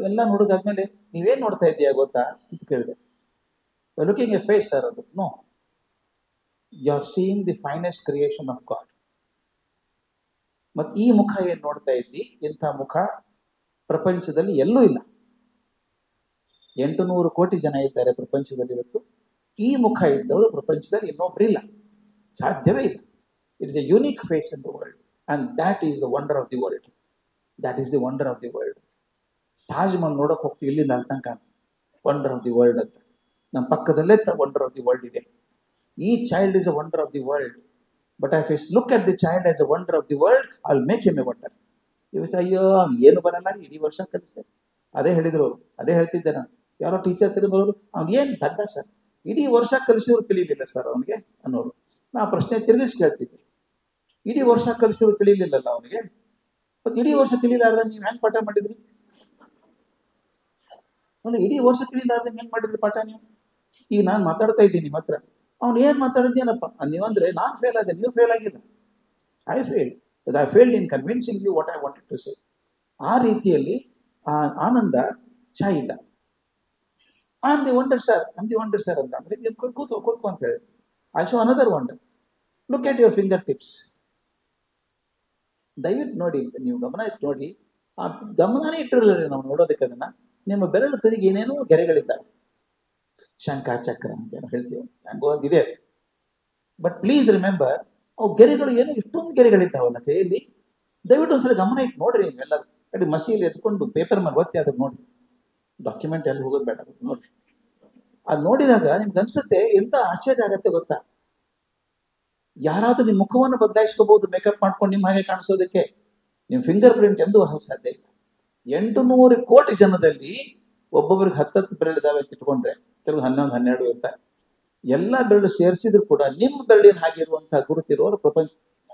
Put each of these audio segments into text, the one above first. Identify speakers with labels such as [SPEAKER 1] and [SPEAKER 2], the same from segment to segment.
[SPEAKER 1] ಎಲ್ಲ ನೋಡಿದಾದ್ಮೇಲೆ ನೀವೇನ್ ನೋಡ್ತಾ ಇದ್ದೀಯಾ ಗೊತ್ತಾ ಅಂತ ಕೇಳಿದೆ ಲುಕಿಂಗ್ ಎ ಫೇಸ್ ಸರ್ ಅದು no you are seeing the finest creation of God ಮತ್ ಈ ಮುಖ ಏನ್ ನೋಡ್ತಾ ಇದ್ದಿ ಇಂಥ ಮುಖ ಪ್ರಪಂಚದಲ್ಲಿ ಎಲ್ಲೂ ಇಲ್ಲ ಎಂಟು ನೂರು ಕೋಟಿ ಜನ ಇದ್ದಾರೆ ಪ್ರಪಂಚದಲ್ಲಿ ಇವತ್ತು ಈ ಮುಖ ಇದ್ದವರು ಪ್ರಪಂಚದಲ್ಲಿ ಇನ್ನೊಬ್ರು ಇಲ್ಲ ಸಾಧ್ಯವೇ ಇಲ್ಲ it is a unique face in the world and that is the wonder of the world that is the wonder of the world Taj Mahal ನೋಡಕ್ ಹೋಗ್ತೀವಿ ಇಲ್ಲಿಂದ ಅಲ್ಲಿ ತನಕ ವಂಡರ್ ಆಫ್ ದಿ ವರ್ಲ್ಡ್ ಅಂತ ನಮ್ಮ ಪಕ್ಕದಲ್ಲೇ ವಂಡರ್ ಆಫ್ ದಿ ವರ್ಲ್ಡ್ ಇದೆ ಈ child is a wonder of the world but I face look at the child as a wonder of the world I make em a wonder ಇವತ್ತು ಅಯ್ಯೋ ಅವ್ನ್ ಏನು ಬರಲ್ಲ ಇಡೀ ವರ್ಷ ಕಲಿಸ್ತೆ ಅದೇ ಹೇಳಿದ್ರು ಅವ್ರು. ಅದೇ ಹೇಳ್ತಿದ್ದೆ ನಾನು ಯಾರೋ ಟೀಚರ್ ತಿರುಗೋರು ಅವ್ನು ಏನು ದಡ್ಡ ಸರ್ ಇಡೀ ವರ್ಷ ಕಲಿಸಿದ್ರು ತಿಳಿಲಿಲ್ಲ ಸರ್ ಅವನಿಗೆ ಅನ್ನೋರು ನಾ ಪ್ರಶ್ನೆ ತಿರುಗಿಸಿ ಕೇಳ್ತಿದ್ದೆ ಇಡೀ ವರ್ಷ ಕಲಿಸಿದ್ರು ತಿಳಿಲಿಲ್ಲಲ್ಲ ಅವನಿಗೆ ಮತ್ತೆ ಇಡೀ ವರ್ಷ ತಿಳಿಲಾರ್ದ ನೀವು ಹೆಂಗ್ ಪಾಠ ಮಾಡಿದ್ರಿ ಅಲ್ಲ ಇಡೀ ವರ್ಷ ತಿಳಿಲಾರ್ದಂಗೆ ಹೆಂಗ್ ಮಾಡಿದ್ರಿ ಪಾಠ ನೀವು ಈಗ ನಾನು ಮಾತಾಡ್ತಾ ಇದ್ದೀನಿ ನಿಮ್ಮ ಹತ್ರ ಅವ್ನು ಏನ್ ಮಾತಾಡಿದ್ಯೇನಪ್ಪ ನೀವಂದ್ರೆ ನಾನ್ ಫೇಲ್ ಆದೆ ನೀವು ಫೇಲ್ ಆಗಿಲ್ಲ I fail I failed in convincing you what I wanted to say ಆ ರೀತಿಯಲ್ಲಿ ಆ ಆನಂದ ಚಾ ಇಲ್ಲ on the wonder sir on the wonder sir ಅಂತ ಅಂದ್ರೆ ಇದು ಕೂ- ಕೂತು ಕೂತ್ಕೊ ಅಂತ ಹೇಳಿ I show another wonder look at your fingertips ದಯವಿಟ್ಟು ನೋಡಿ ನೀವು ಗಮನ ಇಟ್ಟು ನೋಡಿ ಆ ಗಮನನೇ ಇಟ್ಟಿರಲಿಲ್ಲ ನಾವು ನೋಡೋದಕ್ಕೆ ಅದನ್ನ ನಿಮ್ಮ ಬೆರಳು ತುದಿಗೆ ಏನೇನೋ ಗೆರೆಗಳಿದ್ದಾವೆ ಶಂಕ ಚಕ್ರ ಅಂತ ಏನೋ ಹೇಳ್ತೀವಿ ನಂಗೂ ಒಂದಿದೆ ಬಟ್ ಪ್ಲೀಸ್ ರಿಮೆಂಬರ್ ಅವು ಗೆರೆಗಳು ಏನು ಇಷ್ಟೊಂದು ಗೆರೆಗಳಿದ್ದಾವಲ್ಲ ಕೈಯಲ್ಲಿ ದಯವಿಟ್ಟು ಒಂದ್ಸಲ ಗಮನ ಇಟ್ಟು ನೋಡ್ರಿ ನೀವೆಲ್ಲ ಕಡೆ ಮಸೀಲಿ ಎತ್ಕೊಂಡು ಪೇಪರ್ ಮೇಲೆ ಒತ್ತಿ ಅದಕ್ಕೆ ನೋಡಿ ಡಾಕ್ಯುಮೆಂಟ್ ಎಲ್ಲಿ ಹೋಗೋದು ಬೇಡ ಅದಕ್ಕೆ ನೋಡಿ ಅದು ನೋಡಿದಾಗ ನಿಮ್ಗೆ ಅನ್ಸುತ್ತೆ ಎಂತ ಆಶ್ಚರ್ಯ ಆಗತ್ತೆ ಗೊತ್ತಾ ಯಾರಾದ್ರೂ ನಿಮ್ಮ ಮುಖವನ್ನು ಬದಲಾಯಿಸ್ಕೋಬಹುದು ಮೇಕಪ್ ಮಾಡ್ಕೊಂಡು ನಿಮ್ಮ ಹಾಗೆ ಕಾಣಿಸೋದಕ್ಕೆ ನಿಮ್ಮ ಫಿಂಗರ್ ಪ್ರಿಂಟ್ ಎಂದೂ ಹೋಗಕ್ಕೆ ಸಾಧ್ಯ ಇಲ್ಲ ಎಂಟು ನೂರು ಕೋಟಿ ಜನದಲ್ಲಿ ಒಬ್ಬೊಬ್ರಿಗೆ ಹತ್ತತ್ತು ಬೆರಳಿದಾವೆ ಅಂತ ಇಟ್ಕೊಂಡ್ರೆ ಕೆಲವು ಹನ್ನೊಂದು ಹನ್ನೆರಡು ಇರ್ತಾರೆ ಎಲ್ಲ ಬೆರಳು ಸೇರಿಸಿದ್ರು ಕೂಡ ನಿಮ್ಮ ಬೆರಳಿನ ಹಾಗಿರುವಂತಹ ಗುರುತಿರೋರು ಪ್ರಪಂಚ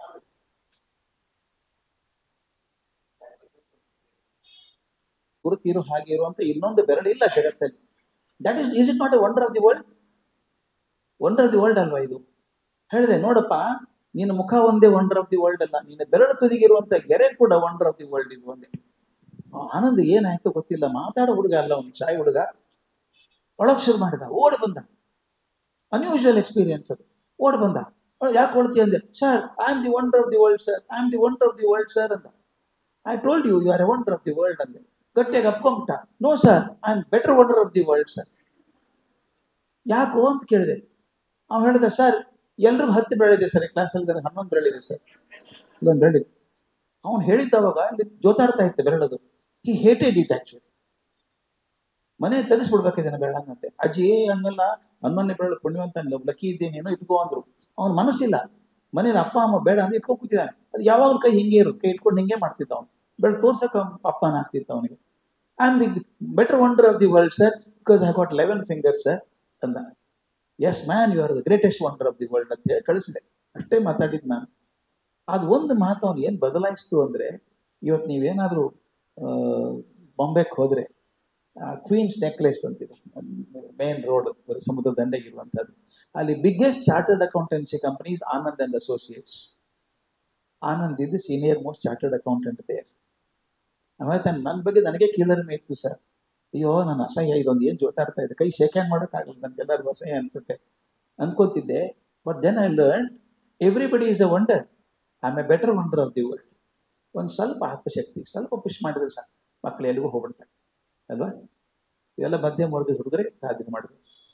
[SPEAKER 1] ಗುರುತಿರೋ ಹಾಗೆ ಇರುವಂತ ಇನ್ನೊಂದು ಬೆರಳು ಇಲ್ಲ ಜಗತ್ತಲ್ಲಿ that is is it not a wonder of the world wonder of the world ಅಲ್ವಾ ಇದು ಹೇಳಿದೆ ನೋಡಪ್ಪ ನಿನ್ನ ಮುಖ ಒಂದೇ ವಂಡರ್ ಆಫ್ ದಿ ವರ್ಲ್ಡ್ ಅಲ್ಲ ನಿನ್ನ ಬೆರಳು ತುದಿಗಿರುವಂತ ಗೆರೆ ಕೂಡ ವಂಡರ್ ಆಫ್ ದಿ ವರ್ಲ್ಡ್ ಇದು ಒಂದೇ ಆ ಆನಂದ್ ಏನಾಯ್ತು ಗೊತ್ತಿಲ್ಲ ಮಾತಾಡೋ ಹುಡುಗ ಅಲ್ಲ ಅವ್ನು ಚಾಯ್ ಹುಡುಗ ಒಳಗ್ ಶುರು ಮಾಡಿದ ಓಡ್ ಬಂದ ಅನ್ಯೂಶುವಲ್ ಎಕ್ಸ್ಪೀರಿಯನ್ಸ್ ಅದು ಓಡ್ ಬಂದ ಯಾಕೆ ಓಡ್ತಿ ಅಂದೆ sir I am the wonder of the world sir I am the wonder of the world sir ಅಂತ I told you you are a wonder of the world ಅಂದೆ ಗಟ್ಟಿಯಾಗಿ ಅಪ್ಕೊಂಬಿಟ್ಟ no sir I am better wonder of the world sir ಯಾಕೋ ಅಂತ ಕೇಳಿದೆ ಅವ್ನು ಹೇಳಿದ sir ಎಲ್ರಿಗೂ ಹತ್ತು ಬೆಳೆದಿದೆ ಸರ್ ಕ್ಲಾಸಲ್ಲಿ ನನಗೆ ಹನ್ನೊಂದು ಬೆರಳಿದೆ ಸರ್ ಇಲ್ಲೊಂದು ಬೆರಳಿದೆ ಅವ್ನು ಹೇಳಿದ್ದವಾಗ ಇಲ್ಲಿ ಜೋತಾಡ್ತಾ ಇತ್ತು ಬೆರಳದು ಹಿ ಹೇಟೆಡ್ ಇಟ್ ಆಕ್ಚುಲಿ ಮನೆ ತೆಗೆಸ್ಬಿಡ್ಬೇಕಿದ್ದೇನೆ ಬೆರಳಂಗಂತೆ ಅಜ್ಜಿ ಹಂಗಲ್ಲ ಹನ್ನೊಂದನೇ ಬೆರಳು ಪುಣ್ಯವಂತ ಲಕ್ಕಿ ಇದ್ದೇನೇನೋ ಇಟ್ಕೋ ಅಂದ್ರು ಅವ್ನ ಮನಸ್ಸಿಲ್ಲ ಮನೇಲಿ ಅಪ್ಪ ಅಮ್ಮ ಬೇಡ ಅಂದ್ರೆ ಇಟ್ಕೊಂಡು ಕೂತಿದ್ದಾನೆ ಅದು ಯಾವಾಗ ಕೈ ಹಿಂಗೆ ಇರು ಕೈ ಇಟ್ಕೊಂಡು ಹಿಂಗೆ ಮಾಡ್ತಿದ್ದ ಅವ್ನು ಬೆರಳು ತೋರ್ಸಕ್ ಅಪ್ಪನ ಆಗ್ತಿತ್ತು ಅವನಿಗೆ I am the better wonder of the world sir because I got eleven finger sir ಅಂದ yes man you are the greatest wonder of the world ಅಂತ ಹೇಳಿ ಕಳಿಸಿದೆ ಅಷ್ಟೇ ಮಾತಾಡಿದ್ ನಾನು ಅದು ಒಂದು ಮಾತು ಅವ್ನು ಏನ್ ಬದಲಾಯಿಸ್ತು ಅಂದ್ರೆ ಇವತ್ತು ನೀವೇನಾದ್ರೂ ಬಾಂಬೆಗೆ ಹೋದ್ರೆ ಕ್ವೀನ್ಸ್ ನೆಕ್ಲೆಸ್ ಅಂತಿದೆ ಮೇನ್ ರೋಡ್ ಸಮುದ್ರ ದಂಡೆಗಿರುವಂತದ್ದು ಅಲ್ಲಿ biggest chartered accountancy companies Anand and Associates Anand ಇದು senior most chartered accountant there ಆಮೇಲೆ ನನ್ನ ಬಗ್ಗೆ ನನಗೆ ಕೀಳರಿಮೆ ಇತ್ತು ಸರ್ ಅಯ್ಯೋ ನನ್ನ ಅಸಹ್ಯ ಇದೊಂದು ಏನು ಜೋತಾಡ್ತಾ ಇದೆ ಕೈ ಶೇಕ್ ಹ್ಯಾಂಡ್ ಮಾಡೋಕ್ಕಾಗಲ್ಲ ನನಗೆಲ್ಲರಿಗೂ ಅಸಹ್ಯ ಅನ್ಸುತ್ತೆ ಅನ್ಕೋತಿದ್ದೆ but then I learn everybody is a wonder I am a better wonder of the world ಒಂದು ಸ್ವಲ್ಪ ಆತ್ಮಶಕ್ತಿ ಸ್ವಲ್ಪ ಪುಷ್ ಮಾಡಿದ್ರೆ ಸಾಕು ಮಕ್ಕಳು ಎಲ್ಲಿಗೂ ಹೋಗ್ಬಿಡ್ತಾರೆ ಅಲ್ವಾ ಇವೆಲ್ಲ ಮಧ್ಯಮ ವರ್ಗದ ಹುಡುಗರಿಗೆ ಸಾಧನೆ ಮಾಡಿದ್ರು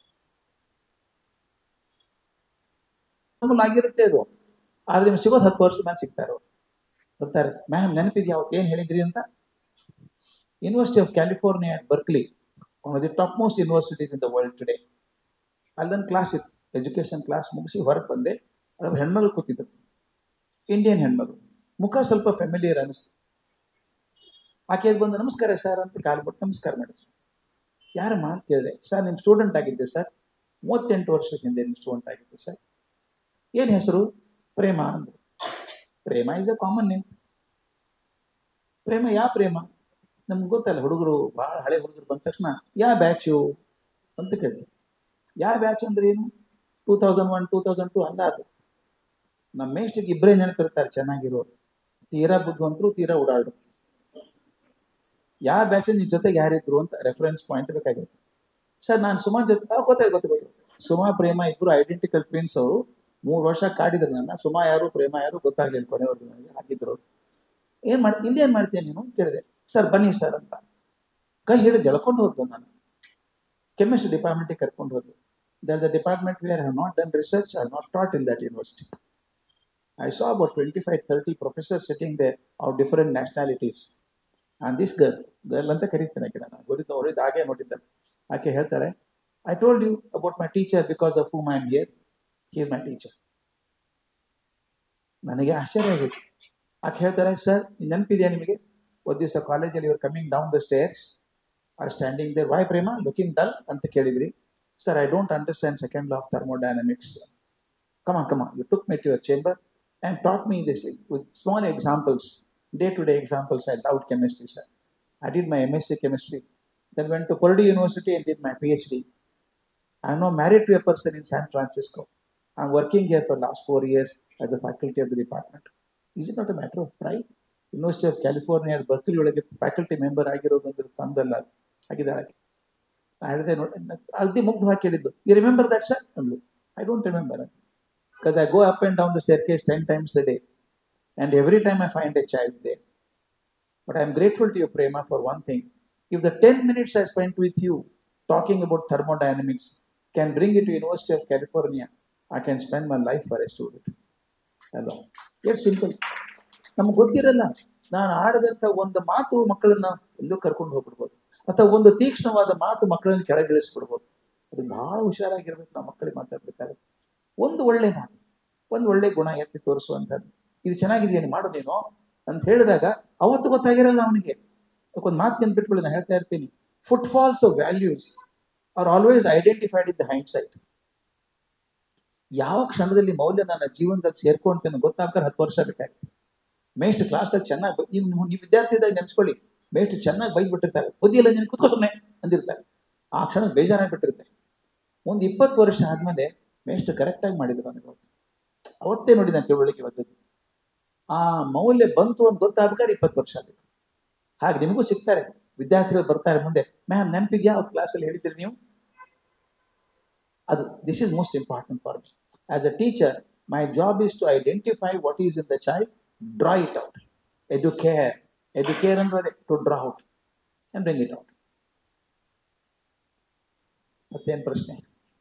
[SPEAKER 1] ಆಗಿರುತ್ತೆ ಅದು ಆದ್ರೆ ನಿಮ್ಗೆ ಸಿಗೋದು ಹತ್ತು ವರ್ಷ ಮೇಲೆ ಸಿಗ್ತಾರೆ ಅವ್ರು ಬರ್ತಾರೆ ಮ್ಯಾಮ್ ನೆನಪಿದ್ಯಾ ಅವತ್ತು ಏನ್ ಹೇಳಿದ್ರಿ ಅಂತ University of California at Berkeley one of the top most universities in the world today ಅಲ್ಲೊಂದು ಕ್ಲಾಸ್ ಇತ್ತು ಎಜುಕೇಶನ್ ಕ್ಲಾಸ್ ಮುಗಿಸಿ ಹೊರಗೆ ಬಂದೆ ಅದ್ರ ಹೆಣ್ಮಗಳು ಕೂತಿದ್ರು ಇಂಡಿಯನ್ ಹೆಣ್ಮಗಳು ಮುಖ ಸ್ವಲ್ಪ ಫೆಮಿಲಿಯರ್ ಅನಿಸ್ತು ಆಕೆ ಬಂದು ನಮಸ್ಕಾರ ಸರ್ ಅಂತ ಕಾಲ್ ಬಿಟ್ಟು ನಮಸ್ಕಾರ ಮಾಡಿದ್ರು ಯಾರಮ್ಮ ಅಂತ ಕೇಳಿದೆ ಸರ್ ನಿಮ್ಮ ಸ್ಟೂಡೆಂಟ್ ಆಗಿದ್ದೆ ಸರ್ ಮೂವತ್ತೆಂಟು ವರ್ಷದ ಹಿಂದೆ ನಿಮ್ಮ ಸ್ಟೂಡೆಂಟ್ ಆಗಿದ್ದೆ ಸರ್ ಏನು ಹೆಸರು ಪ್ರೇಮ ಅಂದ್ರು Prema is a common name Prema yeah Prema ನಮ್ಗೆ ಗೊತ್ತಲ್ಲ ಹುಡುಗರು ಬಹಳ ಹಳೆ ಹುಡುಗರು ಬಂದ ತಕ್ಷಣ ಯಾ ಬ್ಯಾಚು ಅಂತ ಕೇಳ್ತಾರೆ ಯಾ ಬ್ಯಾಚ್ ಅಂದ್ರೆ ಏನು two thousand one two thousand two ಅಲ್ಲ ಅದು ನಮ್ಮ ಮೇಷ್ಟಿಗೆ ಇಬ್ಬರೇ ನೆನಪಿರ್ತಾರೆ ಚೆನ್ನಾಗಿರೋರು ತೀರಾ ಬುದ್ಧಿವಂತರು ತೀರಾ ಓಡಾಡ್ರು ಯಾವ ಬ್ಯಾಚ್ ನಿನ್ ಜೊತೆಗೆ ಯಾರಿದ್ರು ಅಂತ ರೆಫರೆನ್ಸ್ ಪಾಯಿಂಟ್ ಬೇಕಾಗಿರುತ್ತೆ ಸರ್ ನಾನು ಸುಮಾ ಜೊತೆ ಆ, ಗೊತ್ತಾಯ್ತು ಗೊತ್ತು ಗೊತ್ತು ಸುಮಾ ಪ್ರೇಮ ಇಬ್ರು ಐಡೆಂಟಿಕಲ್ ಟ್ವಿನ್ಸ್ ಅವರು ಮೂರು ವರ್ಷ ಕಾಡಿದ್ರು ನನ್ನ ಸುಮಾ ಯಾರು ಪ್ರೇಮ ಯಾರು ಗೊತ್ತಾಗ್ಲಿಲ್ಲ ಕೊನೆವರೆಗೂ ನನಗೆ ಹಾಕಿದ್ರು ಏನ್ ಮಾಡ್ ಇಲ್ಲಿ ಏನ್ ಮಾಡ್ತೀಯ ನೀನು ಅಂತ ಕೇಳಿದೆ ಸರ್ ಬನ್ನಿ ಸರ್ ಅಂತ ಕೈ ಹಿಡಿದು ಎಳ್ಕೊಂಡು ಹೋದ್ದು ನಾನು ಕೆಮಿಸ್ಟ್ರಿ ಡಿಪಾರ್ಟ್ಮೆಂಟಿಗೆ ಕರ್ಕೊಂಡು ಹೋದ್ದು that the department where have not done research or not taught in that university I saw about twenty five thirty professor sitting they of different nationalities and this girl girl ಅಂತ ಕರೀತೇನೆ ಆಕೆ ನಾನು ಗೊತ್ತಿದ್ದ ಅವರಿದ್ದು ಹಾಗೆ ನೋಡಿದ್ದೆ ಆಕೆ ಹೇಳ್ತಾಳೆ I told you about my teacher because of whom I am here he is my teacher ನನಗೆ ಆಶ್ಚರ್ಯ ಆಗಿತ್ತು ಆಕೆ ಹೇಳ್ತಾರೆ ಸರ್ ನೆನಪಿದೆಯಾ ನಿಮಗೆ ಒಂದು ದಿವಸ ಕಾಲೇಜಲ್ಲಿ ಇವರು coming down the stairs or standing there why Prema looking dull ಅಂತ ಕೇಳಿದ್ರಿ sir I don't understand second law of thermodynamics come on come on you took me to your chamber and taught me this with small examples, day-to-day examples. I loved chemistry, sir. I did my MSc chemistry, then went to Purdue University and did my PhD. I'm now married to a person in San Francisco. I'm working here for last four years as a faculty of the department. Is it not a matter of pride? University of California Berkeley ಒಳಗೆ faculty member ಆಗಿರೋದು ಅಂದ್ರೆ ಸಂದಲ್ಲ ಆಗಿದ್ದಾಳೆ ಹೇಳಿದೆ ನೋಡಿ ಅಗದಿ ಮುಗ್ಧವಾಗಿ ಕೇಳಿದ್ದು you remember that sir ಅಂದ್ಲು I don't remember because I go up and down the staircase 10 times a day. And every time I find a child there. But I'm grateful to you, Prema, for one thing. If the 10 minutes I spent with you talking about thermodynamics can bring you to University of California, I can spend my life for a student. Hello. It's simple. ನಮ್ಗೆ ಗೊತ್ತಿರಲ್ಲ ನಾನು ಆಡದಂತ ಒಂದು ಮಾತು ಮಕ್ಕಳನ್ನ ಎಲ್ಲೂ ಕರ್ಕೊಂಡು ಹೋಗ್ಬಿಡ್ಬೋದು ಅಥವಾ ಒಂದು ತೀಕ್ಷ್ಣವಾದ ಮಾತು ಮಕ್ಕಳನ್ನ ಕೆಳಗಿಳಿಸ್ಬಿಡ್ಬೋದು ಅದು ಬಹಳ ಹುಷಾರಾಗಿರ್ಬೇಕು ನಾವು ಮಕ್ಕಳಿಗೆ ಮಾತಾಡ್ಬೇಕಾದ್ರೆ ಒಂದು ಒಳ್ಳೆ ಮಾತು ಒಂದು ಒಳ್ಳೆ ಗುಣ ಎತ್ತಿ ತೋರಿಸುವಂಥದ್ದು ಇದು ಚೆನ್ನಾಗಿದೆಯಾ ನೀನು ಮಾಡು ನೀನು ಅಂತ ಹೇಳಿದಾಗ ಅವತ್ತು ಗೊತ್ತಾಗಿರಲ್ಲ ಅವನಿಗೆ ಒಂದು ಮಾತು ನೆನ್ಪಿಟ್ಕೊಳ್ಳಿ ನಾನು ಹೇಳ್ತಾ ಇರ್ತೀನಿ footfalls of values are always identified in the hindsight ಯಾವ ಕ್ಷಣದಲ್ಲಿ ಮೌಲ್ಯ ನನ್ನ ಜೀವನದಲ್ಲಿ ಸೇರ್ಕೊಂತೇನೆ ಗೊತ್ತಾಗ್ತಾರೆ ಹತ್ತು ವರ್ಷ ಬೇಕಾಗ್ತದೆ ಮೇಸ್ಟ್ ಕ್ಲಾಸಲ್ಲಿ ಚೆನ್ನಾಗಿ ನೀವು ನೀವು ವಿದ್ಯಾರ್ಥಿ ಇದ್ದಾಗ ನೆನೆಸ್ಕೊಳ್ಳಿ ಮೇಸ್ಟ್ ಚೆನ್ನಾಗಿ ಬೈದ್ಬಿಟ್ಟಿರ್ತಾರೆ ಬುದ್ಧಿಯಲ್ಲ ನೀನು ಕುತ್ಕೋ ಸುಮ್ಮನೆ ಅಂದಿರ್ತಾರೆ ಆ ಕ್ಷಣ ಬೇಜಾರಾಗ್ಬಿಟ್ಟಿರುತ್ತೆ ಒಂದು ಇಪ್ಪತ್ತು ವರ್ಷ ಆದ್ಮೇಲೆ ಮೇಸ್ಟ್ ಕರೆಕ್ಟಾಗಿ ಮಾಡಿದ್ರು ನನಗೆ ಅವತ್ತು ಅವತ್ತೇ ನೋಡಿ ನಾನು ತಿಳುವಳಿಕೆ ಬಂದದ್ದು ಆ ಮೌಲ್ಯ ಬಂತು ಅಂತ ಗೊತ್ತಾಗ್ಬೇಕಾದ್ರೆ ಇಪ್ಪತ್ತು ವರ್ಷ ಆಗುತ್ತೆ ಹಾಗೆ ನಿಮಗೂ ಸಿಗ್ತಾರೆ ವಿದ್ಯಾರ್ಥಿಗಳು ಬರ್ತಾರೆ ಮುಂದೆ ಮ್ಯಾಮ್ ನೆನಪಿಗೆ ಯಾವ ಕ್ಲಾಸಲ್ಲಿ ಹೇಳಿದ್ರಿ ನೀವು ಅದು this is most important for me as a teacher my job is to identify what is in the child draw it out educare educare ಅಂದ್ರೆ to draw out and bring it out ಮತ್ತೇನು ಪ್ರಶ್ನೆ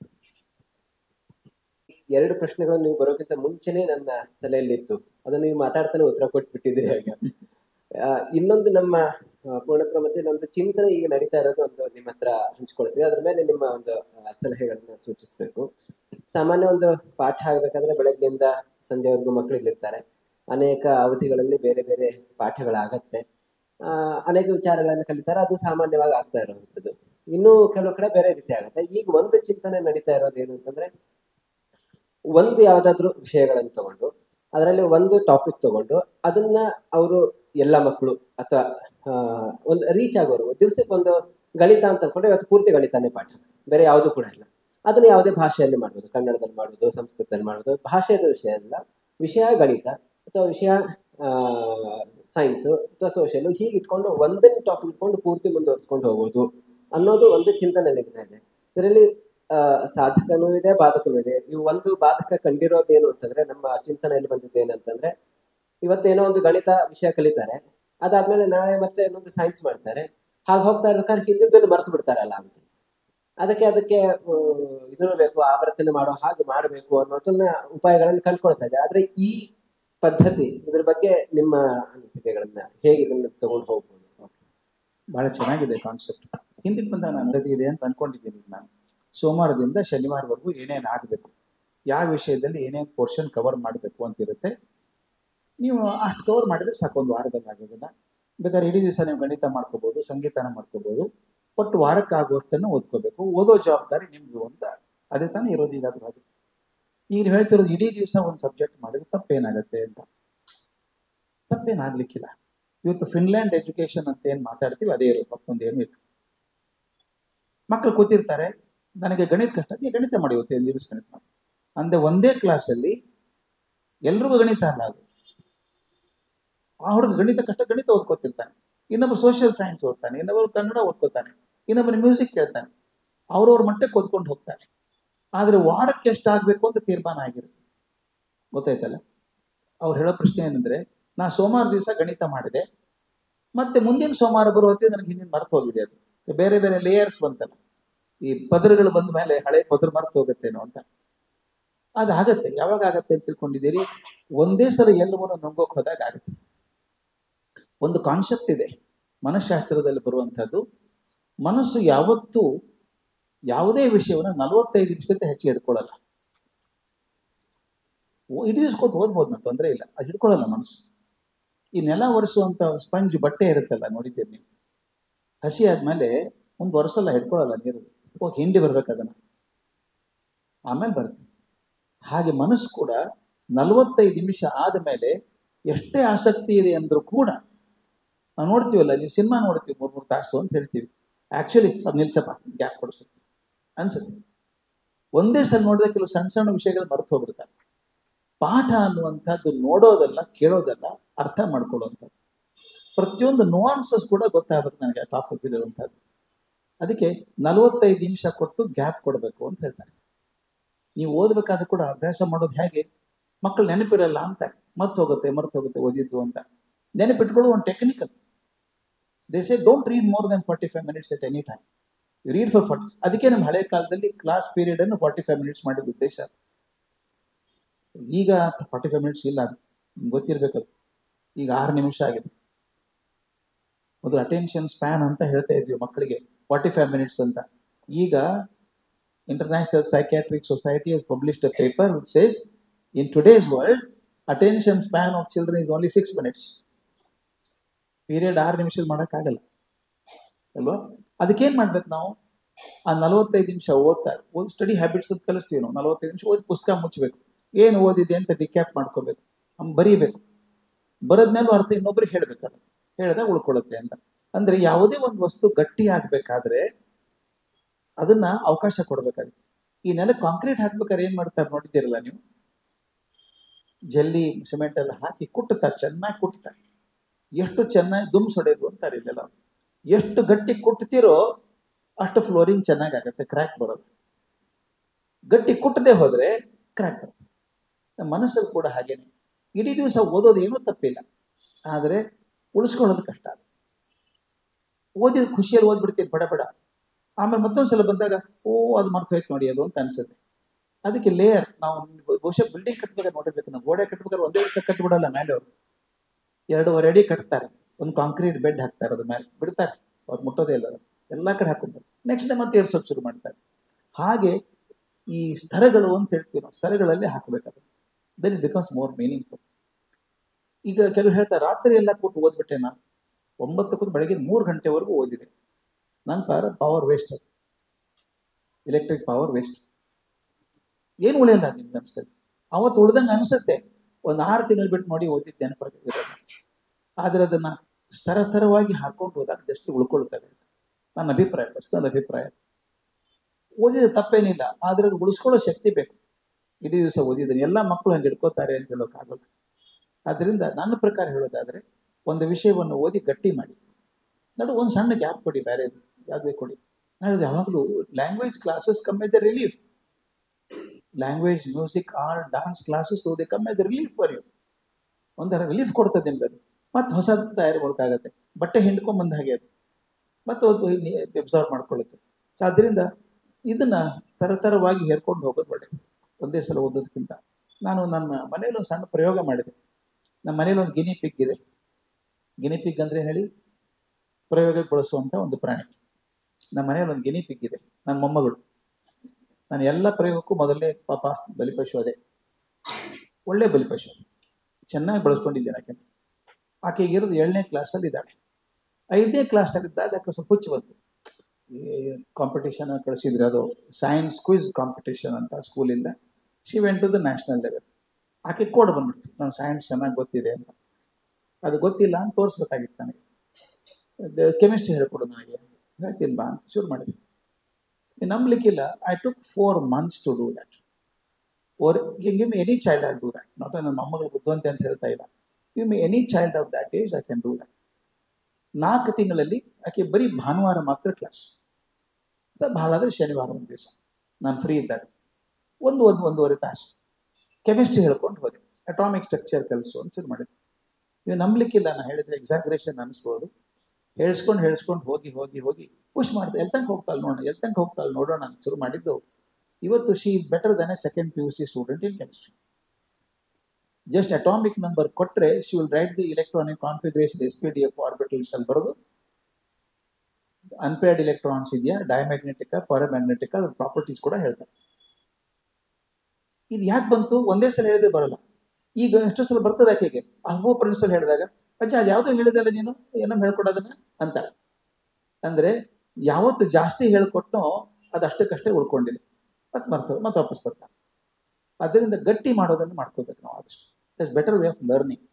[SPEAKER 2] ಎರಡು ಪ್ರಶ್ನೆಗಳು ನೀವು ಬರೋಕ್ಕಿಂತ ಮುಂಚೆನೆ ನನ್ನ ತಲೆಯಲ್ಲಿತ್ತು ಅದನ್ನು ನೀವು ಮಾತಾಡ್ತಾನೆ ಉತ್ತರ ಕೊಟ್ಬಿಟ್ಟಿದ್ದೀರಿ ಈಗ ಆ, ಇನ್ನೊಂದು ನಮ್ಮ ಆ, ಪೂರ್ಣಪ್ರ ಮತ್ತೆ ನಮ್ದು ಚಿಂತನೆ ಈಗ ನಡೀತಾ ಇರೋದು ಒಂದು ನಿಮ್ಮ ಹತ್ರ ಹಂಚ್ಕೊಳ್ತೀವಿ ಅದ್ರ ಮೇಲೆ ನಿಮ್ಮ ಒಂದು ಆ, ಸಲಹೆಗಳನ್ನ ಸೂಚಿಸಬೇಕು ಸಾಮಾನ್ಯ ಒಂದು ಪಾಠ ಆಗ್ಬೇಕಾದ್ರೆ ಬೆಳಗ್ಗೆಯಿಂದ ಸಂಜೆವರೆಗೂ ಮಕ್ಕಳು ಇಲ್ಲಿರ್ತಾರೆ ಅನೇಕ ಅವಧಿಗಳಲ್ಲಿ ಬೇರೆ ಬೇರೆ ಪಾಠಗಳಾಗತ್ತೆ ಆ, ಅನೇಕ ವಿಚಾರಗಳನ್ನು ಕಲಿತಾರೆ ಅದು ಸಾಮಾನ್ಯವಾಗಿ ಆಗ್ತಾ ಇರುವಂಥದ್ದು ಇನ್ನು ಕೆಲವು ಕಡೆ ಬೇರೆ ರೀತಿ ಆಗುತ್ತೆ ಈಗ ಒಂದು ಚಿಂತನೆ ನಡೀತಾ ಇರೋದು ಏನು ಅಂತಂದ್ರೆ ಒಂದು ಯಾವ್ದಾದ್ರು ವಿಷಯಗಳನ್ನು ತಗೊಂಡು ಅದರಲ್ಲಿ ಒಂದು ಟಾಪಿಕ್ ತಗೊಂಡು ಅದನ್ನ ಅವರು ಎಲ್ಲ ಮಕ್ಕಳು ಅಥವಾ ಒಂದು ರೀಚ್ ಆಗೋರು ದಿವ್ಸಕ್ಕೆ ಒಂದು ಗಣಿತ ಅಂತ ಅನ್ಕೊಂಡ್ರೆ ಇವತ್ತು ಪೂರ್ತಿ ಗಣಿತನೇ ಪಾಠ ಬೇರೆ ಯಾವುದು ಕೂಡ ಇಲ್ಲ ಅದನ್ನ ಯಾವುದೇ ಭಾಷೆಯಲ್ಲಿ ಮಾಡ್ಬೋದು ಕನ್ನಡದಲ್ಲಿ ಮಾಡ್ಬೋದು ಸಂಸ್ಕೃತದಲ್ಲಿ ಮಾಡ್ಬೋದು ಭಾಷೆಯ ವಿಷಯ ಅಲ್ಲ ವಿಷಯ ಗಣಿತ ಅಥವಾ ವಿಷಯ ಸೈನ್ಸ್ ಅಥವಾ ಸೋಷಿಯಲ್ ಹೀಗೆ ಇಟ್ಕೊಂಡು ಒಂದೇ ಟಾಪಿಕ್ ಇಟ್ಕೊಂಡು ಪೂರ್ತಿ ಮುಂದುವರಿಸ್ಕೊಂಡು ಹೋಗೋದು ಅನ್ನೋದು ಒಂದು ಚಿಂತನೆ ನಡೀತಾ ಇದೆ ಇದರಲ್ಲಿ ಆ, ಸಾಧಕನೂ ಇದೆ ಬಾಧಕನೂ ಇದೆ ಇವು ಒಂದು ಬಾಧಕ ಕಂಡಿರೋದೇನು ಅಂತಂದ್ರೆ ನಮ್ಮ ಚಿಂತನೆಯಲ್ಲಿ ಬಂದಿದ್ದು ಏನಂತಂದ್ರೆ ಇವತ್ತೇನೋ ಒಂದು ಗಣಿತ ವಿಷಯ ಕಲಿತಾರೆ ಅದಾದ್ಮೇಲೆ ನಾಳೆ ಮತ್ತೆ ಇನ್ನೊಂದು ಸೈನ್ಸ್ ಮಾಡ್ತಾರೆ ಹಾಗೆ ಹೋಗ್ತಾ ಇರ್ಬೇಕಾದ್ರೆ ಹಿಂದಿದ್ದನ್ನು ಮರೆತು ಬಿಡ್ತಾರಲ್ಲ ಅಂತ ಅದಕ್ಕೆ ಅದಕ್ಕೆ ಆ, ಇದನ್ನು ಬೇಕು ಆವರ್ತನೆ ಮಾಡೋ ಹಾಗೆ ಮಾಡಬೇಕು ಅನ್ನೋದನ್ನ ಉಪಾಯಗಳನ್ನು ಕಲ್ಕೊಳ್ತಾ ಇದೆ ಆದ್ರೆ ಈ ಪದ್ಧತಿ ಇದ್ರ ಬಗ್ಗೆ ನಿಮ್ಮ ಅನಿಸಿಕೆಗಳನ್ನ ಹೇಗೆ ಇದನ್ನ ತಗೊಂಡು ಹೋಗ್ಬೋದು
[SPEAKER 1] ಬಹಳ ಚೆನ್ನಾಗಿದೆ ಕಾನ್ಸೆಪ್ಟ್ ಹಿಂದಿನ ಬಂದ ನಾನು ಅಂಗಡಿ ಇದೆ ಅಂತ ಅನ್ಕೊಂಡಿದ್ದೀನಿ ನಾನು ಸೋಮವಾರದಿಂದ ಶನಿವಾರವರೆಗೂ ಏನೇನು ಆಗಬೇಕು ಯಾವ ವಿಷಯದಲ್ಲಿ ಏನೇನು ಪೋರ್ಷನ್ ಕವರ್ ಮಾಡಬೇಕು ಅಂತ ಇರುತ್ತೆ ನೀವು ಅಷ್ಟು ಕವರ್ ಮಾಡಿದ್ರೆ ಸಾಕು ಒಂದು ವಾರದಲ್ಲಿ ಆಗೋದಿಲ್ಲ ಬೇಕಾದ್ರೆ ಇಡೀ ದಿವಸ ನೀವು ಗಣಿತ ಮಾಡ್ಕೋಬಹುದು ಸಂಗೀತನ ಮಾಡ್ಕೋಬಹುದು ಒಟ್ಟು ವಾರಕ್ಕೆ ಆಗುವಷ್ಟನ್ನು ಓದ್ಕೋಬೇಕು ಓದೋ ಜವಾಬ್ದಾರಿ ನಿಮ್ದು ಅಂತ ಅದೇ ತಾನೇ ಇರೋದು ಈಗಾದ್ರೂ ಹಾಗೆ ಈಗ ಹೇಳ್ತಿರೋದು ಇಡೀ ದಿವಸ ಒಂದು ಸಬ್ಜೆಕ್ಟ್ ಮಾಡಿದ್ರೆ ತಪ್ಪೇನಾಗತ್ತೆ ಅಂತ ತಪ್ಪೇನಾಗ್ಲಿಕ್ಕಿಲ್ಲ ಇವತ್ತು ಫಿನ್ಲ್ಯಾಂಡ್ ಎಜುಕೇಶನ್ ಅಂತ ಏನ್ ಮಾತಾಡ್ತೀವಿ ಅದೇ ಇರೋದು ಮತ್ತೊಂದು ಏನು ಇಲ್ಲ ಮಕ್ಕಳು ಕೂತಿರ್ತಾರೆ ನನಗೆ ಗಣಿತ ಕಷ್ಟ ನೀ ಗಣಿತ ಮಾಡಿ ಇವತ್ತು ಒಂದು ದಿವಸ ಗಣಿತ ಮಾಡಿ ಅಂದೆ ಒಂದೇ ಕ್ಲಾಸಲ್ಲಿ ಎಲ್ರಿಗೂ ಗಣಿತ ಅಲ್ಲ ಅದು ಆ ಹುಡುಗ ಗಣಿತ ಕಷ್ಟ ಗಣಿತ ಓದ್ಕೊತಿರ್ತಾನೆ ಇನ್ನೊಬ್ಬ ಸೋಷಿಯಲ್ ಸೈನ್ಸ್ ಓದ್ತಾನೆ ಇನ್ನೊಬ್ಬರು ಕನ್ನಡ ಓದ್ಕೋತಾನೆ ಇನ್ನೊಬ್ಬರು ಮ್ಯೂಸಿಕ್ ಕೇಳ್ತಾನೆ ಅವ್ರವ್ರ ಮಟ್ಟಕ್ಕೆ ಓದ್ಕೊಂಡು ಹೋಗ್ತಾನೆ ಆದ್ರೆ ವಾರಕ್ಕೆ ಎಷ್ಟಾಗಬೇಕು ಅಂತ ತೀರ್ಮಾನ ಆಗಿರುತ್ತೆ ಗೊತ್ತಾಯ್ತಲ್ಲ ಅವ್ರು ಹೇಳೋ ಪ್ರಶ್ನೆ ಏನಂದ್ರೆ ನಾ ಸೋಮವಾರ ದಿವಸ ಗಣಿತ ಮಾಡಿದೆ ಮತ್ತೆ ಮುಂದಿನ ಸೋಮವಾರ ಬರುವ ಹೊತ್ತಿಗೆ ನನಗೆ ಹಿಂದಿನ ಮರ್ತು ಹೋಗಿದೆ ಅದು ಬೇರೆ ಬೇರೆ ಲೇಯರ್ಸ್ ಬಂತಲ್ಲ ಈ ಪದರಗಳು ಬಂದ ಮೇಲೆ ಹಳೆ ಪದ್ರ ಮರ್ತು ಹೋಗುತ್ತೇನೋ ಅಂತ ಅದಾಗತ್ತೆ ಯಾವಾಗ ಆಗತ್ತೆ ಅಂತ ತಿಳ್ಕೊಂಡಿದ್ದೀರಿ ಒಂದೇ ಸಲ ಎಲ್ಲವನ್ನು ನುಂಗೋಕ್ ಹೋದಾಗ ಆಗುತ್ತೆ ಒಂದು ಕಾನ್ಸೆಪ್ಟ್ ಇದೆ ಮನಃಶಾಸ್ತ್ರದಲ್ಲಿ ಬರುವಂತಹದ್ದು ಮನಸ್ಸು ಯಾವತ್ತೂ ಯಾವುದೇ ವಿಷಯವನ್ನು ನಲವತ್ತೈದು ನಿಮಿಷಕ್ಕೆ ಹೆಚ್ಚಿಗೆ ಹಿಡ್ಕೊಳ್ಳಲ್ಲ ಹಿಡಿಸ್ಕೊತ ಓದ್ಬೋದು ನಾನು ತೊಂದರೆ ಇಲ್ಲ ಅದು ಹಿಡ್ಕೊಳ್ಳಲ್ಲ ಮನಸ್ಸು ಈ ನೆಲ ಒರೆಸುವಂತ ಸ್ಪಂಜ್ ಬಟ್ಟೆ ಇರುತ್ತಲ್ಲ ನೋಡಿದ್ದೀರಿ ನೀವು ಹಸಿ ಆದ್ಮೇಲೆ ಒಂದು ಒರೆಸಲ್ಲ ಹಿಡ್ಕೊಳ್ಳಲ್ಲ ನೀರು ಹೋಗಿ ಹಿಂಡಿ ಬರ್ಬೇಕು ಅದನ್ನ ಆಮೇಲೆ ಬರುತ್ತೆ ಹಾಗೆ ಮನಸ್ಸು ಕೂಡ ನಲವತ್ತೈದು ನಿಮಿಷ ಆದಮೇಲೆ ಎಷ್ಟೇ ಆಸಕ್ತಿ ಇದೆ ಅಂದ್ರೂ ಕೂಡ ನಾವು ನೋಡ್ತೀವಲ್ಲ ನೀವು ಸಿನಿಮಾ ನೋಡ್ತೀವಿ ಮೂರ್ ಮೂರು ತಾಸು ಅಂತ ಹೇಳ್ತೀವಿ ಆಕ್ಚುಲಿ ಸ್ವಲ್ಪ ನಿಲ್ಸಪ್ಪ ಗ್ಯಾಪ್ ಕೊಡಿಸುತ್ತೆ ಅನ್ಸುತ್ತೆ ಒಂದೇ ಸಲ ನೋಡಿದ್ರೆ ಕೆಲವು ಸಣ್ಣ ಸಣ್ಣ ವಿಷಯಗಳು ಮರೆತು ಹೋಗ್ಬಿಡ್ತಾರೆ ಪಾಠ ಅನ್ನುವಂಥದ್ದು ನೋಡೋದಲ್ಲ ಕೇಳೋದಲ್ಲ ಅರ್ಥ ಮಾಡ್ಕೊಳ್ಳುವಂಥದ್ದು ಪ್ರತಿಯೊಂದು ನೋವಾನ್ಸಸ್ ಕೂಡ ಗೊತ್ತಾಗುತ್ತೆ ನನಗೆ ಟಾಪಿಕ್ ಇರುವಂಥದ್ದು ಅದಕ್ಕೆ ನಲವತ್ತೈದು ನಿಮಿಷ ಕೊಟ್ಟು ಗ್ಯಾಪ್ ಕೊಡಬೇಕು ಅಂತ ಹೇಳ್ತಾರೆ ನೀವು ಓದಬೇಕಾದ್ರೂ ಕೂಡ ಅಭ್ಯಾಸ ಮಾಡೋದು ಹೇಗೆ ಮಕ್ಕಳು ನೆನಪಿರಲ್ಲ ಅಂತ ಮರ್ತು ಹೋಗುತ್ತೆ ಮರ್ತು ಹೋಗುತ್ತೆ ಓದಿದ್ದು ಅಂತ ನೆನಪಿಟ್ಕೊಳ್ಳೋ ಒಂದು technical they say don't read more than forty five minutes at any time read for forty ಅದಕ್ಕೆ ನಮ್ಮ ಹಳೆ ಕಾಲದಲ್ಲಿ ಕ್ಲಾಸ್ ಪೀರಿಯಡ್ ಅನ್ನು ಫಾರ್ಟಿ ಫೈವ್ ಮಿನಿಟ್ಸ್ ಮಾಡಿದ ಉದ್ದೇಶ ಈಗ ಫಾರ್ಟಿ ಫೈವ್ ಮಿನಿಟ್ಸ್ ಇಲ್ಲ ಅದು ನಿಮ್ಗೆ ಗೊತ್ತಿರ್ಬೇಕು ಅದು ಈಗ ಆರು ನಿಮಿಷ ಆಗಿದೆ ಮೊದಲು ಅಟೆನ್ಷನ್ ಸ್ಪ್ಯಾನ್ ಅಂತ ಹೇಳ್ತಾ ಇದ್ವಿ ಮಕ್ಕಳಿಗೆ ಫಾರ್ಟಿ ಫೈವ್ ಮಿನಿಟ್ಸ್ ಅಂತ ಈಗ international psychiatric society has published a paper which says in today's world attention span of children is only six minutes period ಆರು ನಿಮಿಷ ಮಾಡೋಕ್ಕಾಗಲ್ಲ ಅಲ್ವಾ ಅದಕ್ಕೇನ್ ಮಾಡ್ಬೇಕು ನಾವು ಆ ನಲವತ್ತೈದು ನಿಮಿಷ ಓದ್ತಾರೆ ಓದಿ ಸ್ಟಡಿ ಹ್ಯಾಬಿಟ್ಸ್ ಅಂತ ಕಲಿಸ್ತೀವಿ ನಾವು ನಲವತ್ತೈದು ನಿಮಿಷ ಓದಿ ಪುಸ್ತಕ ಮುಚ್ಚಬೇಕು ಏನು ಓದಿದೆ ಅಂತ ಡಿಕ್ಯಾಪ್ ಮಾಡ್ಕೋಬೇಕು ನಮ್ ಬರೀಬೇಕು ಬರದ್ಮೇಲೆ ಅರ್ಥ ಇನ್ನೊಬ್ರಿಗೆ ಹೇಳ್ಬೇಕಲ್ಲ ಹೇಳಿದಾಗ ಉಳ್ಕೊಳ್ಳುತ್ತೆ ಅಂತ ಅಂದ್ರೆ ಯಾವುದೇ ಒಂದು ವಸ್ತು ಗಟ್ಟಿ ಆಗ್ಬೇಕಾದ್ರೆ ಅದನ್ನ ಅವಕಾಶ ಕೊಡ್ಬೇಕಾಗುತ್ತೆ ಈ ನೆಲ ಕಾಂಕ್ರೀಟ್ ಹಾಕ್ಬೇಕಾದ್ರೆ ಏನ್ ಮಾಡ್ತಾರೆ ನೋಡಿದ್ದೀರಲ್ಲ ನೀವು ಜಲ್ಲಿ ಸಿಮೆಂಟ್ ಎಲ್ಲ ಹಾಕಿ ಕುಟ್ಟುತ್ತಾರೆ ಚೆನ್ನಾಗಿ ಕುಟ್ತಾರೆ ಎಷ್ಟು ಚೆನ್ನಾಗಿ ದುಮ್ಸ್ ಹೊಡೆಯೋದು ಅಂತಾರೆ ಇಲ್ಲೆಲ್ಲ ಎಷ್ಟು ಗಟ್ಟಿ ಕುಟ್ತೀರೋ ಅಷ್ಟು ಫ್ಲೋರಿಂಗ್ ಚೆನ್ನಾಗಿ ಆಗುತ್ತೆ ಕ್ರ್ಯಾಕ್ ಬರೋದು ಗಟ್ಟಿ ಕುಟ್ಟದೆ ಹೋದ್ರೆ ಕ್ರ್ಯಾಕ್ ಬರುತ್ತೆ ನಮ್ಮ ಮನಸ್ಸಲ್ಲಿ ಕೂಡ ಹಾಗೇನೆ ಇಡೀ ದಿವಸ ಓದೋದು ಏನೂ ತಪ್ಪಿಲ್ಲ ಆದ್ರೆ ಉಳಿಸ್ಕೊಳ್ಳೋದು ಕಷ್ಟ ಓದಿದ ಖುಷಿಯಲ್ಲಿ ಓದ್ಬಿಡ್ತೀನಿ ಬಡ ಬಡ ಆಮೇಲೆ ಮತ್ತೊಂದ್ಸಲ ಬಂದಾಗ ಓ ಅದು ಮರ್ತು ಹೋಯ್ತು ನೋಡಿ ಅದು ಅಂತ ಅನ್ಸುತ್ತೆ ಅದಕ್ಕೆ ಲೇಯರ್ ನಾವು ಬಹುಶಃ ಬಿಲ್ಡಿಂಗ್ ಕಟ್ಬೇಕಾದ್ರೆ ನೋಡಿರ್ಬೇಕು ನಾವು ಗೋಡೆ ಕಟ್ಬೇಕಾದ್ರೆ ಒಂದೇ ದಿವಸ ಕಟ್ಬಿಡಲ್ಲ ಮೇಲೆ ಅವರು ಎರಡೂವರೆ ಅಡಿ ಕಟ್ತಾರೆ ಒಂದು ಕಾಂಕ್ರೀಟ್ ಬೆಡ್ ಹಾಕ್ತಾರೆ ಅದ್ರ ಮೇಲೆ ಬಿಡ್ತಾರೆ ಅವ್ರು ಮುಟ್ಟೋದೇ ಇಲ್ಲ ಅದು. ಎಲ್ಲಾ ಕಡೆ ಹಾಕೊಂತಾರೆ ನೆಕ್ಸ್ಟ್ ಡೇ ಮತ್ತೆ ಏರ್ಸೋಕ್ ಶುರು ಮಾಡ್ತಾರೆ ಹಾಗೆ ಈ ಸ್ತರಗಳು ಅಂತ ಹೇಳ್ತೀವಿ ನಾವು ಸ್ತರಗಳಲ್ಲಿ ಹಾಕಬೇಕಾದ್ರೆ then it becomes more meaningful ಈಗ ಕೆಲವರು ಹೇಳ್ತಾರೆ ರಾತ್ರಿ ಎಲ್ಲ ಕೂತು ಓದ್ಬಿಟ್ಟೆ ನಾನು ಒಂಬತ್ತು ಕೂತು ಬೆಳಗ್ಗೆ ಮೂರು ಗಂಟೆವರೆಗೂ ಓದಿದೆ ನನ್ನ ಪ್ರಕಾರ ಪವರ್ ವೇಸ್ಟ್ ಅದು ಎಲೆಕ್ಟ್ರಿಕ್ ಪವರ್ ವೇಸ್ಟ್ ಏನು ಉಳಿಯಲ್ಲ ನಿಮ್ಗೆ ಅನ್ಸುತ್ತೆ ಅವತ್ತು ಉಳ್ದಂಗೆ ಅನ್ಸುತ್ತೆ ಒಂದು ಆರು ತಿಂಗಳು ಬಿಟ್ಟು ನೋಡಿ ಓದಿದ್ದೆ ನೆನಪಿರೋದು ಆದ್ರೆ ಅದನ್ನ ಸ್ತರ ಸ್ತರವಾಗಿ ಹಾಕೊಂಡು ಹೋದಾಗ ಅದೆಷ್ಟು ಉಳ್ಕೊಳ್ತವೆ ಅಂತ ನನ್ನ ಅಭಿಪ್ರಾಯ ಪರ್ಸನಲ್ ಅಭಿಪ್ರಾಯ ಓದಿದ ತಪ್ಪೇನಿಲ್ಲ ಆದ್ರೆ ಅದು ಉಳಿಸ್ಕೊಳ್ಳೋ ಶಕ್ತಿ ಬೇಕು ಇಡೀ ದಿವಸ ಓದಿದ್ದೀನಿ ಎಲ್ಲ ಮಕ್ಕಳು ಹಂಗೆ ಹಿಡ್ಕೋತಾರೆ ಅಂತ ಹೇಳೋಕ್ಕಾಗಲ್ಲ ಆದ್ರಿಂದ ನನ್ನ ಪ್ರಕಾರ ಹೇಳೋದಾದ್ರೆ ಒಂದು ವಿಷಯವನ್ನು ಓದಿ ಗಟ್ಟಿ ಮಾಡಿ ನಡು ಒಂದು ಸಣ್ಣ ಗ್ಯಾಪ್ ಕೊಡಿ ಬೇರೆ ಯಾವುದೇ ಕೊಡಿ ನಾನು ಯಾವಾಗಲೂ ಲ್ಯಾಂಗ್ವೇಜ್ ಕ್ಲಾಸಸ್ ಕಮ್ಮಿ the relief language music art dance classes ಓದಿ ಕಮ್ಮಿ ದ ರಿಲೀಫ್ ಫಾರ್ ಯು ಒಂಥರ ರಿಲೀಫ್ ಕೊಡ್ತದೆ ನಿಮ್ಗೆ ಮತ್ತೆ ಹೊಸದು ತಯಾರು ಮಾಡೋಕ್ಕಾಗತ್ತೆ ಬಟ್ಟೆ ಹಿಂಡ್ಕೊಂಡ್ ಬಂದ ಹಾಗೆ ಅದು ಮತ್ತೆ ಅದು ಅಬ್ಸರ್ವ್ ಮಾಡ್ಕೊಳ್ಳುತ್ತೆ ಸೊ ಅದರಿಂದ ಇದನ್ನ ತರತರವಾಗಿ ಹೇರ್ಕೊಂಡು ಹೋಗೋದು ಒಳ್ಳೆಯದು ಒಂದೇ ಸಲ ಓದೋದಕ್ಕಿಂತ ನಾನು ನನ್ನ ಮನೇಲಿ ಒಂದು ಸಣ್ಣ ಪ್ರಯೋಗ ಮಾಡಿದೆ ನಮ್ಮ ಮನೇಲಿ ಒಂದು ಗಿನಿ ಪಿಗ್ ಇದೆ ಗಿನಿ ಪಿಗ್ ಅಂದ್ರೆ ಹೇಳಿ ಪ್ರಯೋಗಕ್ಕೆ ಬಳಸುವಂತ ಒಂದು ಪ್ರಾಣಿ ನಮ್ಮ ಮನೇಲಿ ಒಂದು ಗಿನಿ ಪಿಗ್ ಇದೆ ನನ್ನ ಮೊಮ್ಮಗಳು ನಾನು ಎಲ್ಲ ಪ್ರಯೋಗಕ್ಕೂ ಮೊದಲೇ ಪಾಪ ಬಲಿಪಶು ಅದೇ ಒಳ್ಳೆ ಬಲಿಪಶು ಚೆನ್ನಾಗಿ ಬಳಸ್ಕೊಂಡಿದ್ದೇನೆ ಆಕೆ ಆಕೆಗೆ ಇರೋದು ಏಳನೇ ಕ್ಲಾಸಲ್ಲಿ ಇದ್ದಾಳೆ ಐದನೇ ಕ್ಲಾಸಲ್ಲಿ ಇದ್ದಾಗ ಆಕೆ ಸ್ವಲ್ಪ ಹುಚ್ಚು ಬಂತು ಕಾಂಪಿಟೇಷನ್ ಕಳಿಸಿದ್ರು ಅದು ಸೈನ್ಸ್ ಕ್ವಿಜ್ ಕಾಂಪಿಟೇಷನ್ ಅಂತ ಸ್ಕೂಲಿಂದ she went to the national level ಆಕೆ ಕೋಡ್ ಬಂದ್ಬಿಡ್ತು ನಾನು ಸೈನ್ಸ್ ಚೆನ್ನಾಗಿ ಗೊತ್ತಿದೆ ಅಂತ ಅದು ಗೊತ್ತಿಲ್ಲ ಅಂತ ತೋರಿಸ್ಬೇಕಾಗಿತ್ತು ನನಗೆ ಕೆಮಿಸ್ಟ್ರಿ ಹೇಳ್ಕೊಡು ನನಗೆ ಹೇಳ್ತೀನಿ ಬಾ ಅಂತ ಶುರು ಮಾಡಿದ್ವಿ ನಂಬಲಿಕ್ಕಿಲ್ಲ I took four months to do that or give me any child I do that not ನನ್ನ ಮೊಮ್ಮಗಳು ಬುದ್ಧಿವಂತೆ ಅಂತ ಹೇಳ್ತಾ ಇಲ್ಲ give me any child of that age I can do that ನಾಲ್ಕು ತಿಂಗಳಲ್ಲಿ ಆಕೆ ಬರೀ ಭಾನುವಾರ ಮಾತ್ರ ಕ್ಲಾಸ್ ಭಾಳ ಆದರೆ ಶನಿವಾರ ಒಂದು ದಿವಸ ನಾನು ಫ್ರೀ ಇದ್ದಾಗ ಒಂದು ಒಂದು ಒಂದೂವರೆ ತಾಸು ಕೆಮಿಸ್ಟ್ರಿ ಹೇಳ್ಕೊಂಡು ಹೋದೆ ಅಟಾಮಿಕ್ ಸ್ಟ್ರಕ್ಚರ್ ಕಲಿಸು ಅಂತ ಶುರು ಮಾಡಿದೆ ನೀವು ನಂಬಲಿಕ್ಕಿಲ್ಲ ನಾನು ಹೇಳಿದ್ರೆ ಎಕ್ಸಾಗ್ರೇಷನ್ ಅನಿಸ್ಬೋದು ಹೇಳ್ಸ್ಕೊಂಡು ಹೇಳ್ಸ್ಕೊಂಡು ಹೋಗಿ ಹೋಗಿ ಹೋಗಿ ಪುಷ್ ಮಾಡಿದೆ ಎಲ್ ತನಕ ಹೋಗ್ತಾಳೆ ನೋಡೋಣ ಎಲ್ ತನಕ ಹೋಗ್ತಾಳೆ ನೋಡೋಣ ಅಂತ ಶುರು ಮಾಡಿದ್ದು ಇವತ್ತು she is better than a second P U C student in chemistry just atomic number ಕೊಟ್ಟರೆ she will write the electronic configuration s p d f orbitals ಅಲ್ಲಿ ಬರೋದು ಅನ್ಪೇರ್ಡ್ ಇಲೆಕ್ಟ್ರಾನ್ಸ್ ಇದೆಯಾ ಡೈಮ್ಯಾಗ್ನೆಟಿಕ್ ಪ್ಯಾರಾಮ್ಯಾಗ್ನೆಟಿಕ್ ಅದ್ರ ಪ್ರಾಪರ್ಟೀಸ್ ಕೂಡ ಹೇಳ್ತಾರೆ ಇದು ಯಾಕೆ ಬಂತು ಒಂದೇ ಸಲ ಹೇಳಿದ್ರೆ ಬರಲ್ಲ ಈಗ ಎಷ್ಟೋ ಸಲ ಬರ್ತದೆ ಆಕೆಗೆ ಅಲ್ವೋ ಪ್ರಿನ್ಸಿಪಲ್ ಹೇಳಿದಾಗ ಅಜ್ಜ ಅದು ಯಾವುದೋ ಹೇಳಿದಲ್ಲ ನೀನು ಏನೋ ಹೇಳ್ಕೊಡೋದನ್ನ ಅಂತ ಅಂದ್ರೆ ಯಾವತ್ತು ಜಾಸ್ತಿ ಹೇಳ್ಕೊಟ್ಟೋ ಅದು ಅಷ್ಟಕ್ಕಷ್ಟೇ ಉಳ್ಕೊಂಡಿದೆ ಮತ್ತೆ ಬರ್ತದೆ ಮತ್ತೆ ವಾಪಸ್ ಬರ್ತಾರೆ ಅದರಿಂದ ಗಟ್ಟಿ ಮಾಡೋದನ್ನು ಮಾಡ್ಕೋಬೇಕು ನಾವು ಆದಷ್ಟು it's better way of learning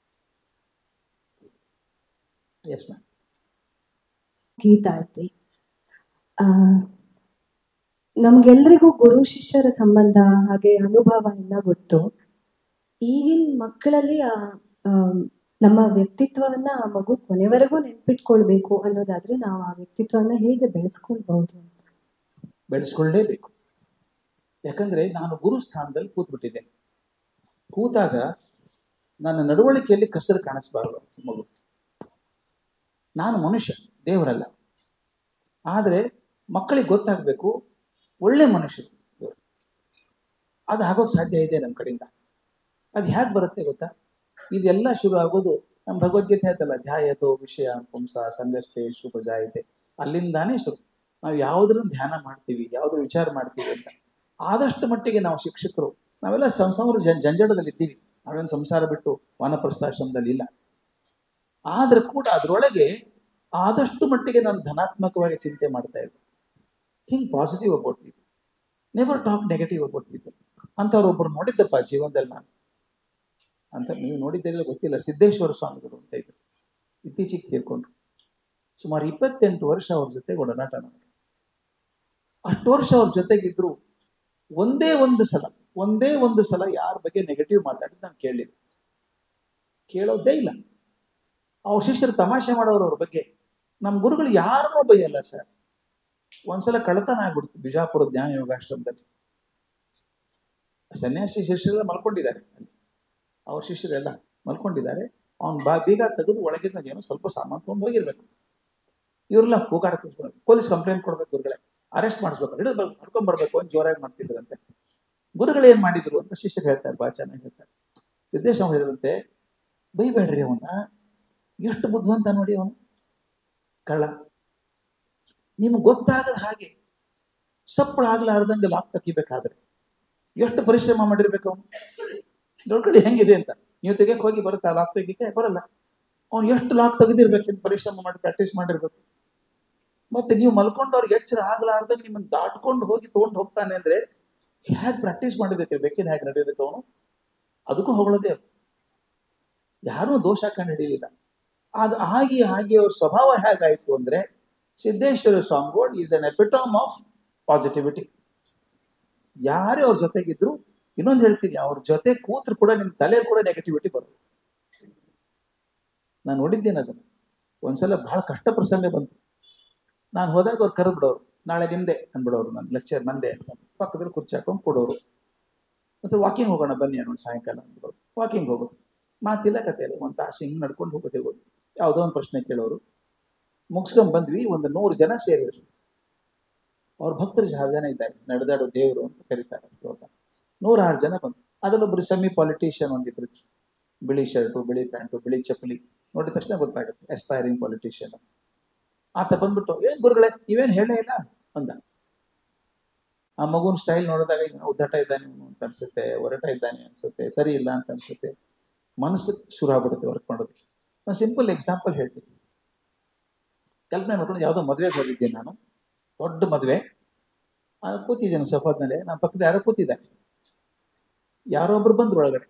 [SPEAKER 1] yes ma'am
[SPEAKER 3] ಗೀತಾರ್ತಿ ಆ ನಮ್ಗೆಲ್ರಿಗೂ ಗುರು ಶಿಷ್ಯರ ಸಂಬಂಧ ಹಾಗೆ ಅನುಭವ ಎಲ್ಲ ಗೊತ್ತು ಈಗಿನ ಮಕ್ಕಳಲ್ಲಿ ಆ ಆ, ನಮ್ಮ ವ್ಯಕ್ತಿತ್ವವನ್ನ ಆ ಮಗು ಕೊನೆವರೆಗೂ ನೆನ್ಪಿಟ್ಕೊಳ್ಬೇಕು ಅನ್ನೋದಾದ್ರೆ ನಾವು ಆ ವ್ಯಕ್ತಿತ್ವವನ್ನ ಹೇಗೆ ಬೆಳೆಸ್ಕೊಳ್ಬಹುದು ಅಂತ
[SPEAKER 1] ಬೆಳೆಸ್ಕೊಳ್ಳೇಬೇಕು ಯಾಕಂದ್ರೆ ನಾನು ಗುರು ಸ್ಥಾನದಲ್ಲಿ ಕೂತ್ಬಿಟ್ಟಿದ್ದೆ ಕೂತಾಗ ನನ್ನ ನಡವಳಿಕೆಯಲ್ಲಿ ಕಸರು ಕಾಣಿಸ್ಬಾರ್ದು ಮಗು ನಾನು ಮನುಷ್ಯ ದೇವರಲ್ಲ ಆದರೆ ಮಕ್ಕಳಿಗೆ ಗೊತ್ತಾಗಬೇಕು ಒಳ್ಳೆ ಮನುಷ್ಯರು ಇವ್ರು. ಅದು ಆಗೋಕ್ ಸಾಧ್ಯ ಇದೆ ನಮ್ಮ ಕಡೆಯಿಂದ ಅದು ಹೇಗೆ ಬರುತ್ತೆ ಗೊತ್ತಾ ಇದೆಲ್ಲ ಶುರು ಆಗೋದು ನಮ್ಮ ಭಗವದ್ಗೀತೆ ಹೇಳ್ತಲ್ಲ ಧ್ಯಾಯತೋ ವಿಷಯ ಪುಂಸ ಸಂಗಸ್ತೆ ಶುಭಜಾಯತೆ ಅಲ್ಲಿಂದಾನೇ ಶುರು ನಾವು ಯಾವುದ್ರನ್ನು ಧ್ಯಾನ ಮಾಡ್ತೀವಿ ಯಾವ್ದ್ರ ವಿಚಾರ ಮಾಡ್ತೀವಿ ಅಂತ ಆದಷ್ಟು ಮಟ್ಟಿಗೆ ನಾವು ಶಿಕ್ಷಕರು ನಾವೆಲ್ಲ ಸಂಸಾರ ಜನ್ ಜಂಜಡದಲ್ಲಿ ಇದ್ದೀವಿ ನಾವೇನು ಸಂಸಾರ ಬಿಟ್ಟು ವಾನಪ್ರಸ್ಥಾಶ್ರಮದಲ್ಲಿ ಇಲ್ಲ ಆದ್ರೆ ಕೂಡ ಅದರೊಳಗೆ ಆದಷ್ಟು ಮಟ್ಟಿಗೆ ನಾನು ಧನಾತ್ಮಕವಾಗಿ ಚಿಂತೆ ಮಾಡ್ತಾ ಇದ್ದೆ think positive about people never talk negative about people ಅಂಥವ್ರು ಒಬ್ರು ನೋಡಿದ್ದಪ್ಪ ಜೀವನದಲ್ಲಿ ನಾನು ಅಂತ ನೀವು ನೋಡಿದ್ದೀರಿಲ್ಲ ಗೊತ್ತಿಲ್ಲ ಸಿದ್ದೇಶ್ವರ ಸ್ವಾಮಿಗಳು ಅಂತ ಇದ್ರು ಇತ್ತೀಚೆಗೆ ತೀರ್ಕೊಂಡ್ರು ಸುಮಾರು ಇಪ್ಪತ್ತೆಂಟು ವರ್ಷ ಅವ್ರ ಜೊತೆ ಒಡನಾಟ ನನಗೆ ಅಷ್ಟು ವರ್ಷ ಅವ್ರ ಜೊತೆಗಿದ್ರು ಒಂದೇ ಒಂದು ಸಲ ಒಂದೇ ಒಂದು ಸಲ ಯಾರ ಬಗ್ಗೆ ನೆಗೆಟಿವ್ ಮಾತಾಡಿದ್ ನಾನು ಕೇಳಲಿಲ್ಲ ಕೇಳೋದೇ ಇಲ್ಲ ಅವ್ರ ಶಿಷ್ಯರು ತಮಾಷೆ ಮಾಡೋರು ಅವ್ರ ಬಗ್ಗೆ ನಮ್ಮ ಗುರುಗಳು ಯಾರನ್ನೂ ಬೈಯಲ್ಲ ಸರ್ ಒಂದ್ಸಲ ಕಳತನ ಆಗ್ಬಿಡ್ತು ಬಿಜಾಪುರ ಜ್ಞಾನ ಯೋಗಾಶ್ರಮದಲ್ಲಿ ಸನ್ಯಾಸಿ ಶಿಷ್ಯರೆಲ್ಲ ಮಲ್ಕೊಂಡಿದ್ದಾರೆ ಅಲ್ಲಿ ಅವ್ರ ಶಿಷ್ಯರೆಲ್ಲ ಮಲ್ಕೊಂಡಿದ್ದಾರೆ ಅವ್ನ್ ಬಾ ಬೀಗ ತೆಗೆದು ಒಳಗಿಂದ ಏನೋ ಸ್ವಲ್ಪ ಸಾಮಾನು ತಗೊಂಡು ಹೋಗಿರ್ಬೇಕು ಇವರೆಲ್ಲ ಕೂಗಾಡ ಕೂತ್ಕೊಂಡು ಪೊಲೀಸ್ ಕಂಪ್ಲೇಂಟ್ ಕೊಡ್ಬೇಕು ಗುರುಗಳೇ ಅರೆಸ್ಟ್ ಮಾಡಿಸ್ಬೇಕು ಹಿಡಿದು ಬರ್ ಕರ್ಕೊಂಡ್ ಬರ್ಬೇಕು ಅಂತ ಜೋರಾಗಿ ಮಾಡ್ತಿದ್ರಂತೆ ಗುರುಗಳು ಏನ್ ಮಾಡಿದ್ರು ಅಂತ ಶಿಷ್ಯರು ಹೇಳ್ತಾರೆ ಬಾ ಚೆನ್ನಾಗಿ ಹೇಳ್ತಾರೆ ಸಿದ್ದೇಶ್ ಅವ್ರು ಹೇಳಿದಂತೆ ಬೈಬೇಡ್ರಿ ಅವನ್ನ ಎಷ್ಟು ಬುದ್ಧಿವಂತ ನೋಡಿ ಅವನು ಕಳ್ಳ ನಿಮ್ಗೆ ಗೊತ್ತಾಗದ ಹಾಗೆ ಸಪ್ಪಳ ಆಗ್ಲಾರ್ದಂಗೆ ಲಾಕ್ ತೆಗಿಬೇಕಾದ್ರೆ ಎಷ್ಟು ಪರಿಶ್ರಮ ಮಾಡಿರ್ಬೇಕು ಅವನು ನೋಡ್ಕೊಳ್ಳಿ ಹೆಂಗಿದೆ ಅಂತ ನೀವು ತೆಗಿಯಕ್ ಹೋಗಿ ಬರುತ್ತಾ ಲಾಕ್ ತೆಗಿಕೆ ಬರಲ್ಲ ಅವ್ನು ಎಷ್ಟು ಲಾಕ್ ತೆಗೆದಿರ್ಬೇಕು ಪರಿಶ್ರಮ ಮಾಡಿ ಪ್ರಾಕ್ಟೀಸ್ ಮಾಡಿರ್ಬೇಕು ಮತ್ತೆ ನೀವು ಮಲ್ಕೊಂಡು ಅವ್ರಿಗೆ ಎಚ್ಚರ ಆಗ್ಲಾರ್ದಂಗೆ ನಿಮ್ಮನ್ನ ದಾಟ್ಕೊಂಡು ಹೋಗಿ ತಗೊಂಡು ಹೋಗ್ತಾನೆ ಅಂದ್ರೆ ಹೇಗೆ ಪ್ರಾಕ್ಟೀಸ್ ಮಾಡಿರ್ಬೇಕು ಬೇಕಿನ ಹೇಗೆ ನಡೆಯೋದಕ್ಕೆ ಅವನು ಅದಕ್ಕೂ ಹೊಗಳೋದೇ ಅವ್ರು. ಯಾರೂ ದೋಷ ಕಂಡು ಹಿಡಿಯಲಿಲ್ಲ ಅದು ಆಗಿ ಆಗಿ ಅವ್ರ ಸ್ವಭಾವ ಹೇಗಾಯ್ತು ಅಂದ್ರೆ ಸಿದ್ದೇಶ್ವರ ಸ್ವಾಮಿಗಳು is an epitome of positivity ಯಾರೇ ಅವ್ರ ಜೊತೆಗಿದ್ರು ಇನ್ನೊಂದು ಹೇಳ್ತೀನಿ ಅವ್ರ ಜೊತೆ ಕೂತ್ರು ಕೂಡ ನಿಮ್ ತಲೆ ಕೂಡ ನೆಗೆಟಿವಿಟಿ ಬರುತ್ತೆ ನಾನು ನೋಡಿದ್ದೇನೆ ಅದನ್ನ ಒಂದ್ಸಲ ಬಹಳ ಕಷ್ಟ ಪ್ರಸಂಗ ಬಂತು ನಾನು ಹೋದಾಗ ಅವ್ರು ಕರೆದು ಬಿಡೋರು ನಾಳೆ ನಿಮ್ದೆ ಅಂದ್ಬಿಡೋರು ನನ್ನ ಲೆಕ್ಚರ್ ನಂದೆ ಅಂತ ಪಕ್ಕದಲ್ಲಿ ಕುರ್ಚಿ ಹಾಕೊಂಡು ಕೊಡೋರು ಮತ್ತೆ ವಾಕಿಂಗ್ ಹೋಗೋಣ ಬನ್ನಿ ಅನ್ನೋ ಸಾಯಂಕಾಲ ಅಂದ್ಬಿಡೋರು ವಾಕಿಂಗ್ ಹೋಗೋದು ಮಾತಿಲ್ಲ ಕತೆ ಇಲ್ಲ ಒಂದು ತಾಸು ಹಿಂಗೆ ನಡ್ಕೊಂಡು ಹೋಗೋದೇ ಹೋಗೋದು ಯಾವುದೋ ಒಂದು ಪ್ರಶ್ನೆ ಕೇಳೋರು ಮುಗಿಸ್ಕೊಂಡ್ ಬಂದ್ವಿ ಒಂದು ನೂರು ಜನ ಸೇರಿದ್ರು ಅವ್ರ ಭಕ್ತರು ಬಹಳ ಜನ ಇದ್ದಾರೆ ನಡೆದಾಡೋ ದೇವರು ಅಂತ ಕರೀತಾರೆ ಇವಾಗ ನೂರಾರು ಜನ ಬಂದ್ರು ಅದರಲ್ಲೊಬ್ರು ಸೆಮಿ ಪಾಲಿಟಿಷಿಯನ್ ಒಂದಿದ್ರು ಬಿಳಿ ಶರ್ಟು ಬಿಳಿ ಪ್ಯಾಂಟು ಬಿಳಿ ಚಪ್ಪಲಿ ನೋಡಿದ ತಕ್ಷಣ ಗೊತ್ತಾಗುತ್ತೆ ಎಸ್ಪೈರಿಂಗ್ ಪಾಲಿಟಿಷಿಯನ್ ಆತ ಬಂದ್ಬಿಟ್ಟು ಏನ್ ಗುರುಗಳೇ ನೀವೇನ್ ಹೇಳೇ ಇಲ್ಲ ಅಂದ ಆ ಮಗುನ ಸ್ಟೈಲ್ ನೋಡಿದಾಗ ಇವ್ನು ಉದ್ದಟ ಇದ್ದಾನೆ ಇವನು ಅಂತ ಅನ್ಸುತ್ತೆ ಒರಟ ಇದ್ದಾನೆ ಅನ್ಸುತ್ತೆ ಸರಿ ಇಲ್ಲ ಅಂತ ಅನ್ಸುತ್ತೆ ಮನಸ್ಸು ಶುರು ಆಗ್ಬಿಡುತ್ತೆ ವರ್ಕ್ ಮಾಡೋದಕ್ಕೆ ಒಂದು ಸಿಂಪಲ್ ಎಕ್ಸಾಂಪಲ್ ಹೇಳ್ತೀನಿ ಕಲ್ಪನೆ ಮಾಡ್ಕೊಂಡು ಯಾವುದೋ ಮದುವೆಗೆ ಹೋಗಿದ್ದೆ ನಾನು ದೊಡ್ಡ ಮದುವೆ ಕೂತಿದ್ದೇನೆ ಸೋಫಾದ ಮೇಲೆ ನನ್ನ ಪಕ್ಕದ ಯಾರೋ ಕೂತಿದ್ದಾರೆ ಯಾರೋ ಒಬ್ರು ಬಂದ್ರು ಒಳಗಡೆ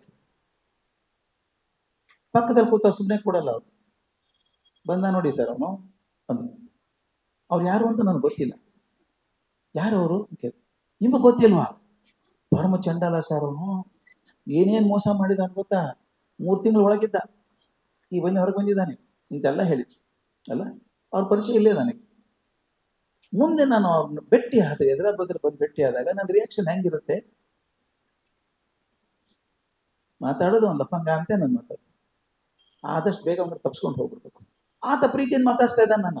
[SPEAKER 1] ಪಕ್ಕದಲ್ಲಿ ಕೂತ ಸುಮ್ಮನೆ ಕೊಡಲ್ಲ ಅವ್ರು ಬಂದ ನೋಡಿ ಸರ್ ಅವನು ಅಂದ್ರು ಅವ್ರು ಯಾರು ಅಂತ ನನಗೆ ಗೊತ್ತಿಲ್ಲ ಯಾರು ಅವರು ನಿಮಗೆ ಗೊತ್ತಿಲ್ವಾ ಪರಮ ಚಂಡಾಲ ಸರ್ ಅವನು ಏನೇನ್ ಮೋಸ ಮಾಡಿದ ಗೊತ್ತಾ ಮೂರು ತಿಂಗಳು ಒಳಗಿದ್ದ ಈ ಬಂದು ಹೊರಗೆ ಬಂದಿದ್ದಾನೆ ಇಂತೆಲ್ಲ ಹೇಳಿದ್ರು ಅಲ್ಲ ಅವ್ರ ಪರಿಚಯ ಇಲ್ಲೇ ನನಗೆ ಮುಂದೆ ನಾನು ಅವ್ರನ್ನ ಭೇಟಿ ಆದ ಎದುರ ಬದ್ರ ಬಂದು ಭೇಟಿ ಆದಾಗ ನನ್ನ ರಿಯಾಕ್ಷನ್ ಹೆಂಗಿರುತ್ತೆ ಮಾತಾಡೋದು ಒಂದು ಲಫಂಗ ಅಂತ ನಾನು ಮಾತಾಡ್ತೀನಿ ಆದಷ್ಟು ಬೇಗ ಅವ್ನ ತಪ್ಸ್ಕೊಂಡು ಹೋಗ್ಬಿಡ್ಬೇಕು ಆತ ಪ್ರೀತಿಯಿಂದ ಮಾತಾಡ್ಸ್ತಾ ಇದ್ದಾನೆ ನನ್ನ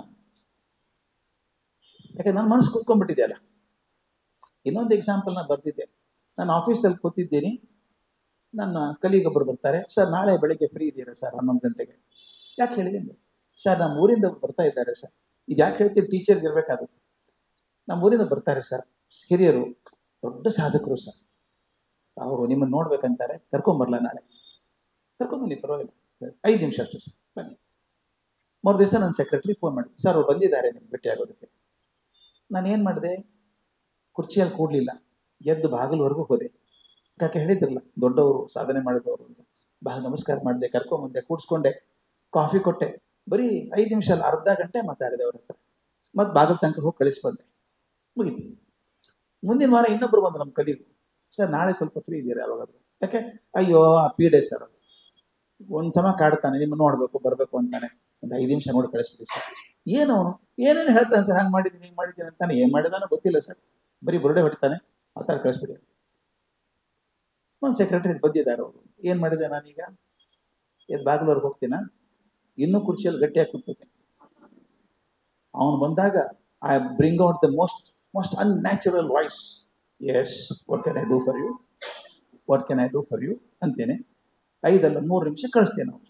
[SPEAKER 1] ಯಾಕೆ ನನ್ನ ಮನಸ್ಸು ಕುತ್ಕೊಂಡ್ಬಿಟ್ಟಿದೆಯಲ್ಲ ಇನ್ನೊಂದು ಎಕ್ಸಾಂಪಲ್ ನಾನು ಬರ್ತಿದ್ದೆ ನಾನು ಆಫೀಸಲ್ಲಿ ಕೂತಿದ್ದೀನಿ ನನ್ನ ಕಲೀಗೊಬ್ಬರು ಬರ್ತಾರೆ ಸರ್ ನಾಳೆ ಬೆಳಿಗ್ಗೆ ಫ್ರೀ ಇದೀರಾ ಸರ್ ಹನ್ನೊಂದು ಗಂಟೆಗೆ ಯಾಕೆ ಹೇಳಿದೆ ಅಂದೆ. ಸರ್ ನಮ್ಮ ಊರಿಂದ ಒಬ್ರು ಬರ್ತಾ ಇದ್ದಾರೆ ಸರ್ ಇದು ಯಾಕೆ ಹೇಳ್ತೀವಿ ಟೀಚರ್ಗೆ ಇರಬೇಕಾಗುತ್ತೆ ನಮ್ಮ ಊರಿಂದ ಬರ್ತಾರೆ ಸರ್ ಹಿರಿಯರು ದೊಡ್ಡ ಸಾಧಕರು ಸರ್ ಅವರು ನಿಮ್ಮನ್ನು ನೋಡ್ಬೇಕಂತಾರೆ ಕರ್ಕೊಂಬರ್ಲ ನಾಳೆ ಕರ್ಕೊಂಬನ್ನಿ ಪರವಾಗಿಲ್ಲ ಐದು ನಿಮಿಷ ಅಷ್ಟೇ ಸರ್ ಬನ್ನಿ ಮೂರು ದಿವಸ ನನ್ನ ಸೆಕ್ರೆಟರಿ ಫೋನ್ ಮಾಡಿ ಸರ್ ಅವ್ರು ಬಂದಿದ್ದಾರೆ ನಿಮ್ಗೆ ಭೇಟಿ ಆಗೋದಕ್ಕೆ ನಾನು ಏನು ಮಾಡಿದೆ ಕುರ್ಚಿಯಲ್ಲಿ ಕೂಡಲಿಲ್ಲ ಎದ್ದು ಬಾಗಿಲವರೆಗೂ ಹೋದೆ ಯಾಕೆ ಹೇಳಿದ್ರಲ್ಲ ದೊಡ್ಡವರು ಸಾಧನೆ ಮಾಡಿದವರು ಅಂತ ಬಾಗ ನಮಸ್ಕಾರ ಮಾಡಿದೆ ಕರ್ಕೊಂಬಂದೆ ಕೂಡ್ಸ್ಕೊಂಡೆ ಕಾಫಿ ಕೊಟ್ಟೆ ಬರೀ ಐದು ನಿಮಿಷ ಅಲ್ಲ ಅರ್ಧ ಗಂಟೆ ಮಾತಾಡಿದೆ ಅವ್ರ ಹತ್ರ ಮತ್ತೆ ಬಾಗಿಲು ತನಕ ಹೋಗಿ ಕಳಿಸ್ಬಂದೆ ಮುಗೀತು ಮುಂದಿನ ವಾರ ಇನ್ನೊಬ್ರು ಬಂದು ನಮ್ಮ ಕಲೀಗು ಸರ್ ನಾಳೆ ಸ್ವಲ್ಪ ಫ್ರೀ ಇದೀರಾ ಯಾವಾಗಾದ್ರು ಯಾಕೆ ಅಯ್ಯೋ ಆ ಪೀಡೆ ಸರ್ ಒಂದ್ ಸಮ ಕಾಡ್ತಾನೆ ನಿಮ್ಮ ನೋಡ್ಬೇಕು ಬರ್ಬೇಕು ಅಂತಾನೆ ಒಂದು ಐದು ನಿಮಿಷ ನೋಡಿ ಕಳಿಸ್ಬಿಡಿ ಸರ್ ಏನು ಅವನು ಏನೇನು ಹೇಳ್ತಾನೆ ಸರ್ ಹಂಗೆ ಮಾಡಿದ್ದೀನಿ ಹಿಂಗೆ ಮಾಡಿದ್ದೀನಿ ಅಂತಾನೆ ಏನು ಮಾಡಿದಾನೋ ಗೊತ್ತಿಲ್ಲ ಸರ್ ಬರೀ ಬುರುಡೆ ಹೊಡಿತಾನೆ ಆ ಥರ ಕಳಿಸ್ಬಿಡಿ ಒಂದು ಸೆಕ್ರೆಟರಿ ಬಂದಿದ್ದಾರೆ ಅವರು ಏನು ಮಾಡಿದೆ ನಾನೀಗ ಎದ್ದು ಬಾಗಿಲವ್ರಿಗೆ ಹೋಗ್ತೀನ ಇನ್ನೂ ಕುರ್ಚಿಯಲ್ಲಿ ಗಟ್ಟಿಯಾಗಿ ಕೂತ್ಕೋತೀನಿ ಅವನು ಬಂದಾಗ I bring out the most most unnatural voice yes what can I do for you what can I do for you ಅಂತೇನೆ ಐದಲ್ಲ ಮೂರು ನಿಮಿಷ ಕಳಿಸ್ತೇನೆ ಅವ್ರು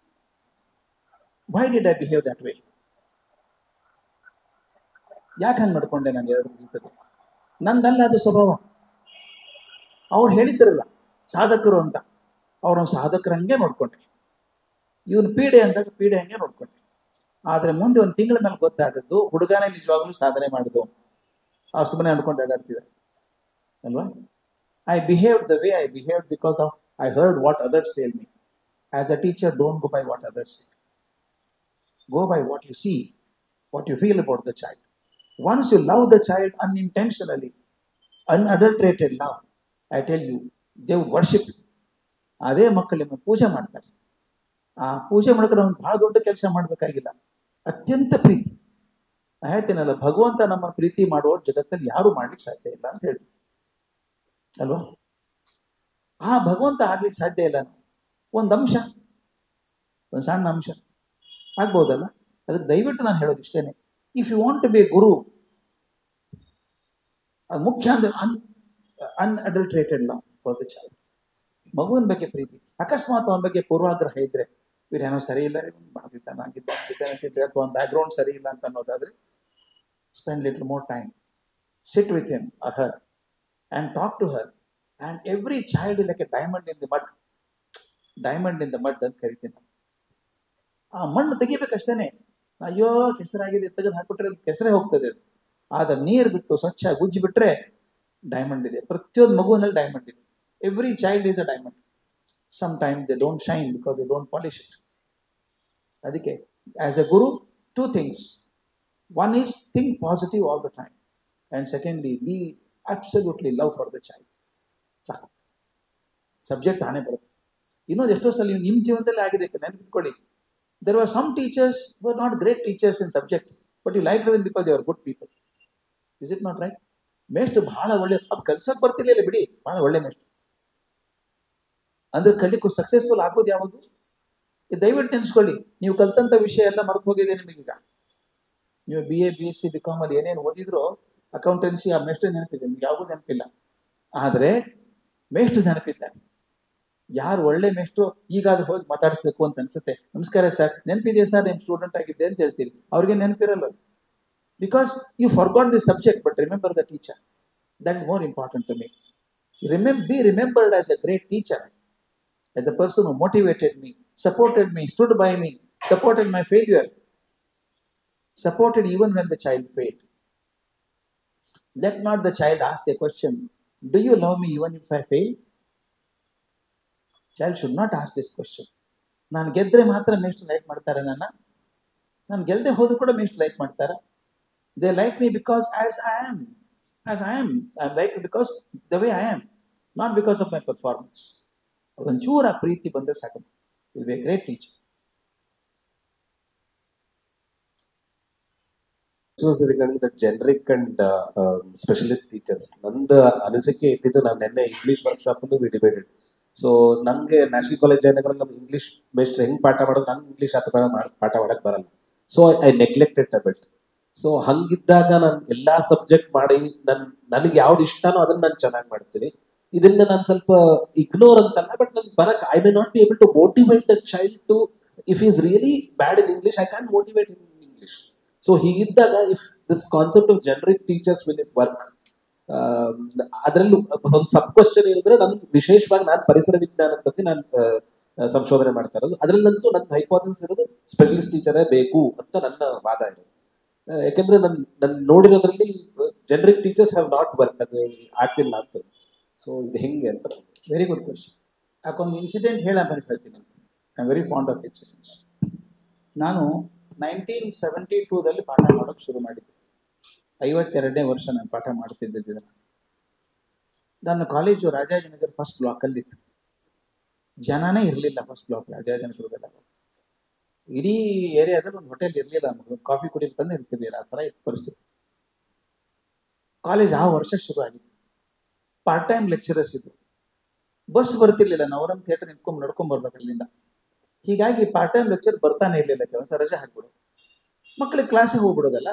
[SPEAKER 1] why did I behave that way ಯಾಕೆ ಹಂಗೆ ನಡ್ಕೊಂಡೆ ನಾನು ಎರಡು ಜೊತೆಗೆ ನಂದಲ್ಲ ಅದು ಸ್ವಭಾವ ಅವ್ರು ಹೇಳಿದ್ರಲ್ಲ ಸಾಧಕರು ಅಂತ ಅವ್ರನ್ನ ಸಾಧಕರಂಗೆ ನೋಡ್ಕೊಂಡೆ ಇವನು ಪೀಡೆ ಅಂದಾಗ ಪೀಡೆ ಹಂಗೆ ನೋಡ್ಕೊಂಡೆ ಆದ್ರೆ ಮುಂದೆ ಒಂದು ತಿಂಗಳ ಮೇಲೆ ಗೊತ್ತಾದದ್ದು ಹುಡುಗನೇ ನಿಜವಾಗ್ಲೂ ಸಾಧನೆ ಮಾಡಿದ್ದು ಅವ್ರು ಸುಮ್ಮನೆ ಅನ್ಕೊಂಡು ಅಡ್ಡಾಡ್ತಿದ್ದಾರೆ ಅಲ್ವಾ I behave the way I behave because of I heard what others tell me as a teacher don't go by what others go by what you see what you feel about the child once you love the child unintentionally unadulterated love I tell you they would worship ಅದೇ ಮಕ್ಕಳು ನಿಮ್ಮ ಪೂಜೆ ಮಾಡ್ತಾರೆ ಆ ಪೂಜೆ ಮಾಡಿದ್ರೆ ಅವ್ನು ಬಹಳ ದೊಡ್ಡ ಕೆಲಸ ಮಾಡ್ಬೇಕಾಗಿಲ್ಲ ಅತ್ಯಂತ ಪ್ರೀತಿ ನಾ ಹೇಳ್ತೀನಲ್ಲ ಭಗವಂತ ನಮ್ಮ ಪ್ರೀತಿ ಮಾಡುವ ಜಗತ್ತಲ್ಲಿ ಯಾರು ಮಾಡ್ಲಿಕ್ಕೆ ಸಾಧ್ಯ ಇಲ್ಲ ಅಂತ ಹೇಳ್ತೀನಿ ಅಲ್ವಾ ಆ ಭಗವಂತ ಆಗ್ಲಿಕ್ಕೆ ಸಾಧ್ಯ ಇಲ್ಲ ಒಂದು ಅಂಶ ಒಂದು ಸಣ್ಣ ಅಂಶ ಆಗ್ಬೋದಲ್ಲ ಅದಕ್ಕೆ ದಯವಿಟ್ಟು ನಾನು ಹೇಳೋದು ಇಷ್ಟೇನೆ if you want to be guru ಅದು ಮುಖ್ಯ ಅಂದ್ರೆ an unadulterated love for the child ಮಗುವಿನ ಬಗ್ಗೆ ಪ್ರೀತಿ ಅಕಸ್ಮಾತ್ ಅವನ ಬಗ್ಗೆ ಪೂರ್ವಾಗ್ರಹ ಇದ್ರೆ ಇವ್ರೇನೋ ಸರಿ ಇಲ್ಲ ಆಗಿದ್ದಾನೆ ಆಗಿದ್ದಾನೆ ಅಂತಿದ್ರೆ ಅಥವಾ ಒಂದು ಬ್ಯಾಕ್ಗ್ರೌಂಡ್ ಸರಿ ಇಲ್ಲ ಅಂತ ಅನ್ನೋದಾದ್ರೆ spend little more time sit with him or her and talk to her and every child like a diamond in the mud diamond in the mud ಅಂತ ಕರಿತೀನಿ ನಾವು. ಆ ಮಣ್ಣು ತೆಗಿಬೇಕಷ್ಟೇನೆ ಅಯ್ಯೋ ಕೆಸರಾಗಿದೆ ತೆಗೆದು ಹಾಕ್ಬಿಟ್ರೆ ಅದು ಕೆಸರೇ ಹೋಗ್ತದೆ ಅದು ಆದ್ರೆ ನೀರು ಬಿಟ್ಟು ಸ್ವಚ್ಛ ಗುಜ್ಜಿ ಬಿಟ್ರೆ ಡೈಮಂಡ್ ಇದೆ ಪ್ರತಿಯೊಂದು ಮಗುವಿನಲ್ಲಿ ಡೈಮಂಡ್ ಇದೆ every child is a diamond some time they don't shine because they don't polish it ಅದಕ್ಕೆ as a guru two things one is think positive all the time and secondly be absolutely love for the child ಸಾಕು subject ತಾನೇ ಬರುತ್ತೆ ಇನ್ನೊಂದು ಎಷ್ಟೋ ಸಲ ನೀವು ನಿಮ್ಮ ಜೀವನದಲ್ಲಿ ಆಗಿದೆ ನೆನಪಿಟ್ಕೊಳ್ಳಿ there are some teachers were not great teachers in subject but you like them because you are good people is it not right ಮೇಷ್ಟು ಬಹಳ ಒಳ್ಳೆ ಅದು ಕಲ್ಸಕ್ ಬರ್ತಿರ್ಲಿಲ್ಲ ಬಿಡಿ ಬಹಳ ಒಳ್ಳೆ ಮೇಷ್ಟು ಅಂದ್ರೆ ಕಲಿಕ್ಕೂ ಸಕ್ಸಸ್ಫುಲ್ ಆಗೋದು ಯಾವುದು ಇದು ದಯವಿಟ್ಟು ನೆನೆಸ್ಕೊಳ್ಳಿ ನೀವು ಕಲ್ತಂತ ವಿಷಯ ಎಲ್ಲ ಮರೆತು ಹೋಗಿದೆ ನಿಮಗೀಗ ನೀವು B A B S C B com ಅಲ್ಲಿ ಏನೇನು ಓದಿದ್ರು ಅಕೌಂಟೆನ್ಸಿ ಆ ಮೇಷ್ಟು ನೆನಪಿದೆ ನಿಮ್ಗೆ ಯಾವುದೂ ನೆನಪಿಲ್ಲ ಆದ್ರೆ ಮೇಷ್ಟು ನೆನಪಿದ್ದಾನೆ ಯಾರು ಒಳ್ಳೆ ಮೇಷ್ಟು ಈಗಾದ್ರೂ ಹೋಗಿ ಮಾತಾಡಿಸ್ಬೇಕು ಅಂತ ಅನ್ಸುತ್ತೆ ನಮಸ್ಕಾರ ಸರ್ ನೆನಪಿದೆಯಾ ಸರ್ ನಿಮ್ಮ ಸ್ಟೂಡೆಂಟ್ ಆಗಿದ್ದೆ ಅಂತ ಹೇಳ್ತೀರಿ ಅವ್ರಿಗೆ ನೆನಪಿರಲ್ಲ because you forgot the subject but remember the teacher that is more important to me remember be remembered as a great teacher as a person who motivated me, supported me, stood by me, supported my failure, supported even when the child failed. Let not the child ask a question, Do you love me even if I fail? Child should not ask this question. ನಾನು ಗೆದ್ರೆ ಮಾತ್ರ ಮೇಷ್ಟು like ಮಾಡ್ತಾರೆ ನನ್ನ ನಾನು ಗೆಲ್ಲದೆ ಹೋದ್ರು ಕೂಡ ಮೇಷ್ಟು ಲೈಕ್ ಮಾಡ್ತಾರ they like me because as I am as I am I like because the way I am not because of my performance ಒಂಚೂರ ಪ್ರೀತಿ ಬಂದ್ರೆ ಸಾಕು will be great teacher
[SPEAKER 4] the generic and specialist teachers ನಂದು ಅನಿಸಿಕೆ ಇದ್ದಿದ್ದು ನಾನು ನಿನ್ನೆ English workshop we debated so ನಂಗೆ ನ್ಯಾಷನಲ್ ಕಾಲೇಜ್ ಜಯನಗರ ನಮ್ಮ ಇಂಗ್ಲಿಷ್ ಮೇಸ್ಟ್ರು ಹೆಂಗ್ ಪಾಠ ಮಾಡೋದು ನಂಗೆ ಇಂಗ್ಲಿಷ್ ಅಥವಾ ಪಾಠ ಮಾಡಕ್ ಬರಲ್ಲ so I neglected a bit so ಹಂಗಿದ್ದಾಗ ನಾನು ಎಲ್ಲಾ ಸಬ್ಜೆಕ್ಟ್ ಮಾಡಿ ನನ್ ನನಗೆ ಯಾವ್ದು ಇಷ್ಟನೋ ಅದನ್ನ ನಾನು ಚೆನ್ನಾಗಿ ಮಾಡ್ತೀನಿ ಇದನ್ನ ನಾನು ಸ್ವಲ್ಪ ಇಗ್ನೋರ್ ಅಂತಲ್ಲ ಬಟ್ ನನ್ ಬರಕ್ I may not be able to motivate the child to if is really bad in English I can motivate in English so ಹೀಗಿದ್ದಾಗ if this concept of generic teachers will it work ಅದರಲ್ಲೂ ಒಂದು sub question ಏನಂದ್ರೆ ನನ್ ವಿಶೇಷವಾಗಿ ನಾನು ಪರಿಸರ ವಿಜ್ಞಾನದ ಬಗ್ಗೆ ನಾನು ಸಂಶೋಧನೆ ಮಾಡ್ತಾ ಇರೋದು ಅದ್ರಲ್ಲಂತೂ ನನ್ನ ಹೈಪೋಥಿಸ್ ಇರೋದು ಸ್ಪೆಷಲಿಸ್ಟ್ ಟೀಚರೇ ಬೇಕು ಅಂತ ನನ್ನ ವಾದ ಇರೋದು ಆ, ಯಾಕಂದ್ರೆ ನನ್ ನನ್ ನೋಡಿರೋದ್ರಲ್ಲಿ generic teachers have not work ಅದು ಆಗ್ತಿಲ್ಲ ಅಂತ ಸೊ ಇದು ಹೆಂಗೆ ಅಂತ
[SPEAKER 1] ವೆರಿ ಗುಡ್ ಕ್ವಶನ್ ಯಾಕೊಂದು ಇನ್ಸಿಡೆಂಟ್ ಹೇಳ ಅಂತ ಹೇಳ್ತೀನಿ I very fond of incidents ನಾನು ನೈನ್ಟೀನ್ ಸೆವೆಂಟಿ ಟೂದಲ್ಲಿ ಪಾಠ ಮಾಡೋಕೆ ಶುರು ಮಾಡಿದ್ದೆ ಐವತ್ತೆರಡನೇ ವರ್ಷ ನಾನು ಪಾಠ ಮಾಡ್ತಿದ್ದಿದ್ದು ಇದನ್ನ ನನ್ನ ಕಾಲೇಜು ರಾಜಾಜಿನಗರ್ ಫಸ್ಟ್ ಬ್ಲಾಕಲ್ಲಿ ಇತ್ತು ಜನನೇ ಇರಲಿಲ್ಲ ಫಸ್ಟ್ ಬ್ಲಾಕ್ ರಾಜಾಜಿನಗರದಲ್ಲಿ ಅವಾಗ. ಇಡೀ ಏರಿಯಾದಲ್ಲಿ ಒಂದು ಹೋಟೆಲ್ ಇರಲಿಲ್ಲ ನಮಗೆ ಕಾಫಿ ಕುಡಿಲಿಕ್ಕೆ ತಂದು ಇರ್ತಿರ್ಲಿಲ್ಲ ಆ ಥರ ಇತ್ತು ಪರಿಸ್ಥಿತಿ ಕಾಲೇಜ್ ಆ ವರ್ಷ ಶುರು ಆಗಿತ್ತು ಪಾರ್ಟ್ ಟೈಮ್ ಲೆಕ್ಚರರ್ಸ್ ಇದ್ರು ಬಸ್ ಬರ್ತಿರ್ಲಿಲ್ಲ ನವರಂ ಥಿಯೇಟರ್ ನಿಂತ್ಕೊಂಡ್ ನಡ್ಕೊಂಡ್ ಬರ್ಬೇಕು ಅಲ್ಲಿಂದ ಹೀಗಾಗಿ ಪಾರ್ಟ್ ಟೈಮ್ ಲೆಕ್ಚರ್ ಬರ್ತಾನೆ ಇರ್ಲಿಲ್ಲ ಕೆಲಸ ರಜೆ ಹಾಕ್ಬಿಡು ಮಕ್ಕಳಿಗೆ ಕ್ಲಾಸಿಗೆ ಹೋಗ್ಬಿಡೋದಲ್ಲ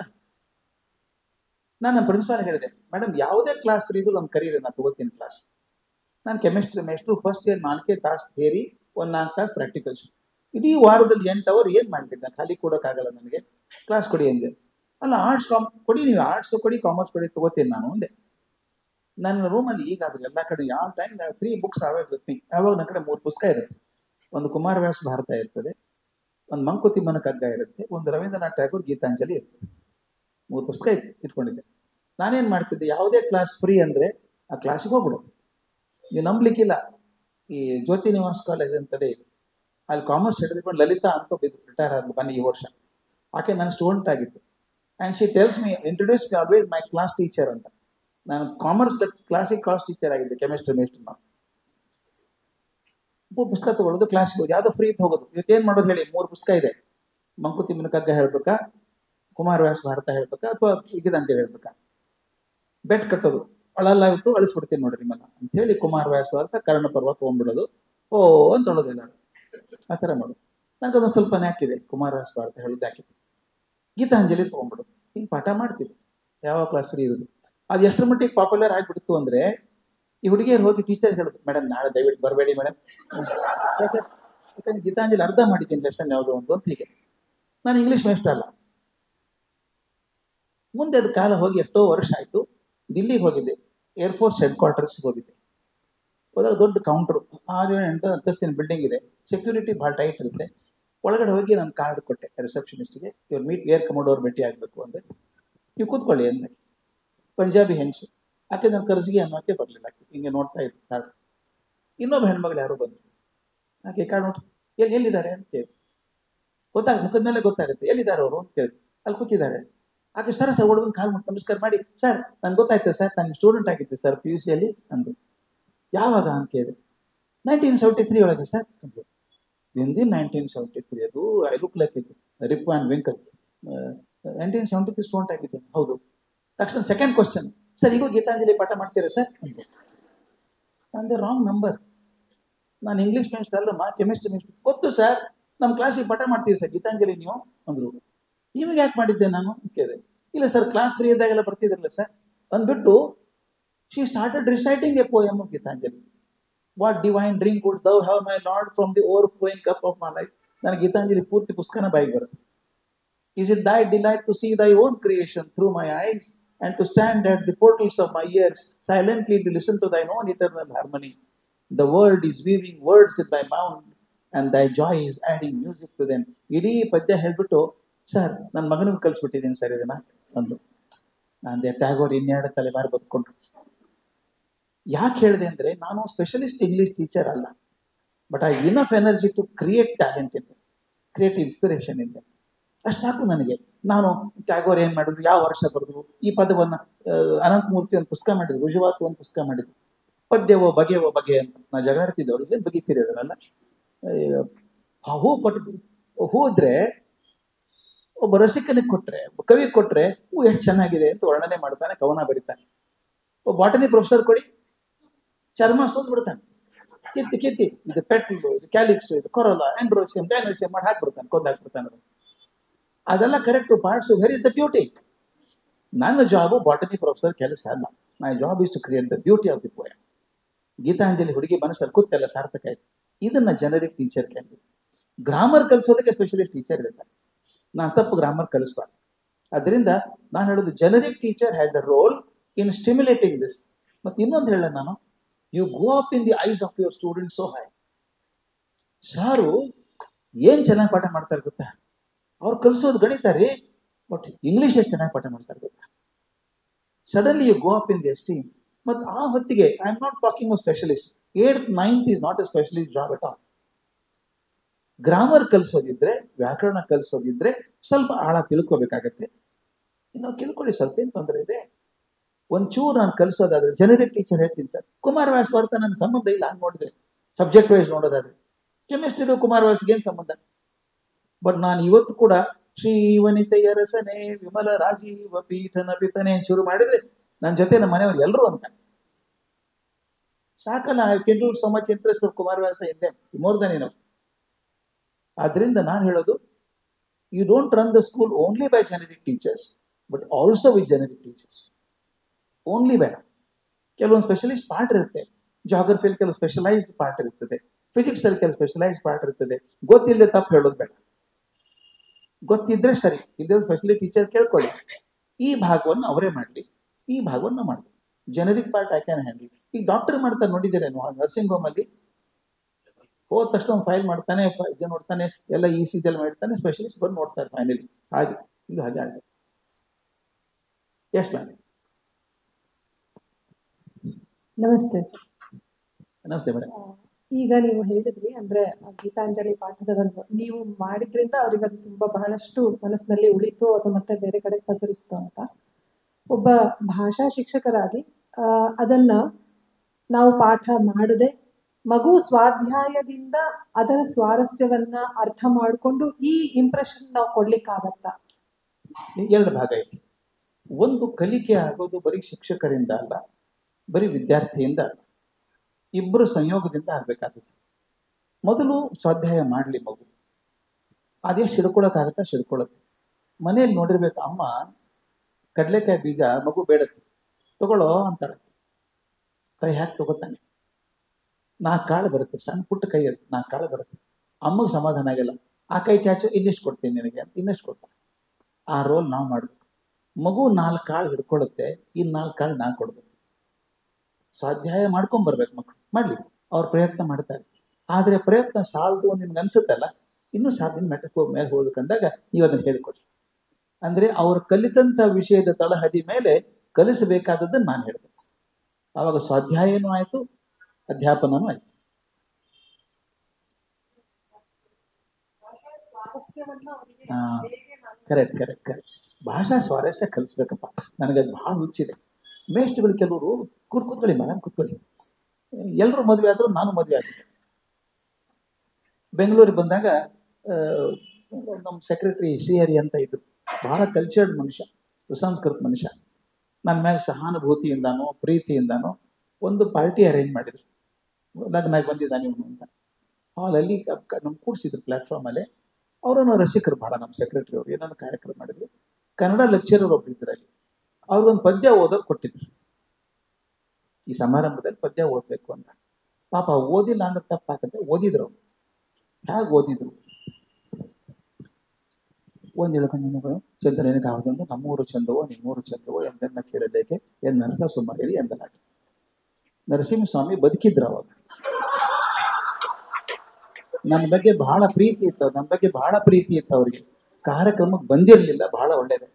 [SPEAKER 1] ನಾನು ನಮ್ಮ ಪ್ರಿನ್ಸಿಪಾಲ್ ಹೇಳಿದೆ ಮೇಡಮ್ ಯಾವುದೇ ಕ್ಲಾಸ್ ಫ್ರೀ ಇದ್ರು ಒಂದು ಕರೀರಿ ನಾನು ತಗೋತೀನಿ ಕ್ಲಾಸ್ ನಾನು ಕೆಮಿಸ್ಟ್ರಿ ಮೇಸ್ಟ್ರು ಫಸ್ಟ್ ಇಯರ್ ನಾಲ್ಕೇ ತಾಸು ಥಿಯರಿ ಒಂದು ನಾಲ್ಕು ತಾಸು ಪ್ರಾಕ್ಟಿಕಲ್ಸ್ ಇಡೀ ವಾರದಲ್ಲಿ ಎಂಟು ಅವರ್ ಏನು ಮಾಡ್ತಿದ್ದೆ ಖಾಲಿ ಕೊಡೋಕ್ಕಾಗಲ್ಲ ನನಗೆ ಕ್ಲಾಸ್ ಕೊಡಿ ಅಂದೆ ಅಲ್ಲ ಆರ್ಟ್ಸ್ ಕಾಮ್ ಕೊಡಿ ನೀವು ಆರ್ಟ್ಸ್ ಕೊಡಿ ಕಾಮರ್ಸ್ ಕೊಡಿ ತಗೋತೀನಿ ನಾನು ಅಂದೆ ನನ್ನ ರೂಮಲ್ಲಿ ಈಗಾದ್ರೆ ಎಲ್ಲ ಕಡೆ ಯಾವ time three books always with me ಯಾವಾಗ ನನ್ನ ಕಡೆ ಮೂರು ಪುಸ್ತಕ ಇರುತ್ತೆ ಒಂದು ಕುಮಾರವ್ಯಾಸ ಭಾರತ ಇರ್ತದೆ ಒಂದು ಮಂಕುತಿಮ್ಮನ ಕಗ್ಗ ಇರುತ್ತೆ ಒಂದು ರವೀಂದ್ರನಾಥ್ ಟ್ಯಾಗೂರ್ ಗೀತಾಂಜಲಿ ಇರ್ತದೆ ಮೂರು ಪುಸ್ತಕ ಇಟ್- ಇಟ್ಕೊಂಡಿದ್ದೆ ನಾನೇನ್ ಮಾಡ್ತಿದ್ದೆ ಯಾವುದೇ ಕ್ಲಾಸ್ ಫ್ರೀ ಅಂದ್ರೆ ಆ ಕ್ಲಾಸಿಗೆ ಹೋಗ್ಬಿಡೋದು ನೀವು ನಂಬ್ಲಿಕ್ಕಿಲ್ಲ ಈ ಜ್ಯೋತಿ ನಿವಾಸ್ ಕಾಲೇಜ್ ಅಂತಲೇ ಇದೆ ಅಲ್ಲಿ ಕಾಮರ್ಸ್ ಹಿಡಿದುಕೊಂಡು ಲಲಿತಾ ಅಂತ ರಿಟೈರ್ ಆದ್ಲು ಬನ್ನಿ ಈ ವರ್ಷ ಆಕೆ ನನ್ನ ಸ್ಟೂಡೆಂಟ್ ಆಗಿತ್ತು and she tells me introduce always my class teacher ಅಂತ ನಾನು ಕಾಮರ್ಸ್ ಕ್ಲಾಸಿಗೆ ಕ್ಲಾಸ್ ಟೀಚರ್ ಆಗಿದ್ದೆ ಕೆಮಿಸ್ಟ್ರಿ ಮೇಸ್ಟ್ರಿ ನಾನು ಒಬ್ಬ ಪುಸ್ತಕ ತಗೊಳ್ಳೋದು ಕ್ಲಾಸ್ಗೆ ಹೋಗಿ ಯಾವ್ದೋ ಫ್ರೀ ಹೋಗೋದು ಇವತ್ತೇನ್ ಮಾಡೋದು ಹೇಳಿ ಮೂರು ಪುಸ್ತಕ ಇದೆ ಮಂಕುತಿಮ್ಮನ ಕಗ್ಗ ಹೇಳ್ಬೇಕಾ ಕುಮಾರವ್ಯಾಸ ಭಾರತ ಹೇಳ್ಬೇಕಾ ಅಥವಾ ಇದಂತೆ ಹೇಳ್ಬೇಕಾ ಬೆಟ್ ಕಟ್ಟೋದು ಅಳಲ್ಲಾಗಿತ್ತು ಅಳಿಸ್ಬಿಡ್ತೀನಿ ನೋಡ್ರಿ ನಿಮ್ಮನ್ನ ಅಂತ ಹೇಳಿ ಕುಮಾರವ್ಯಾಸ ಭಾರತ ಕರ್ಣ ಪರ್ವ ತಗೊಂಡ್ಬಿಡೋದು ಓ ಅಂತ ಹೇಳೋದು ಎಲ್ಲರೂ ಆ ಥರ ಮಾಡೋದು ನಂಗೆ ಅದೊಂದು ಸ್ವಲ್ಪ ನ್ಯಾಕಿದೆ ಕುಮಾರವ್ಯಾಸ ಭಾರತ ಹೇಳೋದು ಯಾಕಿದೆ ಗೀತಾಂಜಲಿ ತಗೊಂಡ್ಬಿಡೋದು ಹಿಂಗೆ ಪಾಠ ಮಾಡ್ತಿದ್ದೆ ಯಾವ ಕ್ಲಾಸ್ ಫ್ರೀ ಇರೋದು ಅದು ಎಷ್ಟರ ಮಟ್ಟಿಗೆ ಪಾಪ್ಯುಲರ್ ಆಗಿಬಿಡ್ತು ಅಂದ್ರೆ ಈ ಹುಡುಗಿಯರು ಹೋಗಿ ಟೀಚರ್ ಹೇಳಿದ್ರು ಮೇಡಮ್ ನಾಳೆ ದಯವಿಟ್ಟು ಬರಬೇಡಿ ಮೇಡಮ್ ಯಾಕಂದ್ರೆ ಗೀತಾಂಜಲಿ ಅರ್ಧ ಮಾಡಿದ್ದೀನಿ ಲೆಸನ್ ಯಾವುದೋ ಒಂದು ಅಂತ ಹೀಗೆ ನಾನು ಇಂಗ್ಲಿಷ್ ಮೇಸ್ಟರ್ ಅಲ್ಲ ಮುಂದೆ ಅದು ಕಾಲ ಹೋಗಿ ಎಷ್ಟೋ ವರ್ಷ ಆಯ್ತು ದಿಲ್ಲಿಗೆ ಹೋಗಿದ್ದೆ ಏರ್ಫೋರ್ಸ್ ಹೆಡ್ ಕ್ವಾರ್ಟರ್ಸ್ ಹೋಗಿದ್ದೆ ಹೋದಾಗ ದೊಡ್ಡ ಕೌಂಟರ್ ಆರು ಎಂಟು ಅಂತಸ್ತಿನ ಬಿಲ್ಡಿಂಗ್ ಇದೆ ಸೆಕ್ಯೂರಿಟಿ ಭಾಳ ಟೈಟ್ ಇರುತ್ತೆ ಒಳಗಡೆ ಹೋಗಿ ನಾನು ಕಾರ್ಡ್ ಕೊಟ್ಟೆ ರಿಸೆಪ್ಷನಿಸ್ಟ್ಗೆ ಇವ್ರು ಮೀಟ್ ಏರ್ ಕಮೋಡೋರ್ ಭೇಟಿ ಆಗಬೇಕು ಅಂದ್ರೆ ನೀವು ಕೂತ್ಕೊಳ್ಳಿ ಅಂದೆ ಪಂಜಾಬಿ ಹೆಂಗಸು ಆಕೆ ನನ್ನ ಕರ್ಜಿಗೆ ಅನ್ನೋಕೆ ಬರಲಿಲ್ಲ ಆಕೆ ಹಿಂಗೆ ನೋಡ್ತಾ ಇತ್ತು ಕಾರ್ಡ್ ಇನ್ನೊಬ್ಬ ಹೆಣ್ಮಗಳು ಯಾರೋ ಬಂದ್ರು ಆಕೆ ಕಾರ್ಡ್ ನೋಡಿ ಎಲ್ಲಿ ಎಲ್ಲಿದ್ದಾರೆ ಅಂತ ಕೇಳಿ ಗೊತ್ತಾಗ ಮುಖದ ಮೇಲೆ ಗೊತ್ತಾಗುತ್ತೆ ಎಲ್ಲಿದ್ದಾರೆ ಅವರು ಅಂತ ಕೇಳಿದ್ರು ಅಲ್ಲಿ ಕೂತಿದ್ದಾರೆ ಆಕೆ ಸರ್ ಸರ್ ಹುಡುಗನ ಕಾಲ್ ಮುಟ್ಟು ನಮಸ್ಕಾರ ಮಾಡಿ ಸರ್ ನನ್ಗೆ ಗೊತ್ತಾಯ್ತು ಸರ್ ನಾನು ಸ್ಟೂಡೆಂಟ್ ಆಗಿದ್ದೆ ಸರ್ ಪಿ ಯು ಸಿಯಲ್ಲಿ ಅಂದು ಯಾವಾಗ ಅಂತ ಕೇಳಿದೆ ನೈನ್ಟೀನ್ ಸೆವೆಂಟಿ ತ್ರೀ ಒಳಗೆ ಸರ್ ಅಂದ್ರು ಹಿಂದಿನ ನೈನ್ಟೀನ್ ಸೆವೆಂಟಿ ತ್ರೀ ಅದು ಐ ಲುಕ್ ಲೈಕ್ ಇದು Rip and Winkle nineteen seventy three student ಆಗಿದ್ದೇನೆ ಹೌದು ತಕ್ಷಣ ಸೆಕೆಂಡ್ ಕ್ವಶನ್ ಸರ್ ಈಗ ಗೀತಾಂಜಲಿ ಪಾಠ ಮಾಡ್ತೀರಾ ಸರ್ ಅಂದ್ರು ನಂದು ರಾಂಗ್ ನಂಬರ್ ನಾನು ಇಂಗ್ಲೀಷ್ ಮೇಸ್ಟರ್ ಅಲ್ಲಮ್ಮ ಕೆಮಿಸ್ಟ್ರಿ ಮೇಸ್ಟರ್ ಗೊತ್ತು ಸರ್ ನಮ್ಮ ಕ್ಲಾಸಿಗೆ ಪಾಠ ಮಾಡ್ತೀವಿ ಸರ್ ಗೀತಾಂಜಲಿ ನೀವು ಅಂದ್ರು ನಿಮಗೆ ಯಾಕೆ ಮಾಡಿದ್ದೆ ನಾನು ಅಂತ ಕೇಳಿದೆ ಇಲ್ಲ ಸರ್ ಕ್ಲಾಸ್ ಫ್ರೀ ಇದ್ದಾಗೆಲ್ಲ ಬರ್ತಿದ್ರಲ್ಲ ಸರ್ ಅಂದ್ಬಿಟ್ಟು she started reciting a poem of Gitanjali what divine drink would thou have my lord from the overflowing cup of my life ನನಗೆ ಗೀತಾಂಜಲಿ ಪೂರ್ತಿ ಪುಸ್ತಕನ ಬಾಯಿಗೆ ಬರುತ್ತೆ Is it thy delight to see thy own creation through my eyes and to stand at the portals of my ears silently to listen to thine own eternal harmony? The world is weaving words in thy mouth and thy joy is adding music to them. ಇಡೀ ಪದ್ಯ ಹೇಳ್ಬಿಟ್ಟು sir ನನ್ನ ಮಗನಿಗೆ ಕಲಿಸ್ಬಿಟ್ಟಿದ್ದೀನಿ sir ಇದನ್ನ ಅಂದು ಅಂದೆ ಟ್ಯಾಗೋರ್ ಇನ್ನೆರಡು ತಲೆಮಾರು ಬದುಕೊಂಡ್ರು ಯಾಕೆ ಹೇಳಿದೆ ಅಂದ್ರೆ ನಾನು ಸ್ಪೆಷಲಿಸ್ಟ್ ಇಂಗ್ಲಿಷ್ ಟೀಚರ್ ಅಲ್ಲ but I enough energy to create talent ಇದೆ ಕ್ರಿಯೇಟ್ ಇನ್ಸ್ಪಿರೇಷನ್ ಇದೆ ಅಷ್ಟು ಸಾಕು ನನಗೆ ನಾನು ಟ್ಯಾಗೋರ್ ಏನ್ ಮಾಡಿದ್ರು ಯಾವ ವರ್ಷ ಬರೆದ್ರು ಈ ಪದವನ್ನ ಆ, ಅನಂತಮೂರ್ತಿ ಒಂದು ಪುಸ್ತಕ ಮಾಡಿದ್ರು ರುಜುವಾತು ಒಂದು ಪುಸ್ತಕ ಮಾಡಿದ್ರು ಪದ್ಯವೋ ಬಗೆಯವೋ ಬಗೆ ಅಂತ ನಾ ಜಗಾಡ್ತಿದ್ದವ್ರು ಏನ್ ಬಗೆತೀರಿ ಅದನ್ನೆಲ್ಲ ಆ, ಹೂ ಪಟ್ಟು ಹೋದ್ರೆ ಒಬ್ಬ ರಸಿಕನಿಗೆ ಕೊಟ್ರೆ ಒಬ್ಬ ಕವಿ ಕೊಟ್ರೆ ಹೂ ಎಷ್ಟು ಚೆನ್ನಾಗಿದೆ ಅಂತ ವರ್ಣನೆ ಮಾಡ್ತಾನೆ ಕವನ ಬರೀತಾನೆ ಒಬ್ಬ ಬಾಟನಿ ಪ್ರೊಫೆಸರ್ ಕೊಡಿ ಚರ್ಮ ಸೋದ್ ಬಿಡ್ತಾನೆ ಕಿತ್ತಿ ಕಿತ್ತಿ ಇದು ಪೆಟ್ಲು ಇದು ಕ್ಯಾಲಿಕ್ಸ್ ಇದು ಕೊರೋಲಾ ಆಂಡ್ರೋಸಿಯಂ ಡೈನೋಸಿಯಂ ಮಾಡಿ ಹಾಕ್ಬಿಡ್ತಾನೆ ಕೊಂದು ಹಾಕ್ಬಿಡ್ತಾನೆ ಅದನ್ನ. ಅದೆಲ್ಲ correct parts where is the beauty ನನ್ನ ಜಾಬು ಬಾಟನಿ ಪ್ರೊಫೆಸರ್ ಕೆಲಸ ಅಲ್ಲ my job is to create the beauty of the poem Gitanjali ಹುಡುಗಿ ಮನಸ್ಸಲ್ಲಿ ಕೂತೆಲ್ಲ ಸಾರ್ಥಕ ಆಯ್ತು ಇದನ್ನ ಜನರಿಗೆ ಟೀಚರ್ ಕೇಳಿ ಗ್ರಾಮರ್ ಕಲಿಸೋದಕ್ಕೆ ಸ್ಪೆಷಲಿಸ್ಟ್ ಟೀಚರ್ ಇರ್ತಾರೆ ನಾನು ತಪ್ಪು ಗ್ರಾಮರ್ ಕಲಿಸ್ಬಾರ್ದು ಅದರಿಂದ ನಾನು ಹೇಳೋದು generic teacher has a role in stimulating this ಮತ್ತೆ ಇನ್ನೊಂದು ಹೇಳ ನಾನು you go up in the eyes of your student so high sir ಏನ್ ಚೆನ್ನಾಗಿ ಪಾಠ ಮಾಡ್ತಾರೆ ಗೊತ್ತಾ ಅವ್ರು ಕಲಿಸೋದು ಗಣಿತ ರೀ ಬಟ್ ಇಂಗ್ಲಿಷ್ ಎಷ್ಟು ಚೆನ್ನಾಗಿ ಪಾಠ ಮಾಡ್ತಾರೆ ಗೊತ್ತಾ suddenly you go up in the esteem ಮತ್ತು ಆ ಹೊತ್ತಿಗೆ I am not talking specialist at ninth is not a specialist job at all grammar ಕಲಿಸೋದಿದ್ರೆ ವ್ಯಾಕರಣ ಕಲಿಸೋದಿದ್ರೆ ಸ್ವಲ್ಪ ಆಳ ತಿಳ್ಕೊಬೇಕಾಗತ್ತೆ ಇನ್ನು ತಿಳ್ಕೊಳ್ಳಿ ಸ್ವಲ್ಪ ಏನ್ ತೊಂದರೆ ಇದೆ ಒಂಚೂರು ನಾನು ಕಲಿಸೋದಾದ್ರೆ ಜನರಿಕ್ ಟೀಚರ್ ಹೇಳ್ತೀನಿ ಸರ್ ಕುಮಾರ್ ವ್ಯಾಸ್ ಬರ್ತಾ ನನ್ನ ಸಂಬಂಧ ಇಲ್ಲ ಹಂಗೆ ನೋಡಿದ್ರೆ ಸಬ್ಜೆಕ್ಟ್ ವೈಸ್ ನೋಡೋದಾದ್ರೆ ಕೆಮಿಸ್ಟ್ರಿಗೂ ಕುಮಾರ್ ವ್ಯಾಸ್ಗೆ ಏನ್ ಸಂಬಂಧ ಬಟ್ ನಾನು ಇವತ್ತು ಕೂಡ ಶ್ರೀ ವನಿತೆಯ ರಸನೆ ವಿಮಲ ರಾಜೀವ ಪೀಠನ ಪಿತನೆ ಶುರು ಮಾಡಿದ್ರೆ ನನ್ನ ಜೊತೆ ನಮ್ಮ ಮನೆಯವ್ರು ಎಲ್ಲರೂ ಅಂತ ಸಾಕಲ್ಲ I can do so much interest Kumar Vyasa ಇದೆ ಮೋರ್ ದನ್ ಏನೋ ಆದ್ರಿಂದ ನಾನು ಹೇಳೋದು you don't run the school only by generic teachers but also with generic teachers only ಬೇಡ ಕೆಲವೊಂದು ಸ್ಪೆಷಲಿಸ್ಟ್ ಪಾರ್ಟ್ ಇರುತ್ತೆ ಜಾಗ್ರಫಿಯಲ್ಲಿ ಕೆಲವು ಸ್ಪೆಷಲೈಸ್ಡ್ ಪಾರ್ಟ್ ಇರ್ತದೆ ಫಿಸಿಕ್ಸ್ ಅಲ್ಲಿ ಕೆಲವು ಸ್ಪೆಷಲೈಸ್ಡ್ ಪಾರ್ಟ್ ಇರ್ತದೆ ಗೊತ್ತಿಲ್ಲದೆ ತಪ್ಪು ಹೇಳೋದು ಬೇಡ ಗೊತ್ತಿದ್ರೆ ಸರಿ ಇದ್ರೆ ಸ್ಪೆಷಲಿ ಟೀಚರ್ ಕೇಳ್ಕೊಳ್ಳಿ ಈ ಭಾಗವನ್ನು ಅವರೇ ಮಾಡಲಿ ಈ ಭಾಗವನ್ನು ಮಾಡಲಿ generic part I can handle ಈಗ ಡಾಕ್ಟರ್ ಮಾಡ್ತಾರೆ ನೋಡಿದ್ದೀರೇನು ನರ್ಸಿಂಗ್ ಹೋಮ್ ಅಲ್ಲಿ ಹೋದ ತಕ್ಷಣ ಒಂದು ಫೈಲ್ ಮಾಡ್ತಾನೆ ಫ- ಇದು ನೋಡ್ತಾನೆ ಎಲ್ಲ ಇ ಸಿ ಜಲ್ ಮಾಡ್ತಾನೆ ಸ್ಪೆಷಲಿಸ್ಟ್ ಬಂದು ನೋಡ್ತಾರೆ ಫೈನಲಿ ಹಾಗೆ ಇದು ಹಾಗೆ ಆಗಿದೆ ಎಸ್ ಮ್ಯಾಮ್
[SPEAKER 5] ನಮಸ್ತೆ ಸರ್
[SPEAKER 1] ನಮಸ್ತೆ ಮೇಡಮ್
[SPEAKER 5] ಈಗ ನೀವು ಹೇಳಿದ್ರಿ ಅಂದ್ರೆ ಆ ಗೀತಾಂಜಲಿ ಪಾಠದವನ್ನು ನೀವು ಮಾಡಿದ್ರಿಂದ ಅವ್ರಿಗೆ ಅದು ತುಂಬಾ ಬಹಳಷ್ಟು ಮನಸ್ಸಿನಲ್ಲಿ ಉಳಿತು ಅದು ಮತ್ತೆ ಬೇರೆ ಕಡೆ ಪಸರಿಸ್ತು ಅಂತ ಒಬ್ಬ ಭಾಷಾ ಶಿಕ್ಷಕರಾಗಿ ಆ, ಅದನ್ನ ನಾವು ಪಾಠ ಮಾಡದೆ ಮಗು ಸ್ವಾಧ್ಯಾಯದಿಂದ ಅದರ ಸ್ವಾರಸ್ಯವನ್ನ ಅರ್ಥ ಮಾಡಿಕೊಂಡು ಈ ಇಂಪ್ರೆಷನ್ ನಾವು ಕೊಡ್ಲಿಕ್ಕಾಗತ್ತಾ
[SPEAKER 1] ಎರಡು ಭಾಗ ಇದೆ ಒಂದು ಕಲಿಕೆ ಆಗೋದು ಬರೀ ಶಿಕ್ಷಕರಿಂದ ಅಲ್ಲ ಬರೀ ವಿದ್ಯಾರ್ಥಿಯಿಂದ ಅಲ್ಲ ಇಬ್ಬರು ಸಂಯೋಗದಿಂದ ಆಗ್ಬೇಕಾಗುತ್ತೆ ಮೊದಲು ಸ್ವಾಧ್ಯಾಯ ಮಾಡಲಿ ಮಗು ಅದೆಷ್ಟು ಹಿಡ್ಕೊಳಕ್ಕಾಗತ್ತಾ ಹಿಡ್ಕೊಳತ್ತೆ ಮನೆಯಲ್ಲಿ ನೋಡಿರ್ಬೇಕು ಅಮ್ಮ ಕಡಲೆಕಾಯಿ ಬೀಜ ಮಗು ಬೇಡತ್ತೆ ತಗೊಳ್ಳೋ ಅಂತಾಳೆ ಕೈ ಹಾಕಿ ತಗೋತಾನೆ ನಾಲ್ಕು ಕಾಳು ಬರುತ್ತೆ ಸಣ್ಣ ಪುಟ್ಟ ಕೈ ಇರುತ್ತೆ ನಾಲ್ಕು ಕಾಳು ಬರುತ್ತೆ ಅಮ್ಮಗೆ ಸಮಾಧಾನ ಆಗಿಲ್ಲ ಆ ಕೈ ಚಾಚು ಇನ್ನಿಷ್ಟು ಕೊಡ್ತೀನಿ ನಿನಗೆ ಅಂತ ಇನ್ನಷ್ಟು ಕೊಡ್ತಾನೆ ಆ ರೋಲ್ ನಾವು ಮಾಡ್ಬೇಕು ಮಗು ನಾಲ್ಕು ಕಾಳು ಹಿಡ್ಕೊಳ್ಳುತ್ತೆ ಇನ್ ನಾಲ್ಕು ಕಾಳು ನಾ ಕೊಡ್ಬೇಕು ಸ್ವಾಧ್ಯಾಯ ಮಾಡ್ಕೊಂಡ್ ಬರ್ಬೇಕು ಮಕ್ಕಳು ಮಾಡ್ಲಿ ಅವ್ರ ಪ್ರಯತ್ನ ಮಾಡ್ತಾರೆ ಆದ್ರೆ ಪ್ರಯತ್ನ ಸಾಲದು ನಿಮ್ಗೆ ಅನ್ಸುತ್ತಲ್ಲ ಇನ್ನೂ ಸಾಧನೆ ಮೆಟ್ಟಕ್ಕೆ ಮೇಲೆ ಹೋಗ್ಬೇಕಂದಾಗ ನೀವು ಅದನ್ನ ಹೇಳ್ಕೊಡಿ ಅಂದ್ರೆ ಅವ್ರು ಕಲಿತಂತ ವಿಷಯದ ತಳಹದಿ ಮೇಲೆ ಕಲಿಸಬೇಕಾದದ್ದನ್ನು ನಾನು ಹೇಳ್ಬೇಕು ಆವಾಗ ಸ್ವಾಧ್ಯಾಯನೂ ಆಯ್ತು ಅಧ್ಯಾಪನನೂ ಆಯ್ತು ಹಾ. ಕರೆಕ್ಟ್ ಕರೆಕ್ಟ್ ಕರೆಕ್ಟ್ ಭಾಷಾ ಸ್ವಾರಸ್ಯ ಕಲಿಸ್ಬೇಕಪ್ಪ ನನಗೆ ಅದು ಭಾಳ ಹುಚ್ಚಿದೆ ಮೇಷ್ಟ್ರುಗಳು ಕೆಲವರು ಕೂತ್ ಕೂತ್ಕೊಳ್ಳಿ ಮೇಡಮ್ ಕೂತ್ಕೊಳ್ಳಿ ಎಲ್ಲರೂ ಮದುವೆ ಆದ್ರು ನಾನು ಮದುವೆ ಆಗಿದ್ದೆ ಬೆಂಗಳೂರಿಗೆ ಬಂದಾಗ ಆ, ನಮ್ಮ ಸೆಕ್ರೆಟರಿ ಶ್ರೀಹರಿ ಅಂತ ಇದ್ರು ಬಹಳ ಕಲ್ಚರ್ಡ್ ಮನುಷ್ಯ ಸುಸಂಸ್ಕೃತ ಮನುಷ್ಯ ನನ್ನ ಮ್ಯಾಗ ಸಹಾನುಭೂತಿಯಿಂದಾನೋ ಪ್ರೀತಿಯಿಂದಾನೋ ಒಂದು ಪಾರ್ಟಿ ಅರೇಂಜ್ ಮಾಡಿದ್ರು ಲಗ್ನಾಗಿ ಬಂದಿದ್ದಾನೆ ಇವನು ಅಂತ ಹಾಲಲ್ಲಿ ನಮ್ಗೆ ಕೂಡಿಸಿದ್ರು ಪ್ಲಾಟ್ಫಾರ್ಮಲ್ಲಿ ಅವರನ್ನು ರಸಿಕರು ಬಹಳ ನಮ್ಮ ಸೆಕ್ರೆಟರಿ ಅವರು ಏನೋ ಕಾರ್ಯಕ್ರಮ ಮಾಡಿದ್ರು ಕನ್ನಡ ಲೆಕ್ಚರರ್ ಒಬ್ರು ಇದ್ರು ಅಲ್ಲಿ ಅವ್ರಿಗೊಂದು ಪದ್ಯ ಓದೋರು ಕೊಟ್ಟಿದ್ರು ಈ ಸಮಾರಂಭದಲ್ಲಿ ಪದ್ಯ ಓದ್ಬೇಕು ಅಂತ ಪಾಪ ಓದಿಲ್ಲ ಅಂದ್ರೆ ತಪ್ಪಾಕಂತೆ ಓದಿದ್ರು ಅವ್ರು ಹೇಗೆ ಓದಿದ್ರು ಒಂದ್ ಹೇಳ್ಕೊಂಡು ಚಂದ್ರನ ಕಾವದೊಂದು ನಮ್ಮೂರು ಚಂದವೋ ನಿಮ್ಮೂರು ಚಂದವೋ ಎಂದನ್ನ ಕೇಳಲೇಕೆ ಎನ್ ನರಸ ಸುಮಾರಿ ಎಂದನಾಟ ನರಸಿಂಹಸ್ವಾಮಿ ಬದುಕಿದ್ರು ಅವಾಗ ನನ್ನ ಬಗ್ಗೆ ಬಹಳ ಪ್ರೀತಿ ಇತ್ತು ನನ್ನ ಬಗ್ಗೆ ಬಹಳ ಪ್ರೀತಿ ಇತ್ತು ಅವ್ರಿಗೆ ಕಾರ್ಯಕ್ರಮಕ್ಕೆ ಬಂದಿರಲಿಲ್ಲ ಬಹಳ ಒಳ್ಳೇದು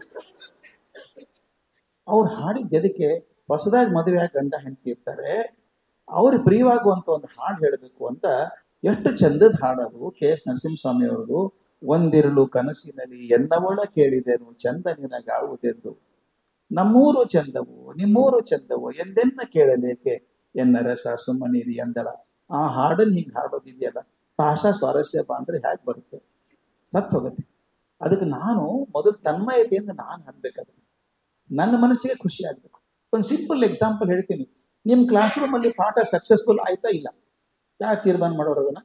[SPEAKER 1] ಅವ್ರು ಹಾಡಿದ ಎದಕ್ಕೆ ಹೊಸದಾಗಿ ಮದುವೆ ಆಗಿ ಗಂಡ ಹೆಂಡತಿ ಇರ್ತಾರೆ ಅವ್ರಿಗೆ ಪ್ರಿಯವಾಗುವಂತ ಒಂದು ಹಾಡು ಹೇಳಬೇಕು ಅಂತ ಎಷ್ಟು ಚಂದದ ಹಾಡದು ಕೆ ಎಸ್ ನರಸಿಂಹಸ್ವಾಮಿ ಅವ್ರದ್ದು ಒಂದಿರಲು ಕನಸಿನಲ್ಲಿ ಎನ್ನವಳ ಕೇಳಿದೆನು ಚಂದ ನಿನಗಾವುದೆಂದು ನಮ್ಮೂರು ಚಂದವು ನಿಮ್ಮೂರು ಚಂದವು ಎಂದೆನ್ನ ಕೇಳಲೇಕೆ ಎನ್ನ ರಸ ಸುಮ್ಮನಿರಿ ಎಂದಳ ಆ ಹಾಡನ್ನು ಹಿಂಗೆ ಹಾಡೋದಿದೆಯಲ್ಲ ಭಾಷಾ ಸ್ವಾರಸ್ಯ ಬಾ ಅಂದ್ರೆ ಹೇಗೆ ಬರುತ್ತೆ ಸತ್ ಹೋಗುತ್ತೆ ಅದಕ್ಕೆ ನಾನು ಮೊದಲು ತನ್ಮಯತೆಯಿಂದ ನಾನು ಹಾಕ್ಬೇಕಾದ್ರೆ ನನ್ನ ಮನಸ್ಸಿಗೆ ಖುಷಿ ಆಗ್ಬೇಕು ಒಂದು ಸಿಂಪಲ್ ಎಕ್ಸಾಂಪಲ್ ಹೇಳ್ತೀನಿ ನಿಮ್ಮ ಕ್ಲಾಸ್ ರೂಮ್ ಅಲ್ಲಿ ಪಾಠ ಸಕ್ಸಸ್ಫುಲ್ ಆಯ್ತಾ ಇಲ್ಲ ಯಾರು ತೀರ್ಮಾನ ಮಾಡೋರು ಅದನ್ನ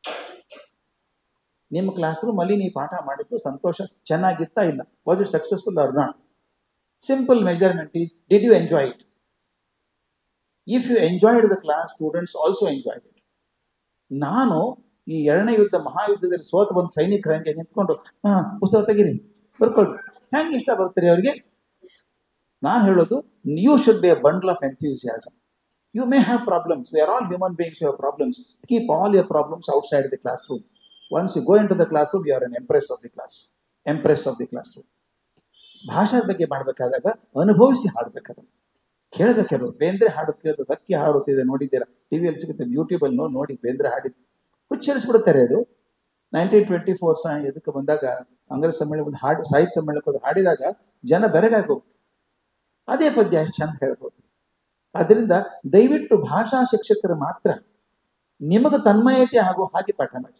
[SPEAKER 1] ನಿಮ್ಮ ಕ್ಲಾಸ್ ರೂಮ್ ಅಲ್ಲಿ ನೀವು ಪಾಠ ಮಾಡಿದ್ದು ಸಂತೋಷ ಚೆನ್ನಾಗಿತ್ತಾ ಇಲ್ಲ was it successful or not simple measurement is did you enjoy it if you enjoyed the class students also enjoyed it ನಾನು ಈ ಎರಡನೇ ಯುದ್ಧ ಮಹಾಯುದ್ಧದಲ್ಲಿ ಸೋತ ಬಂದ ಸೈನಿಕರ ಹಂಗೆ ನಿಂತ್ಕೊಂಡು ಹಾ ಪುಸ್ತಕ ತೆಗೀರಿ ಬರ್ಕೊಳ್ರಿ ಹೆಂಗೆ ಇಷ್ಟ ಬರ್ತೀರಿ ಅವ್ರಿಗೆ ನಾನು ಹೇಳೋದು you should be a bundle of enthusiasm you may have problems we are all human beings you problems keep all your problems outside the class room once you go into the class room you are an empress of the class empress of the class room ಭಾಷಾ ಬಗ್ಗೆ ಮಾಡಬೇಕಾದಾಗ ಅನುಭವಿಸಿ ಹಾಡ್ಬೇಕಾದ್ರೆ ಕೇಳಬೇಕರು ಬೇಂದ್ರೆ ಹಾಡು ಕೇಳೋದು ಹಕ್ಕಿ ಹಾಡುತ್ತಿದೆ ನೋಡಿದ್ದೀರಾ ಟಿವಿಯಲ್ಲಿ ಸಿಗುತ್ತೆ ಯೂಟ್ಯೂಬಲ್ಲಿ ನೋಡಿ ನೋಡಿ ಬೇಂದ್ರೆ ಹಾಡಿದ್ದು ಹುಚ್ಚರಿಸ್ಬಿಡುತ್ತಾರೆ ಅದು ನೈನ್ಟೀನ್ ಟ್ವೆಂಟಿ ಫೋರ್ ಸಹ ಇದಕ್ಕೆ ಬಂದಾಗ ಅಂಗ್ರೇಜ್ ಸಮ್ಮೇಳನ ಒಂದು ಹಾಡು ಸಾಹಿತ್ಯ ಸಮ್ಮೇಳನಕ್ಕೆ ಹೋಗಿ ಹಾಡಿದಾಗ ಜನ ಬೆರಗಾಗು ಅದೇ ಪದ್ಯ ಎಷ್ಟು ಚಂದ ಹೇಳ್ಬೋದು ಅದರಿಂದ ದಯವಿಟ್ಟು ಭಾಷಾ ಶಿಕ್ಷಕರು ಮಾತ್ರ ನಿಮಗೆ ತನ್ಮಯತೆ ಹಾಗೂ ಹಾಗೆ ಪಾಠ ಮಾಡಿ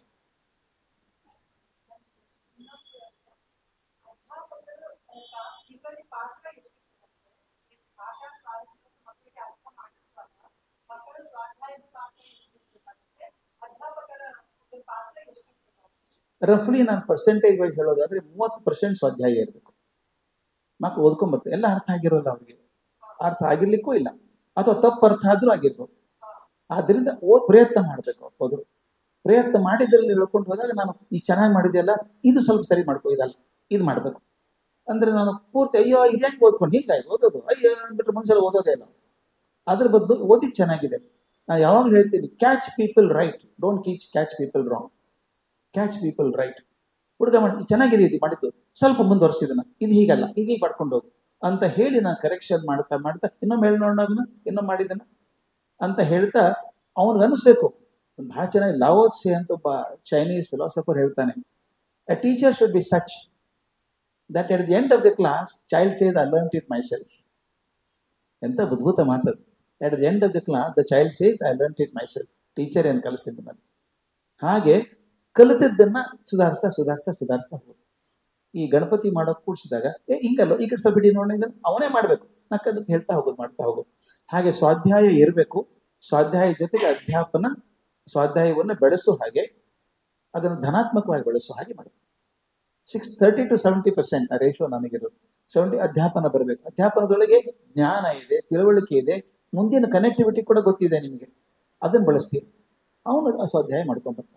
[SPEAKER 1] ರಫ್ಲಿ ನಾನು ಪರ್ಸೆಂಟೇಜ್ ವೈಸ್ ಹೇಳೋದಾದ್ರೆ ಮೂವತ್ತು ಪರ್ಸೆಂಟ್ ಸ್ವಾಧ್ಯಾಯ ಇರಬೇಕು ಮಕ್ಕಳು ಓದ್ಕೊಂಬರ್ತಾರೆ ಎಲ್ಲ ಅರ್ಥ ಆಗಿರೋಲ್ಲ ಅವ್ರಿಗೆ ಅರ್ಥ ಆಗಿರ್ಲಿಕ್ಕೂ ಇಲ್ಲ ಅಥವಾ ತಪ್ಪು ಅರ್ಥ ಆದ್ರೂ ಆಗಿರ್ಬೋದು ಆದ್ರಿಂದ ಓದ್ ಪ್ರಯತ್ನ ಮಾಡ್ಬೇಕು ಹೋದ್ರು ಪ್ರಯತ್ನ ಮಾಡಿದ್ರಲ್ಲಿ ಹೇಳ್ಕೊಂಡು ಹೋದಾಗ ನಾನು ಈ ಚೆನ್ನಾಗಿ ಮಾಡಿದೆಯಲ್ಲ ಇದು ಸ್ವಲ್ಪ ಸರಿ ಮಾಡ್ಕೋ ಇದಲ್ಲ ಇದು ಮಾಡ್ಬೇಕು ಅಂದ್ರೆ ನಾನು ಪೂರ್ತಿ ಅಯ್ಯೋ ಇದ್ಯಾಕೆ ಓದ್ಕೊಂಡು ಹೀಗಾಯ್ತು ಓದೋದು ಅಯ್ಯೋ ಅಂದ್ಬಿಟ್ರೆ ಮುಂದ್ಸಲ ಓದೋದೇ ಇಲ್ಲ ಅದ್ರ ಬದಲು ಓದಿ ಚೆನ್ನಾಗಿದೆ ನಾನು ಯಾವಾಗ ಹೇಳ್ತೀನಿ catch people right don't teach catch people wrong catch people right ಹುಡುಗ ಮಾಡಿ ಚೆನ್ನಾಗಿದೆ ಇದು ಮಾಡಿದ್ದು ಸ್ವಲ್ಪ ಮುಂದುವರ್ಸಿದನ ಇದು ಹೀಗಲ್ಲ ಹೀಗೆ ಪಡ್ಕೊಂಡು ಹೋಗು ಅಂತ ಹೇಳಿ ನಾನು ಕರೆಕ್ಷನ್ ಮಾಡ್ತಾ ಮಾಡ್ತಾ ಇನ್ನೊಮ್ಮೆ ಹೇಳಿ ನೋಡೋಣ ಅದನ್ನ ಇನ್ನೊಮ್ಮೆ ಮಾಡಿದನ ಅಂತ ಹೇಳ್ತಾ ಅವನಿಗೆ ಅನಿಸ್ಬೇಕು ಬಹಳ ಚೆನ್ನಾಗಿ ಲಾವೋತ್ಸೆ ಅಂತ ಒಬ್ಬ ಚೈನೀಸ್ ಫಿಲಾಸಫರ್ ಹೇಳ್ತಾನೆ a teacher should be such that at the end of the class child said I learn it myself ಎಂತ ಅದ್ಭುತ ಮಾತದು at the end of the class the child says I learn it myself teacher ಏನು ಕಲಿಸ್ತಿದ್ದ ನಾನು ಹಾಗೆ ಕಲಿತದ್ದನ್ನ ಸುಧಾರಿಸ್ತಾ ಸುಧಾರಿಸ್ತಾ ಸುಧಾರಿಸ್ತಾ ಹೋಗ್ಬೇಕು ಈ ಗಣಪತಿ ಮಾಡೋಕ್ ಕೂಡ್ಸಿದಾಗ ಏ ಹಿಂಗಲ್ಲ ಈ ಕಡೆ ಸ್ವಲ್ಪ ಬಿಡಿ ನೋಡಿ ಅವನೇ ಮಾಡ್ಬೇಕು ನಾಕ್ ಅದಕ್ಕೆ ಹೇಳ್ತಾ ಹೋಗೋದು ಮಾಡ್ತಾ ಹೋಗೋದು ಹಾಗೆ ಸ್ವಾಧ್ಯಾಯ ಇರಬೇಕು ಸ್ವಾಧ್ಯಾಯ ಜೊತೆಗೆ ಅಧ್ಯಾಪನ ಸ್ವಾಧ್ಯಾಯವನ್ನ ಬೆಳೆಸೋ ಹಾಗೆ ಅದನ್ನು ಧನಾತ್ಮಕವಾಗಿ ಬೆಳೆಸೋ ಹಾಗೆ ಮಾಡಬೇಕು six thirty to seventy percent ಆ ರೇಷೋ ನಮಗಿರೋದು ಸೆವೆಂಟಿ ಅಧ್ಯಾಪನ ಬರಬೇಕು ಅಧ್ಯಾಪನದೊಳಗೆ ಜ್ಞಾನ ಇದೆ ತಿಳುವಳಿಕೆ ಇದೆ ಮುಂದಿನ ಕನೆಕ್ಟಿವಿಟಿ ಕೂಡ ಗೊತ್ತಿದೆ ನಿಮಗೆ ಅದನ್ನು ಬಳಸ್ತೀವಿ ಅವನು ಸ್ವಾಧ್ಯಾಯ ಮಾಡ್ಕೊಂಡ್ಬರ್ತಾನೆ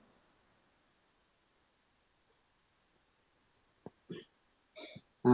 [SPEAKER 6] ಹಾ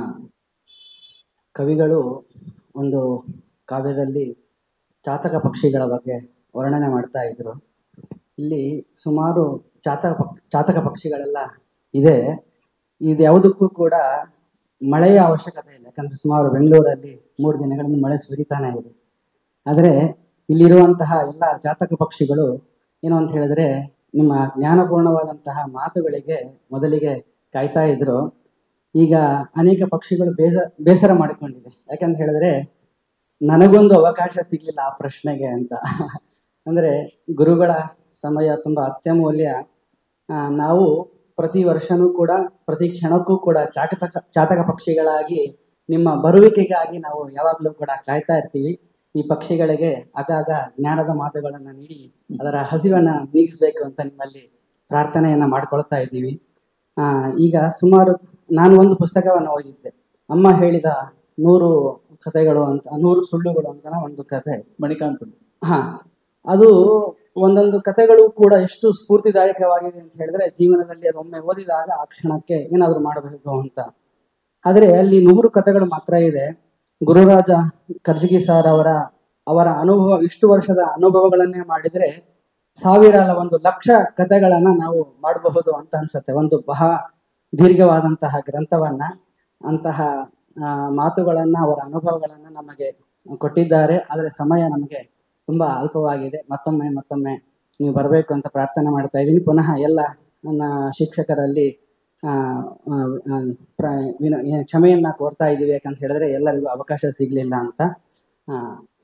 [SPEAKER 6] ಕವಿಗಳು ಒಂದು ಕಾವ್ಯದಲ್ಲಿ ಚಾತಕ ಪಕ್ಷಿಗಳ ಬಗ್ಗೆ ವರ್ಣನೆ ಮಾಡ್ತಾ ಇದ್ರು ಇಲ್ಲಿ ಸುಮಾರು ಚಾತಕ ಪಕ್ ಚಾತಕ ಪಕ್ಷಿಗಳೆಲ್ಲ ಇದೆ ಇದು ಯಾವುದಕ್ಕೂ ಕೂಡ ಮಳೆಯ ಅವಶ್ಯಕತೆ ಇಲ್ಲ ಯಾಕಂದ್ರೆ ಸುಮಾರು ಬೆಂಗಳೂರಲ್ಲಿ ಮೂರು ದಿನಗಳಿಂದ ಮಳೆ ಸುರಿತಾನೆ ಇದೆ ಆದರೆ ಇಲ್ಲಿರುವಂತಹ ಎಲ್ಲ ಜಾತಕ ಪಕ್ಷಿಗಳು ಏನು ಅಂತ ಹೇಳಿದ್ರೆ ನಿಮ್ಮ ಜ್ಞಾನಪೂರ್ಣವಾದಂತಹ ಮಾತುಗಳಿಗೆ ಮೊದಲಿಗೆ ಕಾಯ್ತಾ ಇದ್ರು ಈಗ ಅನೇಕ ಪಕ್ಷಿಗಳು ಬೇಸ ಬೇಸರ ಮಾಡಿಕೊಂಡಿದೆ ಯಾಕಂತ ಹೇಳಿದ್ರೆ ನನಗೊಂದು ಅವಕಾಶ ಸಿಗ್ಲಿಲ್ಲ ಆ ಪ್ರಶ್ನೆಗೆ ಅಂತ ಅಂದ್ರೆ ಗುರುಗಳ ಸಮಯ ತುಂಬಾ ಅತ್ಯಮೂಲ್ಯ ಆ, ನಾವು ಪ್ರತಿ ವರ್ಷನೂ ಕೂಡ ಪ್ರತಿ ಕ್ಷಣಕ್ಕೂ ಕೂಡ ಚಾತಕ ಚಾತಕ ಪಕ್ಷಿಗಳಾಗಿ ನಿಮ್ಮ ಬರುವಿಕೆಗಾಗಿ ನಾವು ಯಾವಾಗಲೂ ಕೂಡ ಕಾಯ್ತಾ ಇರ್ತೀವಿ ಈ ಪಕ್ಷಿಗಳಿಗೆ ಆಗಾಗ ಜ್ಞಾನದ ಮಾತುಗಳನ್ನ ನೀಡಿ ಅದರ ಹಸಿವನ್ನ ನೀಗಿಸ್ಬೇಕು ಅಂತ ನಿಮ್ಮಲ್ಲಿ ಪ್ರಾರ್ಥನೆಯನ್ನ ಮಾಡ್ಕೊಳ್ತಾ ಇದ್ದೀವಿ ಆ ಈಗ ಸುಮಾರು ನಾನು ಒಂದು ಪುಸ್ತಕವನ್ನು ಓದಿದ್ದೆ ಅಮ್ಮ ಹೇಳಿದ ನೂರು ಕಥೆಗಳು ಅಂತ ನೂರು ಸುಳ್ಳುಗಳು ಅಂತ ಒಂದು ಕಥೆ
[SPEAKER 1] ಮಣಿಕಾಂತ್
[SPEAKER 6] ಹಾ ಅದು ಒಂದೊಂದು ಕಥೆಗಳು ಕೂಡ ಎಷ್ಟು ಸ್ಫೂರ್ತಿದಾಯಕವಾಗಿದೆ ಅಂತ ಹೇಳಿದ್ರೆ ಜೀವನದಲ್ಲಿ ಅದೊಮ್ಮೆ ಓದಿದಾಗ ಆ ಕ್ಷಣಕ್ಕೆ ಏನಾದ್ರು ಮಾಡಬೇಕು ಅಂತ ಆದ್ರೆ ಅಲ್ಲಿ ನೂರು ಕಥೆಗಳು ಮಾತ್ರ ಇದೆ ಗುರುರಾಜ ಕರ್ಜಗಿ ಸರ್ ಅವರ ಅವರ ಅನುಭವ ಇಷ್ಟು ವರ್ಷದ ಅನುಭವಗಳನ್ನೇ ಮಾಡಿದ್ರೆ ಸಾವಿರ ಅಲ್ಲ ಒಂದು ಲಕ್ಷ ಕಥೆಗಳನ್ನ ನಾವು ಮಾಡಬಹುದು ಅಂತ ಅನ್ಸತ್ತೆ ಒಂದು ಬಹ ದೀರ್ಘವಾದಂತಹ ಗ್ರಂಥವನ್ನ ಅಂತಹ ಆ, ಮಾತುಗಳನ್ನ ಅವರ ಅನುಭವಗಳನ್ನ ನಮಗೆ ಕೊಟ್ಟಿದ್ದಾರೆ ಆದರೆ ಸಮಯ ನಮಗೆ ತುಂಬಾ ಅಲ್ಪವಾಗಿದೆ ಮತ್ತೊಮ್ಮೆ ಮತ್ತೊಮ್ಮೆ ನೀವು ಬರಬೇಕು ಅಂತ ಪ್ರಾರ್ಥನೆ ಮಾಡ್ತಾ ಇದ್ದೀನಿ ಪುನಃ ಎಲ್ಲ ನನ್ನ ಶಿಕ್ಷಕರಲ್ಲಿ ಆ, ಆ, ಆ, ಪ್ರ- ವಿನ- ಏ- ಕ್ಷಮೆಯನ್ನ ಕೋರ್ತಾ ಇದ್ದೀವಿ ಯಾಕಂತ ಹೇಳಿದ್ರೆ ಎಲ್ಲರಿಗೂ ಅವಕಾಶ ಸಿಗ್ಲಿಲ್ಲ ಅಂತ ಆ,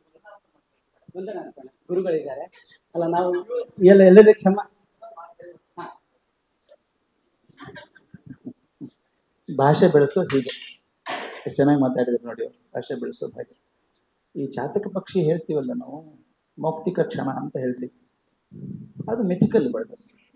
[SPEAKER 6] ಮುಂದೆ ನನ್ನ ಕಡೆ ಗುರುಗಳಿದ್ದಾರೆ ಅಲ್ಲ ನಾವು ಎಲ್ಲ ಎಲ್ಲದೇ ಕ್ಷಮ ಹಾ.
[SPEAKER 1] ಭಾಷೆ ಬೆಳೆಸೋ ಹೀಗೆ ಎಷ್ಟು ಚೆನ್ನಾಗಿ ಮಾತಾಡಿದ್ರು ನೋಡಿ ಅವ್ರು ಭಾಷೆ ಬೆಳೆಸೋದು ಹಾಗೆ ಈ ಚಾತಕ ಪಕ್ಷಿ ಹೇಳ್ತೀವಲ್ಲ ನಾವು ಮೌಕ್ತಿಕ ಕ್ಷಣ ಅಂತ ಹೇಳ್ತೀವಿ ಅದು ಮಿಥಿಕಲ್ ಬರ್ಡ್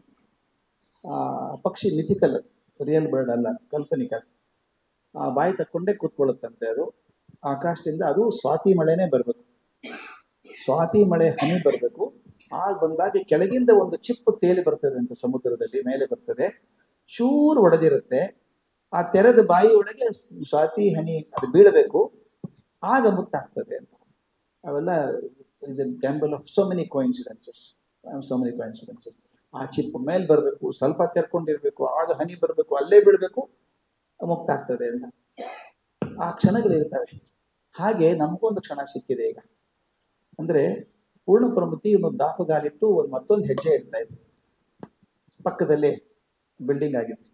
[SPEAKER 1] ಆ ಪಕ್ಷಿ ಮಿಥಿಕಲ್ ರಿಯಲ್ ಬರ್ಡ್ ಅಲ್ಲ ಕಾಲ್ಪನಿಕ ಆ ಬಾಯಿ ತಕ್ಕೊಂಡೇ ಕೂತ್ಕೊಳ್ಳುತ್ತಂತೆ ಅದು ಆಕಾಶದಿಂದ ಅದು ಸ್ವಾತಿ ಮಳೆನೇ ಬರಬೇಕು ಸ್ವಾತಿ ಮಳೆ ಹನಿ ಬರಬೇಕು ಆಗ ಬಂದಾಗ ಕೆಳಗಿಂದ ಒಂದು ಚಿಪ್ಪು ತೇಲಿ ಬರ್ತದೆ ಅಂತ ಸಮುದ್ರದಲ್ಲಿ ಮೇಲೆ ಬರ್ತದೆ ಚೂರು ಒಡೆದಿರುತ್ತೆ ಆ ತೆರೆದ ಬಾಯಿ ಒಳಗೆ ಸ್ವಾತಿ ಹನಿ ಅದು ಬೀಳಬೇಕು ಆಗ ಮುತ್ತಾಗ್ತದೆ ಅಂತ ಅವೆಲ್ಲ is a gamble of so many coincidences so many coincidences ಆ ಚಿಪ್ ಮೇಲ್ ಬರಬೇಕು ಸ್ವಲ್ಪ ತೆರ್ಕೊಂಡಿರ್ಬೇಕು ಆಗ ಹನಿ ಬರಬೇಕು ಅಲ್ಲೇ ಬೀಳಬೇಕು ಮುಕ್ತ ಆಗ್ತದೆ ಅಂತ ಆ ಕ್ಷಣಗಳಿರ್ತವೆ ಹಾಗೆ ನಮಗೊಂದು ಕ್ಷಣ ಸಿಕ್ಕಿದೆ ಈಗ ಅಂದ್ರೆ ಪೂರ್ಣ ಪ್ರಮತಿ ಒಂದು ದಾಪುಗಾಲಿಟ್ಟು ಒಂದು ಮತ್ತೊಂದು ಹೆಜ್ಜೆ ಇಡ್ತಾ ಇದ್ರು ಪಕ್ಕದಲ್ಲೇ ಬಿಲ್ಡಿಂಗ್ ಆಗಿದೆ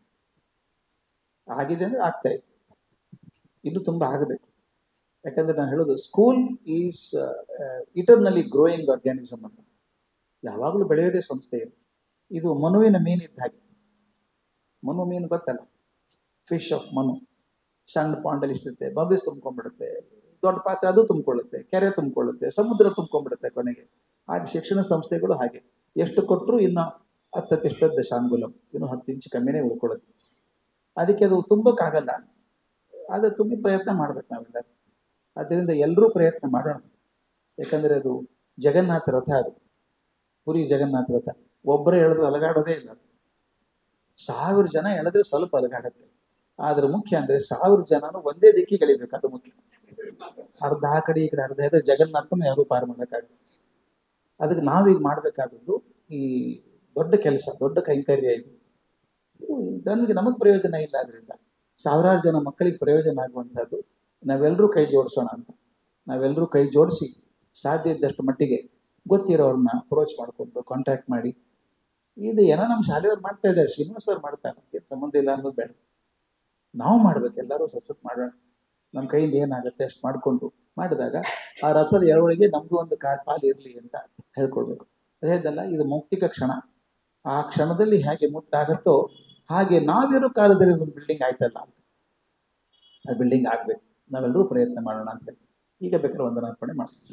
[SPEAKER 1] ಆಗಿದೆ ಅಂದ್ರೆ ಆಗ್ತಾ ಇದೆ ಇನ್ನು ತುಂಬಾ ಆಗಬೇಕು ಯಾಕಂದ್ರೆ ನಾನು ಹೇಳೋದು school is eternally growing organism ಅಂತ ಯಾವಾಗಲೂ ಬೆಳೆಯೋದೇ ಸಂಸ್ಥೆ ಇದು ಇದು ಮನುವಿನ ಮೀನಿದ್ದ ಹಾಗೆ ಮನು ಮೀನು ಗೊತ್ತಲ್ಲ ಫಿಶ್ ಆಫ್ ಮನು ಸಣ್ಣ ಪಾಂಡಲ್ಲಿ ಇಷ್ಟಿರುತ್ತೆ ಬದಿಸ್ ತುಂಬ್ಕೊಂಡ್ಬಿಡುತ್ತೆ ದೊಡ್ಡ ಪಾತ್ರೆ ಅದು ತುಂಬಿಕೊಳ್ಳುತ್ತೆ ಕೆರೆ ತುಂಬಿಕೊಳ್ಳುತ್ತೆ ಸಮುದ್ರ ತುಂಬ್ಕೊಂಡ್ಬಿಡುತ್ತೆ ಕೊನೆಗೆ ಹಾಗೆ ಶಿಕ್ಷಣ ಸಂಸ್ಥೆಗಳು ಹಾಗೆ ಎಷ್ಟು ಕೊಟ್ಟರು ಇನ್ನು ಹತ್ತತ್ತಿಷ್ಟ ದಶಾಂಗುಲಂ ಇನ್ನು ಹತ್ತು ಇಂಚು ಕಮ್ಮಿನೇ ಉಳ್ಕೊಳ್ಳುತ್ತೆ ಅದಕ್ಕೆ ಅದು ತುಂಬಕ್ಕಾಗಲ್ಲ ಆದರೆ ತುಂಬಿ ಪ್ರಯತ್ನ ಮಾಡ್ಬೇಕು ನಾವೆಲ್ಲ ಅದರಿಂದ ಎಲ್ಲರೂ ಪ್ರಯತ್ನ ಮಾಡೋಣ ಯಾಕಂದ್ರೆ ಅದು ಜಗನ್ನಾಥ ರಥ ಅದು ಪುರಿ ಜಗನ್ನಾಥ ರಥ ಒಬ್ಬರೇ ಎಳೆದ್ರೆ ಅಲಗಾಡೋದೇ ಇಲ್ಲ ಅದು. ಸಾವಿರ ಜನ ಎಳೆದ್ರೆ ಸ್ವಲ್ಪ ಅಲಗಾಡತ್ತೆ ಆದ್ರೆ ಮುಖ್ಯ ಅಂದ್ರೆ ಸಾವಿರ ಜನನು ಒಂದೇ ದಿಕ್ಕಿಗೆ ಎಳಿಬೇಕು ಅದು ಮುಖ್ಯ ಅರ್ಧ ಆ ಕಡೆ ಈ ಕಡೆ ಅರ್ಧ ಇದ್ರೆ ಜಗನ್ನಾಥನ ಯಾರು ಪಾರು ಮಾಡೋಕ್ಕಾಗಲ್ಲ ಅದಕ್ಕೆ ನಾವೀಗ ಮಾಡ್ಬೇಕಾದದ್ದು ಈ ದೊಡ್ಡ ಕೆಲಸ ದೊಡ್ಡ ಕೈಂಕರ್ಯ ಇದು ಇದು ನಮಗೆ ನಮಗ್ ಪ್ರಯೋಜನ ಇಲ್ಲ ಅದರಿಂದ ಸಾವಿರಾರು ಜನ ಮಕ್ಕಳಿಗೆ ಪ್ರಯೋಜನ ಆಗುವಂತಹದ್ದು ನಾವೆಲ್ಲರೂ ಕೈ ಜೋಡಿಸೋಣ ಅಂತ ನಾವೆಲ್ಲರೂ ಕೈ ಜೋಡಿಸಿ ಸಾಧ್ಯ ಇದ್ದಷ್ಟು ಮಟ್ಟಿಗೆ ಗೊತ್ತಿರೋರನ್ನ ಅಪ್ರೋಚ್ ಮಾಡ್ಕೊಂಡು ಕಾಂಟ್ಯಾಕ್ಟ್ ಮಾಡಿ ಇದು ಏನೋ ನಮ್ಮ ಶಾಲೆಯವ್ರು ಮಾಡ್ತಾ ಇದ್ದಾರೆ ಶ್ರೀನಿವಾಸ್ ಅವ್ರು ಮಾಡ್ತಾರೆ ನಮ್ಗೆ ಸಂಬಂಧ ಇಲ್ಲ ಅನ್ನೋದು ಬೇಡ ನಾವು ಮಾಡ್ಬೇಕು ಎಲ್ಲರೂ ಸಸತ್ ಮಾಡೋಣ ನಮ್ಮ ಕೈಯಿಂದ ಏನಾಗುತ್ತೆ ಅಷ್ಟು ಮಾಡಿಕೊಂಡು ಮಾಡಿದಾಗ ಆ ರಥದ ಎಳವಳಿಗೆ ನಮ್ದು ಒಂದು ಕಾ ಪಾಲು ಇರಲಿ ಅಂತ ಹೇಳ್ಕೊಳ್ಬೇಕು ಅದೇದಲ್ಲ ಇದು ಮೌಕ್ತಿಕ ಕ್ಷಣ ಆ ಕ್ಷಣದಲ್ಲಿ ಹೇಗೆ ಮುತ್ತಾಗತ್ತೋ ಹಾಗೆ ನಾವಿರೋ ಕಾಲದಲ್ಲಿ ಒಂದು ಬಿಲ್ಡಿಂಗ್ ಆಯ್ತಲ್ಲ ಅಂತ ಆ ಬಿಲ್ಡಿಂಗ್ ಆಗ್ಬೇಕು ನಾವೆಲ್ಲರೂ ಪ್ರಯತ್ನ ಮಾಡೋಣ ಅಂತ ಹೇಳಿ ಈಗ ಬೇಕಾದ್ರೆ ವಂದನಾರ್ಪಣೆ ಮಾಡ್ತೀವಿ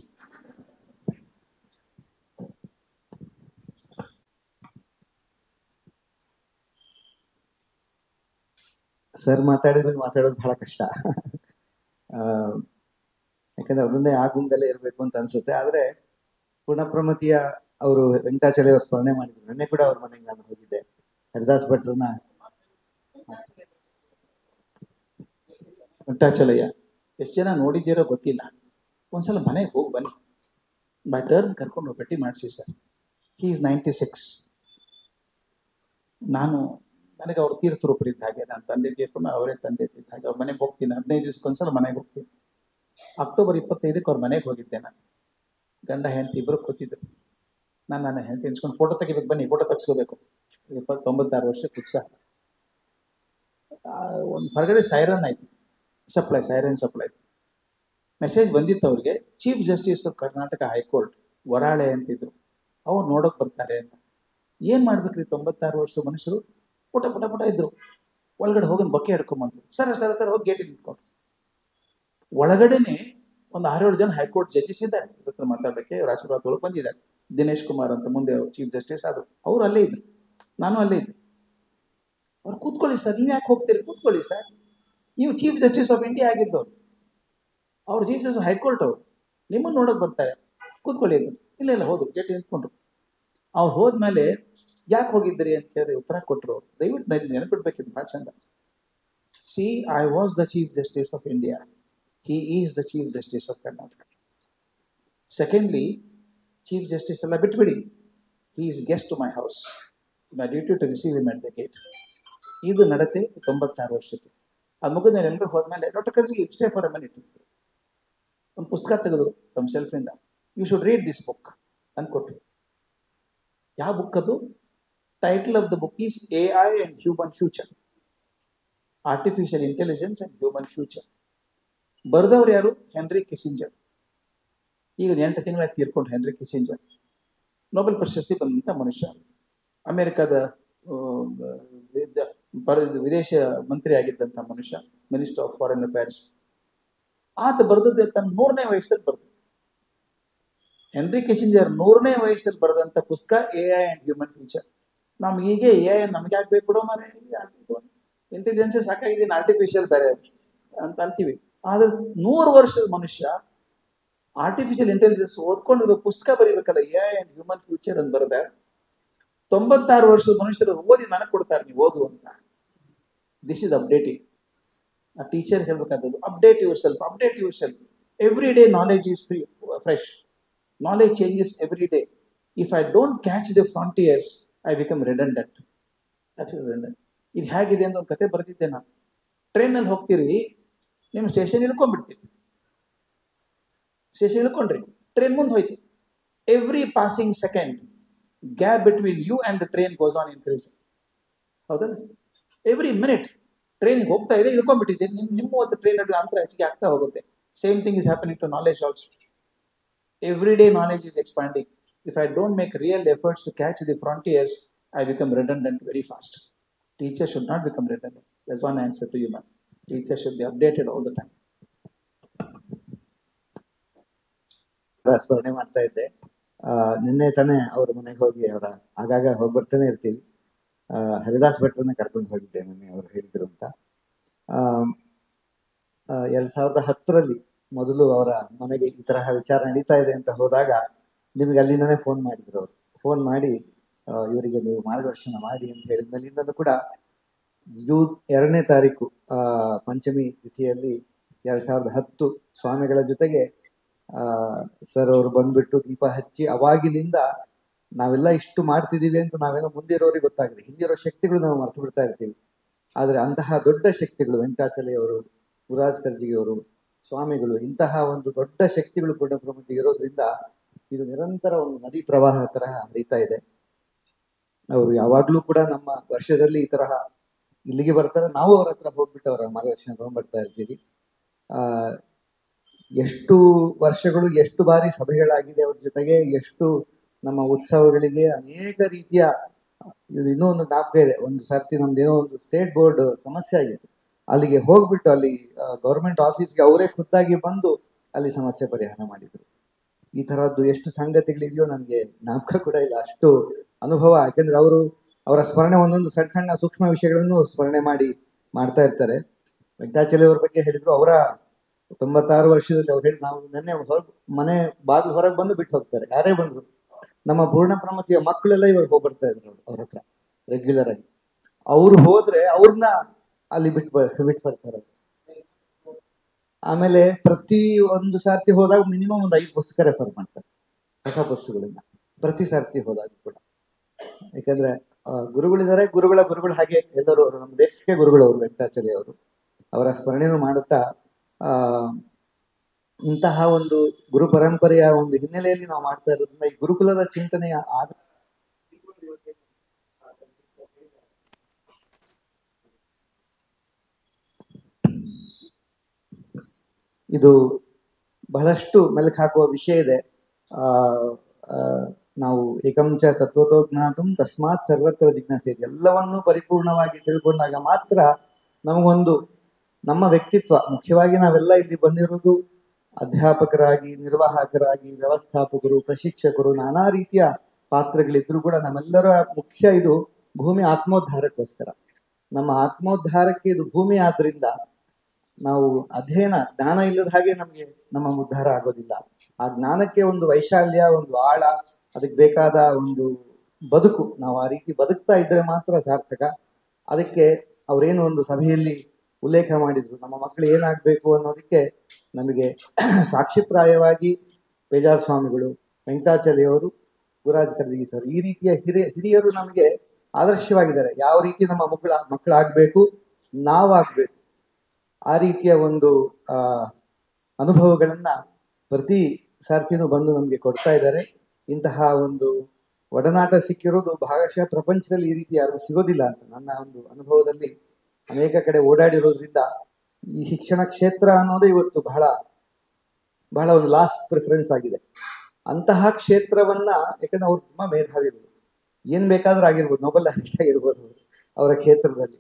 [SPEAKER 7] ಸರ್ ಮಾತಾಡಿದ್ರೆ ಮಾತಾಡೋದು ಬಹಳ ಕಷ್ಟ ಆ, ಯಾಕಂದ್ರೆ ಅವ್ರನ್ನೇ ಆ ಗುಂದಲ್ಲೇ ಇರಬೇಕು ಅಂತ ಅನ್ಸುತ್ತೆ ಆದ್ರೆ ಪುಣಪ್ರಮತಿಯ ಅವರು ವೆಂಕಟಾಚಲ ಅವರು ಸ್ಮರಣೆ ಮಾಡಿದ್ರು ನೆನ್ನೆ ಕೂಡ ಅವ್ರ ಮನೆಗೆ ನಾನು ಹೋಗಿದ್ದೆ ಹರಿದಾಸ್ ಭಟ್ರನ್ನ
[SPEAKER 1] ವೆಂಕಟಾಚಲಯ್ಯ ಎಷ್ಟು ಜನ ನೋಡಿದ್ದೀರೋ ಗೊತ್ತಿಲ್ಲ ಒಂದ್ಸಲ ಮನೆಗೆ ಹೋಗಿ ಬನ್ನಿ ಬೈ ಟರ್ನ್ ಕರ್ಕೊಂಡು ಹೋಗಿ ಭೇಟಿ ಮಾಡಿಸಿ sir he is ninety six ನಾನು ನನಗೆ ಅವ್ರ ತೀರ್ಥರೂಪರು ಇದ್ದ ಹಾಗೆ ನನ್ನ ತಂದೆ ತೀರ್ಕೊಂಡು ಅವರೇ ತಂದೆ ಇದ್ದ ಹಾಗೆ ಅವ್ರ ಮನೆಗೆ ಹೋಗ್ತೀನಿ ಹದಿನೈದು ದಿವಸಕ್ಕೊಂದ್ಸಲ ಮನೆಗೆ ಹೋಗ್ತೀನಿ ಅಕ್ಟೋಬರ್ ಇಪ್ಪತ್ತೈದಕ್ಕೆ ಅವ್ರ ಮನೆಗೆ ಹೋಗಿದ್ದೆ ನಾನು ಗಂಡ ಹೆಂಡತಿ ಇಬ್ಬರು ಕೂತಿದ್ರು ನಾನು ನನ್ನ ಹೆಂಡತಿ ಇನ್ಸ್ಕೊಂಡು ಫೋಟೋ ತೆಗಿಬೇಕು ಬನ್ನಿ ಫೋಟೋ ತೆಗಿಸ್ಕೋಬೇಕು ಇಪ್ಪತ್ತೊಂಬತ್ತಾರು ವರ್ಷಕ್ಕೆ ಉತ್ಸಾಹ ಒಂದು ಹೊರಗಡೆ ಸೈರನ್ ಆಯ್ತು ಸಪ್ಲೈ ಸೈರನ್ ಸಪ್ಲೈ ಮೆಸೇಜ್ ಬಂದಿತ್ತು ಅವ್ರಿಗೆ chief justice of Karnataka high court Varale ಅಂತಿದ್ರು ಅವ್ರು ನೋಡೋಕ್ ಬರ್ತಾರೆ ಅಂತ ಏನ್ ಮಾಡ್ಬೇಕ್ರಿ ತೊಂಬತ್ತಾರು ವರ್ಷ ಮನುಷ್ಯರು ಪುಟ ಪುಟ ಪುಟ ಇದ್ರು ಒಳಗಡೆ ಹೋಗಿ ಬಕ್ಕೆ ಹಿಡ್ಕೊಂಬಂದ್ರು ಸರ್ ಸರ್ ಸರ್ ಹೋಗಿ ಗೇಟಿಗೆ ನಿಂತ್ಕೊಂಡು ಒಳಗಡೆನೆ ಒಂದು ಆರೇಳು ಜನ ಹೈಕೋರ್ಟ್ ಜಡ್ಜಸ್ ಇದ್ದಾರೆ ಇವ್ರ ಹತ್ರ ಮಾತಾಡಕ್ಕೆ ಅವ್ರ ಆಶೀರ್ವಾದ ತೊಗೊಳಕ್ ಬಂದಿದ್ದಾರೆ ದಿನೇಶ್ ಕುಮಾರ್ ಅಂತ ಮುಂದೆ ಚೀಫ್ ಜಸ್ಟಿಸ್ ಆದ್ರು ಅವ್ರು ಅಲ್ಲೇ ಇದ್ರು ನಾನು ಅಲ್ಲೇ ಇದ್ದೆ ಅವ್ರು ಕೂತ್ಕೊಳ್ಳಿ ಸರ್ ನೀವು ಯಾಕೆ ಹೋಗ್ತೀರಿ ಕೂತ್ಕೊಳ್ಳಿ ಸರ್ ನೀವು ಚೀಫ್ ಜಸ್ಟಿಸ್ ಆಫ್ ಇಂಡಿಯಾ ಆಗಿದ್ದವ್ರು ಅವ್ರು ಚೀಫ್ ಜಸ್ಟಿಸ್ ಹೈಕೋರ್ಟ್ ಅವರು ನಿಮ್ಮನ್ನು ನೋಡಕ್ ಬರ್ತಾರೆ ಕೂತ್ಕೊಳ್ಳಿ ಅಂದ್ರು. ಇಲ್ಲ ಇಲ್ಲ ಹೋದ್ರು ಗೇಟ್ ನಿಂತ್ಕೊಂಡ್ರು ಅವ್ರು ಹೋದ್ಮೇಲೆ ಯಾಕೆ ಹೋಗಿದ್ರಿ ಅಂತ ಕೇಳಿದ್ರೆ ಉತ್ತರ ಕೊಟ್ಟರು ಅವ್ರು. ದಯವಿಟ್ಟು ನನಗೆ ನೆನಪಿಡ್ಬೇಕಿದ್ದು ಭಾಳ ಚಂದ see I was the chief justice of India he is the chief justice of Karnataka secondly chief justice ಎಲ್ಲ ಬಿಟ್ಬಿಡಿ he is guest to my house my duty to receive him at the gate ಇದು ನಡತೆ ತೊಂಬತ್ತಾರು ವರ್ಷಕ್ಕೆ ಅದು ಮುಗಿದ ಎಲ್ಲರೂ ಹೋದ್ಮೇಲೆ doctor Karji stay for a minute ಒಂದು ಪುಸ್ತಕ ತೆಗೆದ್ರು ತಮ್ಮ ಸೆಲ್ಫಿಂದ you should read this book ಅಂದ್ಕೊಟ್ರು ಯಾವ ಬುಕ್ ಅದು title of the book is A I and human future artificial intelligence and human future ಬರೆದವ್ರು ಯಾರು ಹೆನ್ರಿ ಕಿಸಿಂಜರ್ ಈಗ ಒಂದು ಎಂಟು ತಿಂಗಳ ತೀರ್ಕೊಂಡು ಹೆನ್ರಿ ಕಿಸಿಂಜರ್ ನೊಬೆಲ್ ಪ್ರಶಸ್ತಿ ಬಂದಂತ ಮನುಷ್ಯ ಅಮೆರಿಕದ ಪರ ವಿದೇಶ ಮಂತ್ರಿ ಆಗಿದ್ದಂತ ಮನುಷ್ಯ ಮಿನಿಸ್ಟರ್ ಆಫ್ ಫಾರಿನ್ ಅಫೇರ್ಸ್ ಆತ ಬರೆದದ್ದು ತನ್ನ ನೂರನೇ ವಯಸ್ಸಲ್ಲಿ ಬರೆದ ಹೆನ್ರಿ ಕಿಸಿಂಜರ್ ನೂರನೇ ವಯಸ್ಸಲ್ಲಿ ಬರೆದಂತ ಪುಸ್ತಕ A I and human future ನಮ್ಗೆ ಹೀಗೆ ಎ ಐ ನಮ್ಗೆ ಯಾಕೆ ಬೇಕು ಬಿಡೋ ಮಾರೆ ಇಂಟೆಲಿಜೆನ್ಸ್ ಸಾಕಾಗಿದೆ ಆರ್ಟಿಫಿಷಿಯಲ್ ಬೇರೆ ಅಂತ ಅಂತೀವಿ ಆದ್ರೆ ನೂರು ವರ್ಷದ ಮನುಷ್ಯ ಆರ್ಟಿಫಿಷಿಯಲ್ ಇಂಟೆಲಿಜೆನ್ಸ್ ಓದ್ಕೊಂಡಿರೋ ಪುಸ್ತಕ ಬರೀಬೇಕಲ್ಲ A I and human future ಅಂತ ಬರೆದ ತೊಂಬತ್ತಾರು ವರ್ಷದ ಮನುಷ್ಯರು ಓದಿ ನನಗೆ ಕೊಡ್ತಾರೆ ನೀವು ಓದು ಅಂತ ದಿಸ್ ಇಸ್ ಅಪ್ಡೇಟಿಂಗ್ ಆ ಟೀಚರ್ ಹೇಳ್ಬೇಕಾದದ್ದು update yourself update yourself every day knowledge is free fresh knowledge changes every day if I don't catch the frontiers I become redundant ಇದು ಹೇಗಿದೆ ಅಂತ ಒಂದು ಕತೆ ಬರೆದಿದ್ದೆ ನಾನು ಟ್ರೈನಲ್ಲಿ ಹೋಗ್ತೀರಿ ನಿಮ್ಮ ಸ್ಟೇಷನ್ ಇಳ್ಕೊಂಡ್ಬಿಡ್ತೀರಿ ಸ್ಟೇಷನ್ ಇಳ್ಕೊಂಡ್ರಿ ಟ್ರೈನ್ ಮುಂದೆ ಹೋಯ್ತು every passing second gap between you and the train goes on increase ಹೌದಲ್ಲ ಎವ್ರಿ ಮಿನಿಟ್ ಟ್ರೈನ್ ಹೋಗ್ತಾ ಇದೆ ಇಳ್ಕೊಂಡ್ಬಿಟ್ಟಿದೆ ನಿಮ್ ನಿಮ್ಮ ಒಂದು ಟ್ರೈನ್ ನಡುವೆ ಅಂತರ ಹೆಚ್ಚಿಗೆ ಆಗ್ತಾ ಹೋಗುತ್ತೆ same thing is happening to knowledge also every day knowledge is expanding if I don't make real efforts to catch the frontiers I become redundant very fast teacher should not become redundant thus one answer to you ma'am teacher should be updated all the time
[SPEAKER 7] ಸ್ಮರಣೆ ಮಾಡ್ತಾ ಇದ್ದೆ ಆ, ನಿನ್ನೆ ತಾನೇ ಅವ್ರ ಮನೆಗೆ ಹೋಗಿ ಅವರ ಆಗಾಗ ಹೋಗಿ ಬರ್ತಾನೆ ಇರ್ತೀವಿ ಆ, ಹರಿದಾಸ್ ಭಟ್ರನ್ನ ಕರ್ಕೊಂಡು ಹೋಗಿದ್ದೆ ನಿನ್ನೆ ಅವ್ರು ಹೇಳಿದ್ರು ಅಂತ ಆ, ಆ, ಎರಡ್ ಸಾವಿರದ ಹತ್ತರಲ್ಲಿ ಮೊದಲು ಅವರ ಮನೆಗೆ ಈ ತರಹ ವಿಚಾರ ನಡೀತಾ ಇದೆ ಅಂತ ಹೋದಾಗ ನಿಮ್ಗೆ ಅಲ್ಲಿಂದನೇ ಫೋನ್ ಮಾಡಿದ್ರು ಅವರು ಫೋನ್ ಮಾಡಿ ಆ, ಇವರಿಗೆ ನೀವು ಮಾರ್ಗದರ್ಶನ ಮಾಡಿ ಅಂತ ಹೇಳಿದ್ಮೇಲಿಂದಲೂ ಕೂಡ ಜೂನ್ ಎರಡನೇ ತಾರೀಕು ಆ ಪಂಚಮಿ ತಿಥಿಯಲ್ಲಿ ಎರಡ್ ಸಾವಿರದ ಹತ್ತು ಸ್ವಾಮಿಗಳ ಜೊತೆಗೆ ಆ ಸರ್ ಅವರು ಬಂದ್ಬಿಟ್ಟು ದೀಪ ಹಚ್ಚಿ ಅವಾಗಿನಿಂದ ನಾವೆಲ್ಲ ಇಷ್ಟು ಮಾಡ್ತಿದೀವಿ ಅಂತ ನಾವೇನೋ ಮುಂದಿರೋರಿಗೆ ಗೊತ್ತಾಗಿದೆ ಹಿಂದಿರೋ ಶಕ್ತಿಗಳು ನಾವು ಮರ್ತು ಬಿಡ್ತಾ ಇರ್ತೀವಿ ಆದ್ರೆ ಅಂತಹ ದೊಡ್ಡ ಶಕ್ತಿಗಳು ವೆಂಕಟಾಚಲಿ ಅವರು ಗುರುರಾಜ್ ಕರ್ಜಿಗೆ ಅವರು ಸ್ವಾಮಿಗಳು ಇಂತಹ ಒಂದು ದೊಡ್ಡ ಶಕ್ತಿಗಳು ಕೂಡ ಪ್ರಮುಖ ಇರೋದ್ರಿಂದ ಇದು ನಿರಂತರ ಒಂದು ನದಿ ಪ್ರವಾಹ ತರಹ ಹರಿತಾ ಇದೆ ಅವರು ಯಾವಾಗ್ಲೂ ಕೂಡ ನಮ್ಮ ವರ್ಷದಲ್ಲಿ ಈ ತರಹ ಇಲ್ಲಿಗೆ ಬರ್ತಾರೆ ನಾವು ಅವ್ರ ಹತ್ರ ಹೋಗ್ಬಿಟ್ಟು ಅವರ ಮಾರ್ಗದರ್ಶನ ತಗೊಂಡ್ಬರ್ತಾ ಇರ್ತೀವಿ ಆ ಎಷ್ಟು ವರ್ಷಗಳು ಎಷ್ಟು ಬಾರಿ ಸಭೆಗಳಾಗಿದೆ ಅವ್ರ ಜೊತೆಗೆ ಎಷ್ಟು ನಮ್ಮ ಉತ್ಸವಗಳಿಗೆ ಅನೇಕ ರೀತಿಯ ಇದು ಇನ್ನೂ ಒಂದು ಜ್ಞಾಪಕ ಇದೆ ಒಂದು ಸರ್ತಿ ನಮ್ದು ಏನೋ ಒಂದು ಸ್ಟೇಟ್ ಬೋರ್ಡ್ ಸಮಸ್ಯೆ ಆಗಿತ್ತು ಅಲ್ಲಿಗೆ ಹೋಗ್ಬಿಟ್ಟು ಅಲ್ಲಿ ಗೌರ್ಮೆಂಟ್ ಆಫೀಸ್ಗೆ ಅವರೇ ಖುದ್ದಾಗಿ ಬಂದು ಅಲ್ಲಿ ಸಮಸ್ಯೆ ಪರಿಹಾರ ಮಾಡಿದ್ರು ಈ ತರದ್ದು ಎಷ್ಟು ಸಂಗತಿಗಳಿದೆಯೋ ನನಗೆ ಜ್ಞಾಪಕ ಕೂಡ ಇಲ್ಲ ಅಷ್ಟು ಅನುಭವ ಯಾಕೆಂದ್ರೆ ಅವರು ಅವರ ಸ್ಮರಣೆ ಒಂದೊಂದು ಸಣ್ಣ ಸಣ್ಣ ಸೂಕ್ಷ್ಮ ವಿಷಯಗಳನ್ನು ಸ್ಮರಣೆ ಮಾಡಿ ಮಾಡ್ತಾ ಇರ್ತಾರೆ ವೆಂಕಟಾಚಲಿ ಅವ್ರ ಬಗ್ಗೆ ಹೇಳಿದ್ರು ಅವರ ತೊಂಬತ್ತಾರು ವರ್ಷದಲ್ಲಿ ಅವ್ರು ಹೇಳಿ ನಾವು ನೆನ್ನೆ ಹೊರಗ್ ಮನೆ ಬಾಗಿಲು ಹೊರಗೆ ಬಂದು ಬಿಟ್ಟು ಹೋಗ್ತಾರೆ ಯಾರೇ ಬಂದ್ರು ನಮ್ಮ ಪೂರ್ಣ ಪ್ರಮತಿಯ ಮಕ್ಕಳೆಲ್ಲ ಇವಾಗ ಹೋಗಿ ಬರ್ತಾ ಇದ್ರು ಅವ್ರ ಹತ್ರ ರೆಗ್ಯುಲರ್ ಆಗಿ ಅವ್ರು ಹೋದ್ರೆ ಅವ್ರನ್ನ ಅಲ್ಲಿ ಬಿಟ್ಟು ಬ- ಬಿಟ್ಟು ಬರ್ತಾರೆ ಆಮೇಲೆ ಪ್ರತಿ ಒಂದು ಸರ್ತಿ ಹೋದಾಗ ಮಿನಿಮಮ್ ಒಂದು ಐದು ಪುಸ್ತಕ ರೆಫರ್ ಮಾಡ್ತಾರೆ ಹೊಸ ಪುಸ್ತಕಗಳನ್ನ ಪ್ರತಿ ಸರ್ತಿ ಹೋದಾಗ ಕೂಡ ಯಾಕಂದ್ರೆ ಆ, ಗುರುಗಳಿದ್ದಾರೆ ಗುರುಗಳ ಗುರುಗಳು ಹಾಗೆ ಎಲ್ಲರೂ ಅವರು ನಮ್ಮ ದೇಶಕ್ಕೆ ಗುರುಗಳು ಅವರು ವೆಂಕಟಾಚಾರ್ಯ ಅವರು ಅವರ ಸ್ಮರಣೆಯನ್ನು ಮಾಡುತ್ತಾ ಆ ಇಂತಹ ಒಂದು ಗುರು ಪರಂಪರೆಯ ಒಂದು ಹಿನ್ನೆಲೆಯಲ್ಲಿ ನಾವು ಮಾಡ್ತಾ ಇರೋದ್ರಿಂದ ಈ ಗುರುಕುಲದ ಚಿಂತನೆಯ ಆದ ಇದು ಬಹಳಷ್ಟು ಮೆಲುಕು ಹಾಕುವ ವಿಷಯ ಇದೆ ಆ ಆ, ನಾವು ಏಕಂಚ ತತ್ವತೋ ಜ್ಞಾತಂ ತಸ್ಮಾತ್ ಸರ್ವತ್ರ ಜಿಜ್ಞಾಸೆ ಎಲ್ಲವನ್ನೂ ಪರಿಪೂರ್ಣವಾಗಿ ತಿಳ್ಕೊಂಡಾಗ ಮಾತ್ರ ನಮಗೊಂದು ನಮ್ಮ ವ್ಯಕ್ತಿತ್ವ ಮುಖ್ಯವಾಗಿ ನಾವೆಲ್ಲ ಇಲ್ಲಿ ಬಂದಿರೋದು ಅಧ್ಯಾಪಕರಾಗಿ ನಿರ್ವಾಹಕರಾಗಿ ವ್ಯವಸ್ಥಾಪಕರು ಪ್ರಶಿಕ್ಷಕರು ನಾನಾ ರೀತಿಯ ಪಾತ್ರಗಳಿದ್ರು ಕೂಡ ನಮ್ಮೆಲ್ಲರ ಮುಖ್ಯ ಇದು ಭೂಮಿ ಆತ್ಮೋದ್ಧಾರಕ್ಕೋಸ್ಕರ ನಮ್ಮ ಆತ್ಮೋದ್ಧಾರಕ್ಕೆ ಇದು ಭೂಮಿ ಆದ್ರಿಂದ ನಾವು ಅಧ್ಯಯನ ಜ್ಞಾನ ಇಲ್ಲದ ಹಾಗೆ ನಮಗೆ ನಮ್ಮ ಉದ್ಧಾರ ಆಗೋದಿಲ್ಲ ಆ ಜ್ಞಾನಕ್ಕೆ ಒಂದು ವೈಶಾಲ್ಯ ಒಂದು ಆಳ ಅದಕ್ಕೆ ಬೇಕಾದ ಒಂದು ಬದುಕು ನಾವು ಆ ರೀತಿ ಬದುಕ್ತಾ ಇದ್ರೆ ಮಾತ್ರ ಸಾರ್ಥಕ ಅದಕ್ಕೆ ಅವರೇನು ಒಂದು ಸಭೆಯಲ್ಲಿ ಉಲ್ಲೇಖ ಮಾಡಿದ್ರು ನಮ್ಮ ಮಕ್ಕಳು ಏನಾಗಬೇಕು ಅನ್ನೋದಕ್ಕೆ ನಮಗೆ ಸಾಕ್ಷಿಪ್ರಾಯವಾಗಿ ಬೇಜಾರ್ ಸ್ವಾಮಿಗಳು ವೆಂಕಟಾಚಾರ್ಯವರು ಗುರುರಾಜ್ ಕರ್ಜಿಗಿ ಸರ್ ಈ ರೀತಿಯ ಹಿರಿಯ ಹಿರಿಯರು ನಮಗೆ ಆದರ್ಶವಾಗಿದ್ದಾರೆ ಯಾವ ರೀತಿ ನಮ್ಮ ಮಕ್ಕಳ ಮಕ್ಕಳಾಗಬೇಕು ನಾವಾಗಬೇಕು ಆ ರೀತಿಯ ಒಂದು ಆ ಅನುಭವಗಳನ್ನ ಪ್ರತಿ ಸರ್ತಿನೂ ಬಂದು ನಮಗೆ ಕೊಡ್ತಾ ಇದ್ದಾರೆ ಇಂತಹ ಒಂದು ಒಡನಾಟ ಸಿಕ್ಕಿರೋದು ಭಾಗಶಃ ಪ್ರಪಂಚದಲ್ಲಿ ಈ ರೀತಿ ಯಾರು ಸಿಗೋದಿಲ್ಲ ಅಂತ ನನ್ನ ಒಂದು ಅನುಭವದಲ್ಲಿ ಅನೇಕ ಕಡೆ ಓಡಾಡಿರೋದ್ರಿಂದ ಈ ಶಿಕ್ಷಣ ಕ್ಷೇತ್ರ ಅನ್ನೋದು ಇವತ್ತು ಬಹಳ ಬಹಳ ಒಂದು ಲಾಸ್ಟ್ ಪ್ರಿಫರೆನ್ಸ್ ಆಗಿದೆ ಅಂತಹ ಕ್ಷೇತ್ರವನ್ನ ಯಾಕಂದ್ರೆ ಅವ್ರು ತುಂಬಾ ಮೇಧಾವಿಗಳು ಏನ್ ಬೇಕಾದ್ರೂ ಆಗಿರ್ಬೋದು ನೋಬೆಲ್ ಆಗಿರ್ಬೋದು ಅವರ ಕ್ಷೇತ್ರದಲ್ಲಿ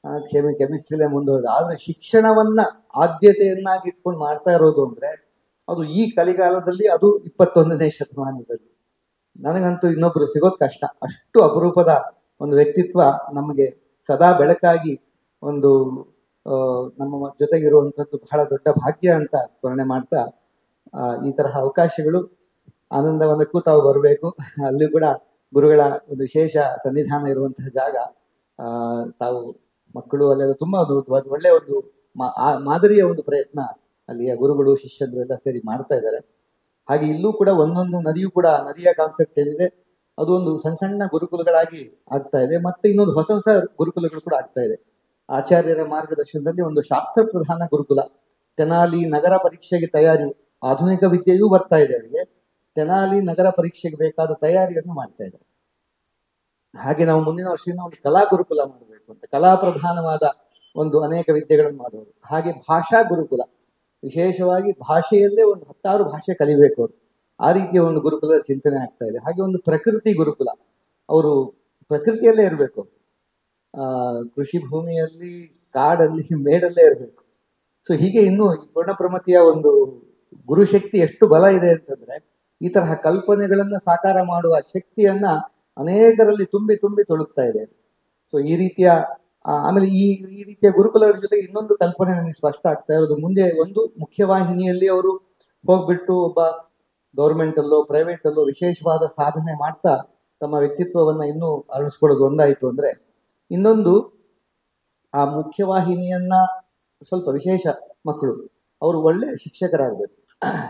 [SPEAKER 7] ಕ್ಷಮೆ ಕೆಮಿಸ್ಟ್ರಿಲೇ ಮುಂದುವರೆದ ಆದ್ರೆ ಶಿಕ್ಷಣವನ್ನ ಆದ್ಯತೆಯನ್ನಾಗಿ ಇಟ್ಕೊಂಡು ಮಾಡ್ತಾ ಇರೋದು ಅಂದ್ರೆ ಅದು ಈ ಕಲಿಗಾಲದಲ್ಲಿ ಅದು ಇಪ್ಪತ್ತೊಂದನೇ ಶತಮಾನದಲ್ಲಿ ನನಗಂತೂ ಇನ್ನೊಬ್ರು ಸಿಗೋದ್ ಕಷ್ಟ ಅಷ್ಟು ಅಪರೂಪದ ಒಂದು ವ್ಯಕ್ತಿತ್ವ ನಮಗೆ ಸದಾ ಬೆಳಕಾಗಿ ಒಂದು ಆ, ನಮ್ಮ ಜೊತೆಗಿರುವಂಥದ್ದು ಬಹಳ ದೊಡ್ಡ ಭಾಗ್ಯ ಅಂತ ಸ್ಮರಣೆ ಮಾಡ್ತಾ ಆ, ಈ ತರಹ ಅವಕಾಶಗಳು ಆನಂದವನಕ್ಕೂ ತಾವು ಬರಬೇಕು ಅಲ್ಲಿ ಕೂಡ ಗುರುಗಳ ಒಂದು ವಿಶೇಷ ಸನ್ನಿಧಾನ ಇರುವಂತಹ ಜಾಗ ಆ, ತಾವು ಮಕ್ಕಳು ಅಲ್ಲೆಲ್ಲ ತುಂಬಾ ಒಂದು ಒಂದು ಒಳ್ಳೆಯ ಒಂದು ಮಾ- ಆ- ಮಾದರಿಯ ಒಂದು ಪ್ರಯತ್ನ ಅಲ್ಲಿಯ ಗುರುಗಳು ಶಿಷ್ಯರು ಎಲ್ಲ ಸೇರಿ ಮಾಡ್ತಾ ಇದ್ದಾರೆ ಹಾಗೆ ಇಲ್ಲೂ ಕೂಡ ಒಂದೊಂದು ನದಿಯೂ ಕೂಡ ನದಿಯ ಕಾನ್ಸೆಪ್ಟ್ ಏನಿದೆ ಅದು ಒಂದು ಸಣ್ಣ ಸಣ್ಣ ಗುರುಕುಲಗಳಾಗಿ ಆಗ್ತಾ ಇದೆ ಮತ್ತೆ ಇನ್ನೊಂದು ಹೊಸ ಹೊಸ ಗುರುಕುಲಗಳು ಕೂಡ ಆಗ್ತಾ ಇದೆ ಆಚಾರ್ಯರ ಮಾರ್ಗದರ್ಶನದಲ್ಲಿ ಒಂದು ಶಾಸ್ತ್ರ ಪ್ರಧಾನ ಗುರುಕುಲ ತೆನಾಲಿ ನಗರ ಪರೀಕ್ಷೆಗೆ ತಯಾರಿ ಆಧುನಿಕ ವಿದ್ಯೆಯೂ ಬರ್ತಾ ಇದೆ ಅವರಿಗೆ ತೆನಾಲಿ ನಗರ ಪರೀಕ್ಷೆಗೆ ಬೇಕಾದ ತಯಾರಿಯನ್ನು ಮಾಡ್ತಾ ಇದ್ದಾರೆ ಹಾಗೆ ನಾವು ಮುಂದಿನ ವರ್ಷದಿಂದ ಒಂದು ಕಲಾ ಗುರುಕುಲ ಮಾಡಬೇಕು ಅಂತ ಕಲಾ ಪ್ರಧಾನವಾದ ಒಂದು ಅನೇಕ ವಿದ್ಯೆಗಳನ್ನು ಮಾಡುವುದು ಹಾಗೆ ಭಾಷಾ ಗುರುಕುಲ ವಿಶೇಷವಾಗಿ ಭಾಷೆಯಲ್ಲೇ ಒಂದು ಹತ್ತಾರು ಭಾಷೆ ಕಲಿಬೇಕು ಅವರು ಆ ರೀತಿಯ ಒಂದು ಗುರುಕುಲದ ಚಿಂತನೆ ಆಗ್ತಾ ಇದೆ ಹಾಗೆ ಒಂದು ಪ್ರಕೃತಿ ಗುರುಕುಲ ಅವರು ಪ್ರಕೃತಿಯಲ್ಲೇ ಇರಬೇಕು ಆ ಕೃಷಿ ಭೂಮಿಯಲ್ಲಿ ಕಾಡಲ್ಲಿ ಮೇಡಲ್ಲೇ ಇರಬೇಕು ಸೊ ಹೀಗೆ ಇನ್ನು ಈ ಪೂರ್ಣಪ್ರಮತಿಯ ಒಂದು ಗುರುಶಕ್ತಿ ಎಷ್ಟು ಬಲ ಇದೆ ಅಂತಂದ್ರೆ ಈ ತರಹ ಕಲ್ಪನೆಗಳನ್ನ ಸಾಕಾರ ಮಾಡುವ ಶಕ್ತಿಯನ್ನ ಅನೇಕರಲ್ಲಿ ತುಂಬಿ ತುಂಬಿ ತೊಳುತ್ತಾ ಇದೆ ಸೊ ಈ ರೀತಿಯ ಆ, ಆಮೇಲೆ ಈ ಈ ರೀತಿಯ ಗುರುಕುಲಗಳ ಜೊತೆಗೆ ಇನ್ನೊಂದು ಕಲ್ಪನೆ ನನಗೆ ಸ್ಪಷ್ಟ ಆಗ್ತಾ ಇರೋದು ಮುಂದೆ ಒಂದು ಮುಖ್ಯವಾಹಿನಿಯಲ್ಲಿ ಅವರು ಹೋಗ್ಬಿಟ್ಟು ಒಬ್ಬ ಗೌರ್ಮೆಂಟ್ ಅಲ್ಲೋ ಪ್ರೈವೇಟ್ ಅಲ್ಲೋ ವಿಶೇಷವಾದ ಸಾಧನೆ ಮಾಡ್ತಾ ತಮ್ಮ ವ್ಯಕ್ತಿತ್ವವನ್ನ ಇನ್ನೂ ಅರಳಿಸ್ಕೊಳ್ಳೋದು ಒಂದಾಯ್ತು ಅಂದ್ರೆ ಇನ್ನೊಂದು ಆ ಮುಖ್ಯವಾಹಿನಿಯನ್ನ ಸ್ವಲ್ಪ ವಿಶೇಷ ಮಕ್ಕಳು ಅವರು ಒಳ್ಳೆ ಶಿಕ್ಷಕರಾಗಬೇಕು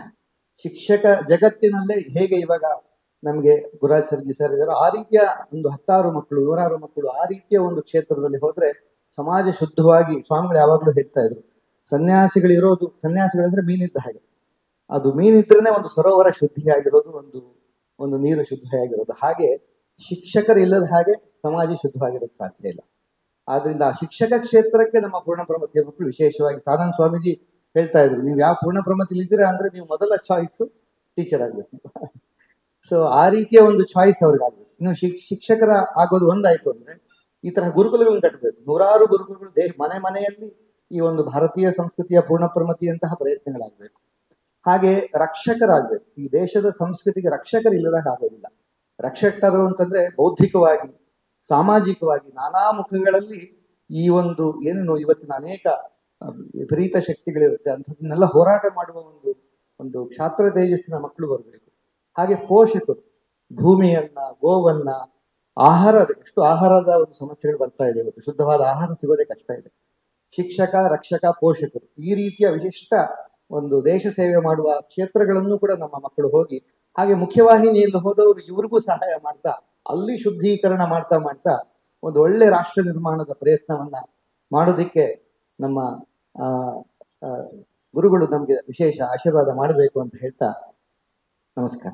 [SPEAKER 7] ಶಿಕ್ಷಕ ಜಗತ್ತಿನಲ್ಲೇ ಹೇಗೆ ಇವಾಗ ನಮಗೆ ಗುರುರಾಜ್ ಸರ್ಜಿ ಸರ್ ಇದಾರೋ ಆ ರೀತಿಯ ಒಂದು ಹತ್ತಾರು ಮಕ್ಕಳು ನೂರಾರು ಮಕ್ಕಳು ಆ ರೀತಿಯ ಒಂದು ಕ್ಷೇತ್ರದಲ್ಲಿ ಹೋದ್ರೆ ಸಮಾಜ ಶುದ್ಧವಾಗಿ ಸ್ವಾಮಿಗಳು ಯಾವಾಗಲೂ ಹೇಳ್ತಾ ಇದ್ರು ಸನ್ಯಾಸಿಗಳಿರೋದು ಸನ್ಯಾಸಿಗಳಂದ್ರೆ ಮೀನಿದ್ದ ಹಾಗೆ ಅದು ಮೀನಿದ್ರೇನೆ ಒಂದು ಸರೋವರ ಶುದ್ಧಿಯಾಗಿರೋದು ಒಂದು ಒಂದು ನೀರು ಶುದ್ಧಿಯಾಗಿರೋದು ಹಾಗೆ ಶಿಕ್ಷಕರು ಇಲ್ಲದ ಹಾಗೆ ಸಮಾಜ ಶುದ್ಧವಾಗಿರೋದು ಸಾಧ್ಯ ಇಲ್ಲ ಆದ್ರಿಂದ ಆ ಶಿಕ್ಷಕ ಕ್ಷೇತ್ರಕ್ಕೆ ನಮ್ಮ ಪೂರ್ಣ ಪ್ರಮತಿಯ ಮಕ್ಕಳು ವಿಶೇಷವಾಗಿ ಸಾಧನ ಸ್ವಾಮೀಜಿ ಹೇಳ್ತಾ ಇದ್ರು ನೀವು ಯಾವ ಪೂರ್ಣ ಪ್ರಮತಿಲಿ ಇದ್ದೀರಾ ಅಂದ್ರೆ ನೀವು ಮೊದಲ ಚಾಯ್ಸ್ ಟೀಚರ್ ಆಗ್ಬೇಕು ಸೊ ಆ ರೀತಿಯ ಒಂದು ಚಾಯ್ಸ್ ಅವ್ರಿಗೆ ಆಗ್ಬೇಕು ಇನ್ನು ಶಿಕ್- ಶಿಕ್ಷಕರ ಆಗೋದು ಒಂದಾಯ್ತು ಅಂದ್ರೆ ಈ ತರ ಗುರುಕುಲಗಳನ್ನು ಕಟ್ಟಬೇಕು ನೂರಾರು ಗುರುಕುಲಗಳು ದೇಶ ಮನೆ ಮನೆಯಲ್ಲಿ ಈ ಒಂದು ಭಾರತೀಯ ಸಂಸ್ಕೃತಿಯ ಪೂರ್ಣ ಪ್ರಮತಿಯಂತಹ ಪ್ರಯತ್ನಗಳಾಗಬೇಕು ಹಾಗೆ ರಕ್ಷಕರಾಗಬೇಕು ಈ ದೇಶದ ಸಂಸ್ಕೃತಿಗೆ ರಕ್ಷಕರಿಲ್ಲದಾಗ ಆಗೋದಿಲ್ಲ ರಕ್ಷಕರು ಅಂತಂದ್ರೆ ಬೌದ್ಧಿಕವಾಗಿ ಸಾಮಾಜಿಕವಾಗಿ ನಾನಾ ಮುಖಗಳಲ್ಲಿ ಈ ಒಂದು ಏನೇನು ಇವತ್ತಿನ ಅನೇಕ ಆ, ವಿಪರೀತ ಶಕ್ತಿಗಳಿರುತ್ತೆ ಅಂಥದನ್ನೆಲ್ಲ ಹೋರಾಟ ಮಾಡುವ ಒಂದು ಒಂದು ಕ್ಷಾತ್ರ ತೇಜಸ್ಸಿನ ಮಕ್ಕಳು ಬರಬೇಕು ಹಾಗೆ ಪೋಷಕರು ಭೂಮಿಯನ್ನ ಗೋವನ್ನ ಆಹಾರದ ಎಷ್ಟು ಆಹಾರದ ಒಂದು ಸಮಸ್ಯೆಗಳು ಬರ್ತಾ ಇದೆ ಇವತ್ತು ಶುದ್ಧವಾದ ಆಹಾರ ಸಿಗೋದೇ ಕಷ್ಟ ಇದೆ ಶಿಕ್ಷಕ ರಕ್ಷಕ ಪೋಷಕರು ಈ ರೀತಿಯ ವಿಶಿಷ್ಟ ಒಂದು ದೇಶ ಸೇವೆ ಮಾಡುವ ಕ್ಷೇತ್ರಗಳನ್ನು ಕೂಡ ನಮ್ಮ ಮಕ್ಕಳು ಹೋಗಿ ಹಾಗೆ ಮುಖ್ಯವಾಹಿನಿಯಲ್ಲಿ ಹೋದವರು ಇವ್ರಿಗೂ ಸಹಾಯ ಮಾಡ್ತಾ ಅಲ್ಲಿ ಶುದ್ಧೀಕರಣ ಮಾಡ್ತಾ ಮಾಡ್ತಾ ಒಂದು ಒಳ್ಳೆ ರಾಷ್ಟ್ರ ನಿರ್ಮಾಣದ ಪ್ರಯತ್ನವನ್ನ ಮಾಡೋದಿಕ್ಕೆ ನಮ್ಮ ಆ, ಆ, ಗುರುಗಳು ನಮಗೆ ವಿಶೇಷ ಆಶೀರ್ವಾದ ಮಾಡಬೇಕು ಅಂತ ಹೇಳ್ತಾ ನಮಸ್ಕಾರ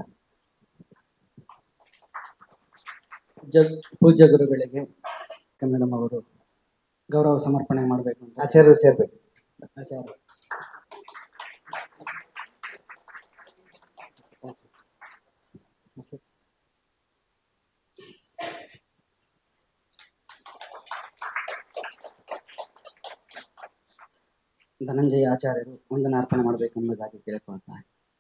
[SPEAKER 6] ಜಗ್ ಪೂಜ್ಯ ಗುರುಗಳಿಗೆ ಕನ್ನಡಂ ಅವರು ಗೌರವ ಸಮರ್ಪಣೆ ಮಾಡಬೇಕು ಅಂತ
[SPEAKER 7] ಆಚಾರ್ಯರು ಸೇರ್ಬೇಕು
[SPEAKER 6] ಆಚಾರ್ಯ ಧನಂಜಯ ಆಚಾರ್ಯರು ವಂದನ ಅರ್ಪಣೆ ಮಾಡಬೇಕು ಅನ್ನೋದಾಗಿ ಕೇಳ್ಕೊಳ್ತಾ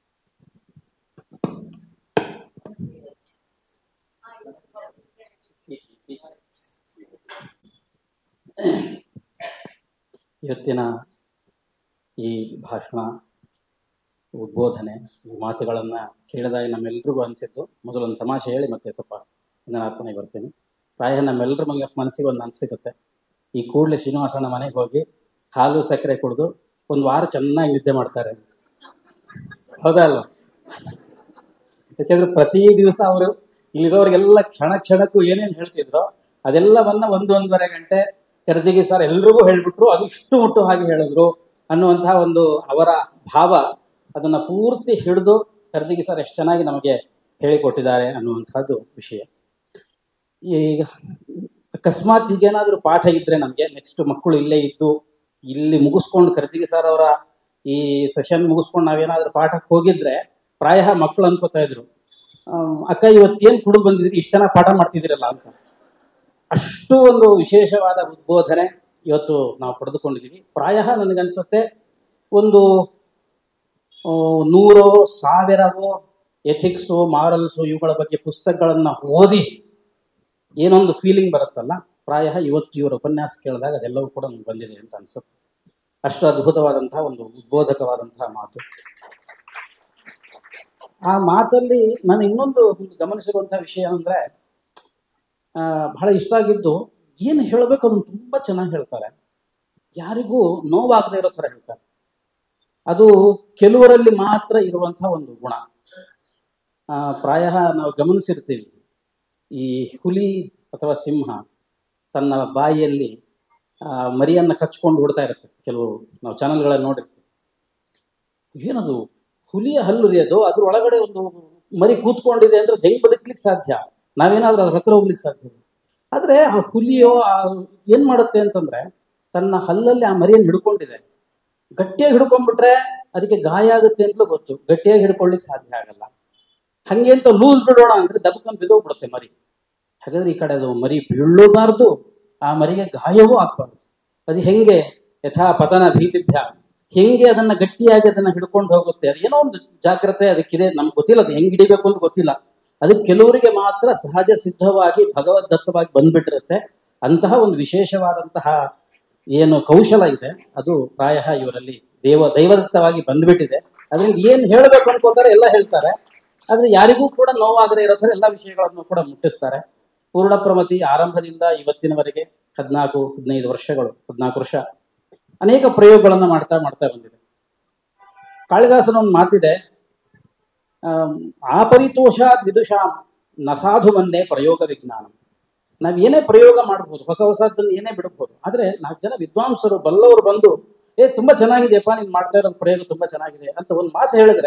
[SPEAKER 6] ಇವತ್ತಿನ ಈ ಭಾಷಣ ಉದ್ಬೋಧನೆ ಈ ಮಾತುಗಳನ್ನು ಕೇಳಿದಾಗ ನಮ್ಮೆಲ್ರಿಗೂ ಅನಿಸಿದ್ದು ಮೊದಲೊಂದು ತಮಾಷೆ ಹೇಳಿ ಮತ್ತೆ ಸ್ವಲ್ಪ ಅರ್ಪಣೆ ಬರ್ತೀನಿ ಪ್ರಾಯ ನಮ್ಮೆಲ್ಲರ ಮಗ ಮನಸ್ಸಿಗೆ ಒಂದು ಅನಿಸಿರುತ್ತೆ ಈ ಕೂಡಲೇ ಶ್ರೀನಿವಾಸನ ಮನೆಗೆ ಹೋಗಿ ಹಾಲು ಸಕ್ಕರೆ ಕುಡಿದು ಒಂದು ವಾರ ಚೆನ್ನಾಗಿ ನಿದ್ದೆ ಮಾಡ್ತಾರೆ ಹೌದಾ ಅಲ್ವಾ ಯಾಕೆಂದ್ರೆ ಪ್ರತಿ ದಿವಸ ಅವರು ಇಲ್ಲಿರೋರಿಗೆಲ್ಲ ಕ್ಷಣ ಕ್ಷಣಕ್ಕೂ ಏನೇನು ಹೇಳ್ತಿದ್ರೋ ಅದೆಲ್ಲವನ್ನ ಒಂದು ಒಂದೂವರೆ ಗಂಟೆ ಕರ್ಜಿಗಿ ಸರ್ ಎಲ್ರಿಗೂ ಹೇಳ್ಬಿಟ್ರು ಅದು ಇಷ್ಟು ಮುಟ್ಟು ಹಾಗೆ ಹೇಳಿದ್ರು ಅನ್ನುವಂತಹ ಒಂದು ಅವರ ಭಾವ ಅದನ್ನ ಪೂರ್ತಿ ಹಿಡಿದು ಕರ್ಜಿಗಿ ಸರ್ ಎಷ್ಟು ಚೆನ್ನಾಗಿ ನಮಗೆ ಹೇಳಿಕೊಟ್ಟಿದ್ದಾರೆ ಅನ್ನುವಂಥದ್ದು ವಿಷಯ ಈಗ ಅಕಸ್ಮಾತ್ ಈಗೇನಾದ್ರೂ ಪಾಠ ಇದ್ರೆ ನಮಗೆ ನೆಕ್ಸ್ಟ್ ಮಕ್ಕಳು ಇಲ್ಲೇ ಇದ್ದು ಇಲ್ಲಿ ಮುಗಿಸ್ಕೊಂಡು ಕರ್ಜಿಗಿ ಸರ್ ಅವರ ಈ ಸೆಷನ್ ಮುಗಿಸ್ಕೊಂಡು ನಾವೇನಾದ್ರೂ ಪಾಠಕ್ಕೆ ಹೋಗಿದ್ರೆ ಪ್ರಾಯ ಮಕ್ಕಳು ಅನ್ಕೋತಾ ಇದ್ರು ಆಮ್, ಅಕ್ಕ ಇವತ್ತೇನ್ ಕುಡಿದು ಬಂದಿದ್ರಿ ಇಷ್ಟು ಚೆನ್ನಾಗಿ ಪಾಠ ಮಾಡ್ತಿದ್ದೀರಲ್ಲ ಅಂತ ಅಷ್ಟು ಒಂದು ವಿಶೇಷವಾದ ಉದ್ಬೋಧನೆ
[SPEAKER 8] ಇವತ್ತು ನಾವು ಪಡೆದುಕೊಂಡಿದ್ದೀವಿ ಪ್ರಾಯ ನನಗನ್ಸುತ್ತೆ ಒಂದು ಆ, ನೂರೋ ಸಾವಿರವೋ ಎಥಿಕ್ಸು ಮಾರಲ್ಸು ಇವುಗಳ ಬಗ್ಗೆ ಪುಸ್ತಕಗಳನ್ನು ಓದಿ ಏನೊಂದು ಫೀಲಿಂಗ್ ಬರುತ್ತಲ್ಲ ಪ್ರಾಯ ಇವತ್ತು ಇವರ ಉಪನ್ಯಾಸ ಕೇಳಿದಾಗ ಅದೆಲ್ಲವೂ ಕೂಡ ನಮ್ಗೆ ಬಂದಿದೆ ಅಂತ ಅನ್ಸುತ್ತೆ ಅಷ್ಟು ಅದ್ಭುತವಾದಂತಹ ಒಂದು ಉದ್ಬೋಧಕವಾದಂತಹ ಮಾತು ಆ ಮಾತಲ್ಲಿ ನಾನು ಇನ್ನೊಂದು ಒಂದು ಗಮನಿಸಿರುವಂತಹ ವಿಷಯ ಅಂದ್ರೆ ಆ, ಬಹಳ ಇಷ್ಟ ಆಗಿದ್ದು ಏನು ಹೇಳಬೇಕು ಅದನ್ನು ತುಂಬಾ ಚೆನ್ನಾಗಿ ಹೇಳ್ತಾರೆ ಯಾರಿಗೂ ನೋವಾಗದೇ ಇರೋ ಥರ ಹೇಳ್ತಾರೆ ಅದು ಕೆಲವರಲ್ಲಿ ಮಾತ್ರ ಇರುವಂತಹ ಒಂದು ಗುಣ ಆ, ಪ್ರಾಯ ನಾವು ಗಮನಿಸಿರ್ತೀವಿ ಈ ಹುಲಿ ಅಥವಾ ಸಿಂಹ ತನ್ನ ಬಾಯಿಯಲ್ಲಿ ಆ, ಮರಿಯನ್ನ ಕಚ್ಕೊಂಡು ಓಡ್ತಾ ಇರುತ್ತೆ ಕೆಲವು ನಾವು ಚಾನಲ್ಗಳಲ್ಲಿ ನೋಡಿರ್ತೀವಿ ಏನದು ಹುಲಿಯ ಹಲ್ಲುರಿಯೋದು ಅದ್ರ ಒಳಗಡೆ ಒಂದು ಮರಿ ಕೂತ್ಕೊಂಡಿದೆ ಅಂದ್ರೆ ಹೆಂಗ್ ಬದುಕ್ಲಿಕ್ಕೆ ಸಾಧ್ಯ ನಾವೇನಾದ್ರೂ ಅದ್ರ ಹತ್ರ ಹೋಗ್ಲಿಕ್ಕೆ ಸಾಧ್ಯ ಆದ್ರೆ ಆ ಹುಲಿಯೋ ಆ ಏನ್ ಮಾಡುತ್ತೆ ಅಂತಂದ್ರೆ ತನ್ನ ಹಲ್ಲಲ್ಲಿ ಆ ಮರಿಯನ್ನು ಹಿಡ್ಕೊಂಡಿದೆ ಗಟ್ಟಿಯಾಗಿ ಹಿಡ್ಕೊಂಡ್ಬಿಟ್ರೆ ಅದಕ್ಕೆ ಗಾಯ ಆಗುತ್ತೆ ಅಂತಲೂ ಗೊತ್ತು ಗಟ್ಟಿಯಾಗಿ ಹಿಡ್ಕೊಳ್ಳಿಕ್ಕೆ ಸಾಧ್ಯ ಆಗಲ್ಲ ಹಂಗೆ ಅಂತ ಲೂಸ್ ಬಿಡೋಣ ಅಂದ್ರೆ ದಬ್ಕೊಂಡ್ ಬಿದ್ದೋಗ್ಬಿಡುತ್ತೆ ಮರಿ ಹಾಗಾದ್ರೆ ಈ ಕಡೆ ಅದು ಮರಿ ಬೀಳಬಾರ್ದು ಆ ಮರಿಗೆ ಗಾಯವೂ ಆಗ್ಬಾರ್ದು ಅದು ಹೆಂಗೆ ಯಥಾ ಪತನ ಭೀತಿಭ್ಯ ಹೆಂಗೆ ಅದನ್ನ ಗಟ್ಟಿಯಾಗಿ ಅದನ್ನ ಹಿಡ್ಕೊಂಡು ಹೋಗುತ್ತೆ ಅದು ಏನೋ ಒಂದು ಜಾಗ್ರತೆ ಅದಕ್ಕಿದೆ ನಮ್ಗೆ ಗೊತ್ತಿಲ್ಲ ಅದು ಹೆಂಗ್ ಹಿಡಿಬೇಕು ಅಂತ ಗೊತ್ತಿಲ್ಲ ಅದು ಕೆಲವರಿಗೆ ಮಾತ್ರ ಸಹಜ ಸಿದ್ಧವಾಗಿ ಭಗವದ್ದತ್ತವಾಗಿ ಬಂದ್ಬಿಟ್ಟಿರುತ್ತೆ ಅಂತಹ ಒಂದು ವಿಶೇಷವಾದಂತಹ ಏನು ಕೌಶಲ ಇದೆ ಅದು ಪ್ರಾಯ ಇವರಲ್ಲಿ ದೇವ ದೈವದತ್ತವಾಗಿ ಬಂದ್ಬಿಟ್ಟಿದೆ ಅದ್ರಿಂದ ಏನ್ ಹೇಳ್ಬೇಕು ಅನ್ಕೋತಾರೆ ಎಲ್ಲ ಹೇಳ್ತಾರೆ ಆದ್ರೆ ಯಾರಿಗೂ ಕೂಡ ನೋವಾಗದೆ ಇರೋ ಥರ ಎಲ್ಲ ವಿಷಯಗಳನ್ನು ಕೂಡ ಮುಟ್ಟಿಸ್ತಾರೆ ಪೂರ್ಣ ಪ್ರಮತಿ ಆರಂಭದಿಂದ ಇವತ್ತಿನವರೆಗೆ ಹದಿನಾಲ್ಕು ಹದಿನೈದು ವರ್ಷಗಳು ಹದಿನಾಲ್ಕು ವರ್ಷ ಅನೇಕ ಪ್ರಯೋಗಗಳನ್ನ ಮಾಡ್ತಾ ಮಾಡ್ತಾ ಬಂದಿದೆ ಕಾಳಿದಾಸನ ಒಂದು ಮಾತಿದೆ ಆಮ್, ಆಪರಿತೋಷ ವಿದುಷಾಂ ನಸಾಧು ಮನ್ನೆ ಪ್ರಯೋಗ ವಿಜ್ಞಾನ ನಾವ್ ಏನೇ ಪ್ರಯೋಗ ಮಾಡ್ಬೋದು ಹೊಸ ಹೊಸದನ್ನ ಏನೇ ಬಿಡಬಹುದು ಆದ್ರೆ ನಾಲ್ಕು ಜನ ವಿದ್ವಾಂಸರು ಬಲ್ಲವರು ಬಂದು ಏ ತುಂಬಾ ಚೆನ್ನಾಗಿದೆಯಪ್ಪ ನೀನ್ ಮಾಡ್ತಾ ಇರೋ ಪ್ರಯೋಗ ತುಂಬಾ ಚೆನ್ನಾಗಿದೆ ಅಂತ ಒಂದು ಮಾತು ಹೇಳಿದ್ರೆ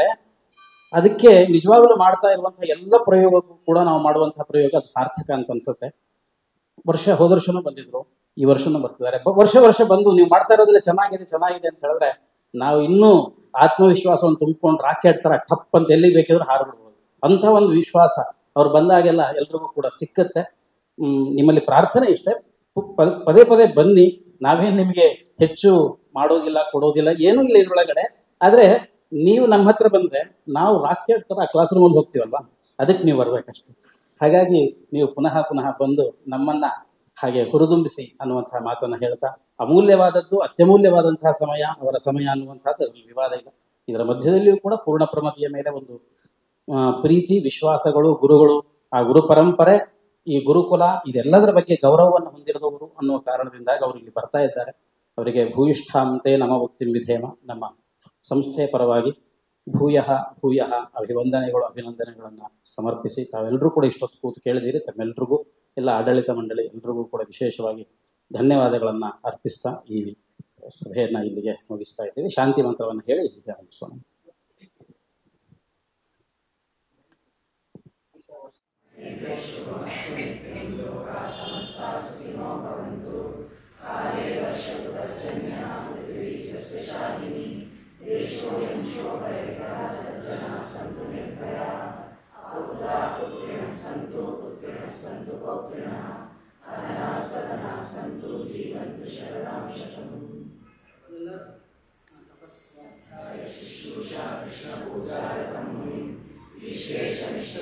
[SPEAKER 8] ಅದಕ್ಕೆ ನಿಜವಾಗ್ಲೂ ಮಾಡ್ತಾ ಇರುವಂತಹ ಎಲ್ಲ ಪ್ರಯೋಗಕ್ಕೂ ಕೂಡ ನಾವು ಮಾಡುವಂತಹ ಪ್ರಯೋಗ ಅದು ಸಾರ್ಥಕ ಅಂತ ಅನ್ಸುತ್ತೆ ವರ್ಷ ಹೋದ ವರ್ಷನೂ ಬಂದಿದ್ರು ಈ ವರ್ಷನೂ ಬರ್ತಿದ್ದಾರೆ ಬ- ವರ್ಷ ವರ್ಷ ಬಂದು ನೀವು ಮಾಡ್ತಾ ಇರೋದ್ರಲ್ಲಿ ಚೆನ್ನಾಗಿದೆ ಚೆನ್ನಾಗಿದೆ ಅಂತ ಹೇಳಿದ್ರೆ ನಾವು ಇನ್ನೂ ಆತ್ಮವಿಶ್ವಾಸವನ್ನು ತುಂಬಿಕೊಂಡು ರಾಕೆಟ್ ತರ ಟಪ್ ಅಂತ ಎಲ್ಲಿ ಬೇಕಿದ್ರೆ ಹಾರ್ಬಿಡ್ಬೋದು ಅಂತ ಒಂದು ವಿಶ್ವಾಸ ಅವ್ರು ಬಂದಾಗೆಲ್ಲ ಎಲ್ರಿಗೂ ಕೂಡ ಸಿಕ್ಕತ್ತೆ ಹ್ಮ್, ನಿಮ್ಮಲ್ಲಿ ಪ್ರಾರ್ಥನೆ ಇಷ್ಟೇ ಪು- ಪ- ಪದೇ ಪದೇ ಬನ್ನಿ ನಾವೇನ್ ನಿಮಗೆ ಹೆಚ್ಚು ಮಾಡೋದಿಲ್ಲ ಕೊಡೋದಿಲ್ಲ ಏನೂ ಇಲ್ಲ ಇದ್ರೊಳಗಡೆ ಆದ್ರೆ ನೀವು ನಮ್ಮ ಹತ್ರ ಬಂದ್ರೆ ನಾವು ರಾಕೆಟ್ ತರ ಕ್ಲಾಸ್ ರೂಮಲ್ಲಿ ಹೋಗ್ತೀವಲ್ವಾ ಅದಕ್ಕೆ ನೀವು ಬರ್ಬೇಕಷ್ಟೇ ಹಾಗಾಗಿ ನೀವು ಪುನಃ ಪುನಃ ಬಂದು ನಮ್ಮನ್ನ ಹಾಗೆ ಹುರಿದುಂಬಿಸಿ ಅನ್ನುವಂತಹ ಮಾತನ್ನ ಹೇಳ್ತಾ ಅಮೂಲ್ಯವಾದದ್ದು ಅತ್ಯಮೂಲ್ಯವಾದಂತಹ ಸಮಯ ಅವರ ಸಮಯ ಅನ್ನುವಂಥದ್ದು ಅದರಲ್ಲಿ ವಿವಾದ ಇಲ್ಲ ಇದರ ಮಧ್ಯದಲ್ಲಿಯೂ ಕೂಡ ಪೂರ್ಣ ಪ್ರಮತಿಯ ಮೇಲೆ ಒಂದು ಆ, ಪ್ರೀತಿ ವಿಶ್ವಾಸಗಳು ಗುರುಗಳು ಆ ಗುರು ಪರಂಪರೆ ಈ ಗುರುಕುಲ ಇದೆಲ್ಲದರ ಬಗ್ಗೆ ಗೌರವವನ್ನು ಹೊಂದಿರದವರು ಅನ್ನುವ ಕಾರಣದಿಂದಾಗಿ ಅವರು ಇಲ್ಲಿ ಬರ್ತಾ ಇದ್ದಾರೆ ಅವರಿಗೆ ಭೂಯಿಷ್ಠಾಂತೆ ನಮ ಭಕ್ತಿ ವಿಧೇಮ ನಮ್ಮ ಸಂಸ್ಥೆಯ ಪರವಾಗಿ ಭೂಯ ಭೂಯ ಅಭಿವಂದನೆಗಳು ಅಭಿನಂದನೆಗಳನ್ನ ಸಮರ್ಪಿಸಿ ತಾವೆಲ್ಲರೂ ಕೂಡ ಇಷ್ಟೊತ್ತು ಕೂತು ಕೇಳಿದಿರಿ ತಮ್ಮೆಲ್ರಿಗೂ ಎಲ್ಲ ಆಡಳಿತ ಮಂಡಳಿ ಎಲ್ರಿಗೂ ಕೂಡ ವಿಶೇಷವಾಗಿ ಧನ್ಯವಾದಗಳನ್ನ ಅರ್ಪಿಸ್ತಾ ಈ ಸಭೆಯನ್ನ ಇಲ್ಲಿಗೆ ಮುಗಿಸ್ತಾ ಇದ್ದೀವಿ ಶಾಂತಿ ಮಂತ್ರವನ್ನು ಹೇಳಿ ಇಲ್ಲಿಗೆ ಮುಗಿಸೋಣ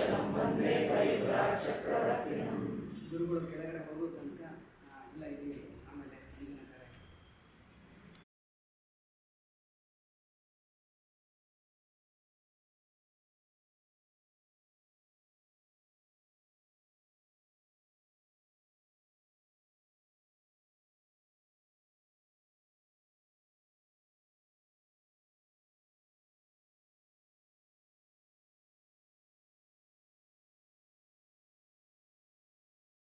[SPEAKER 6] ಗುರುಗಳು ಕೆಳಗಡೆ ಹೋಗೋ ತನಕ ಆ, ಎಲ್ಲ ಇಲ್ಲಿ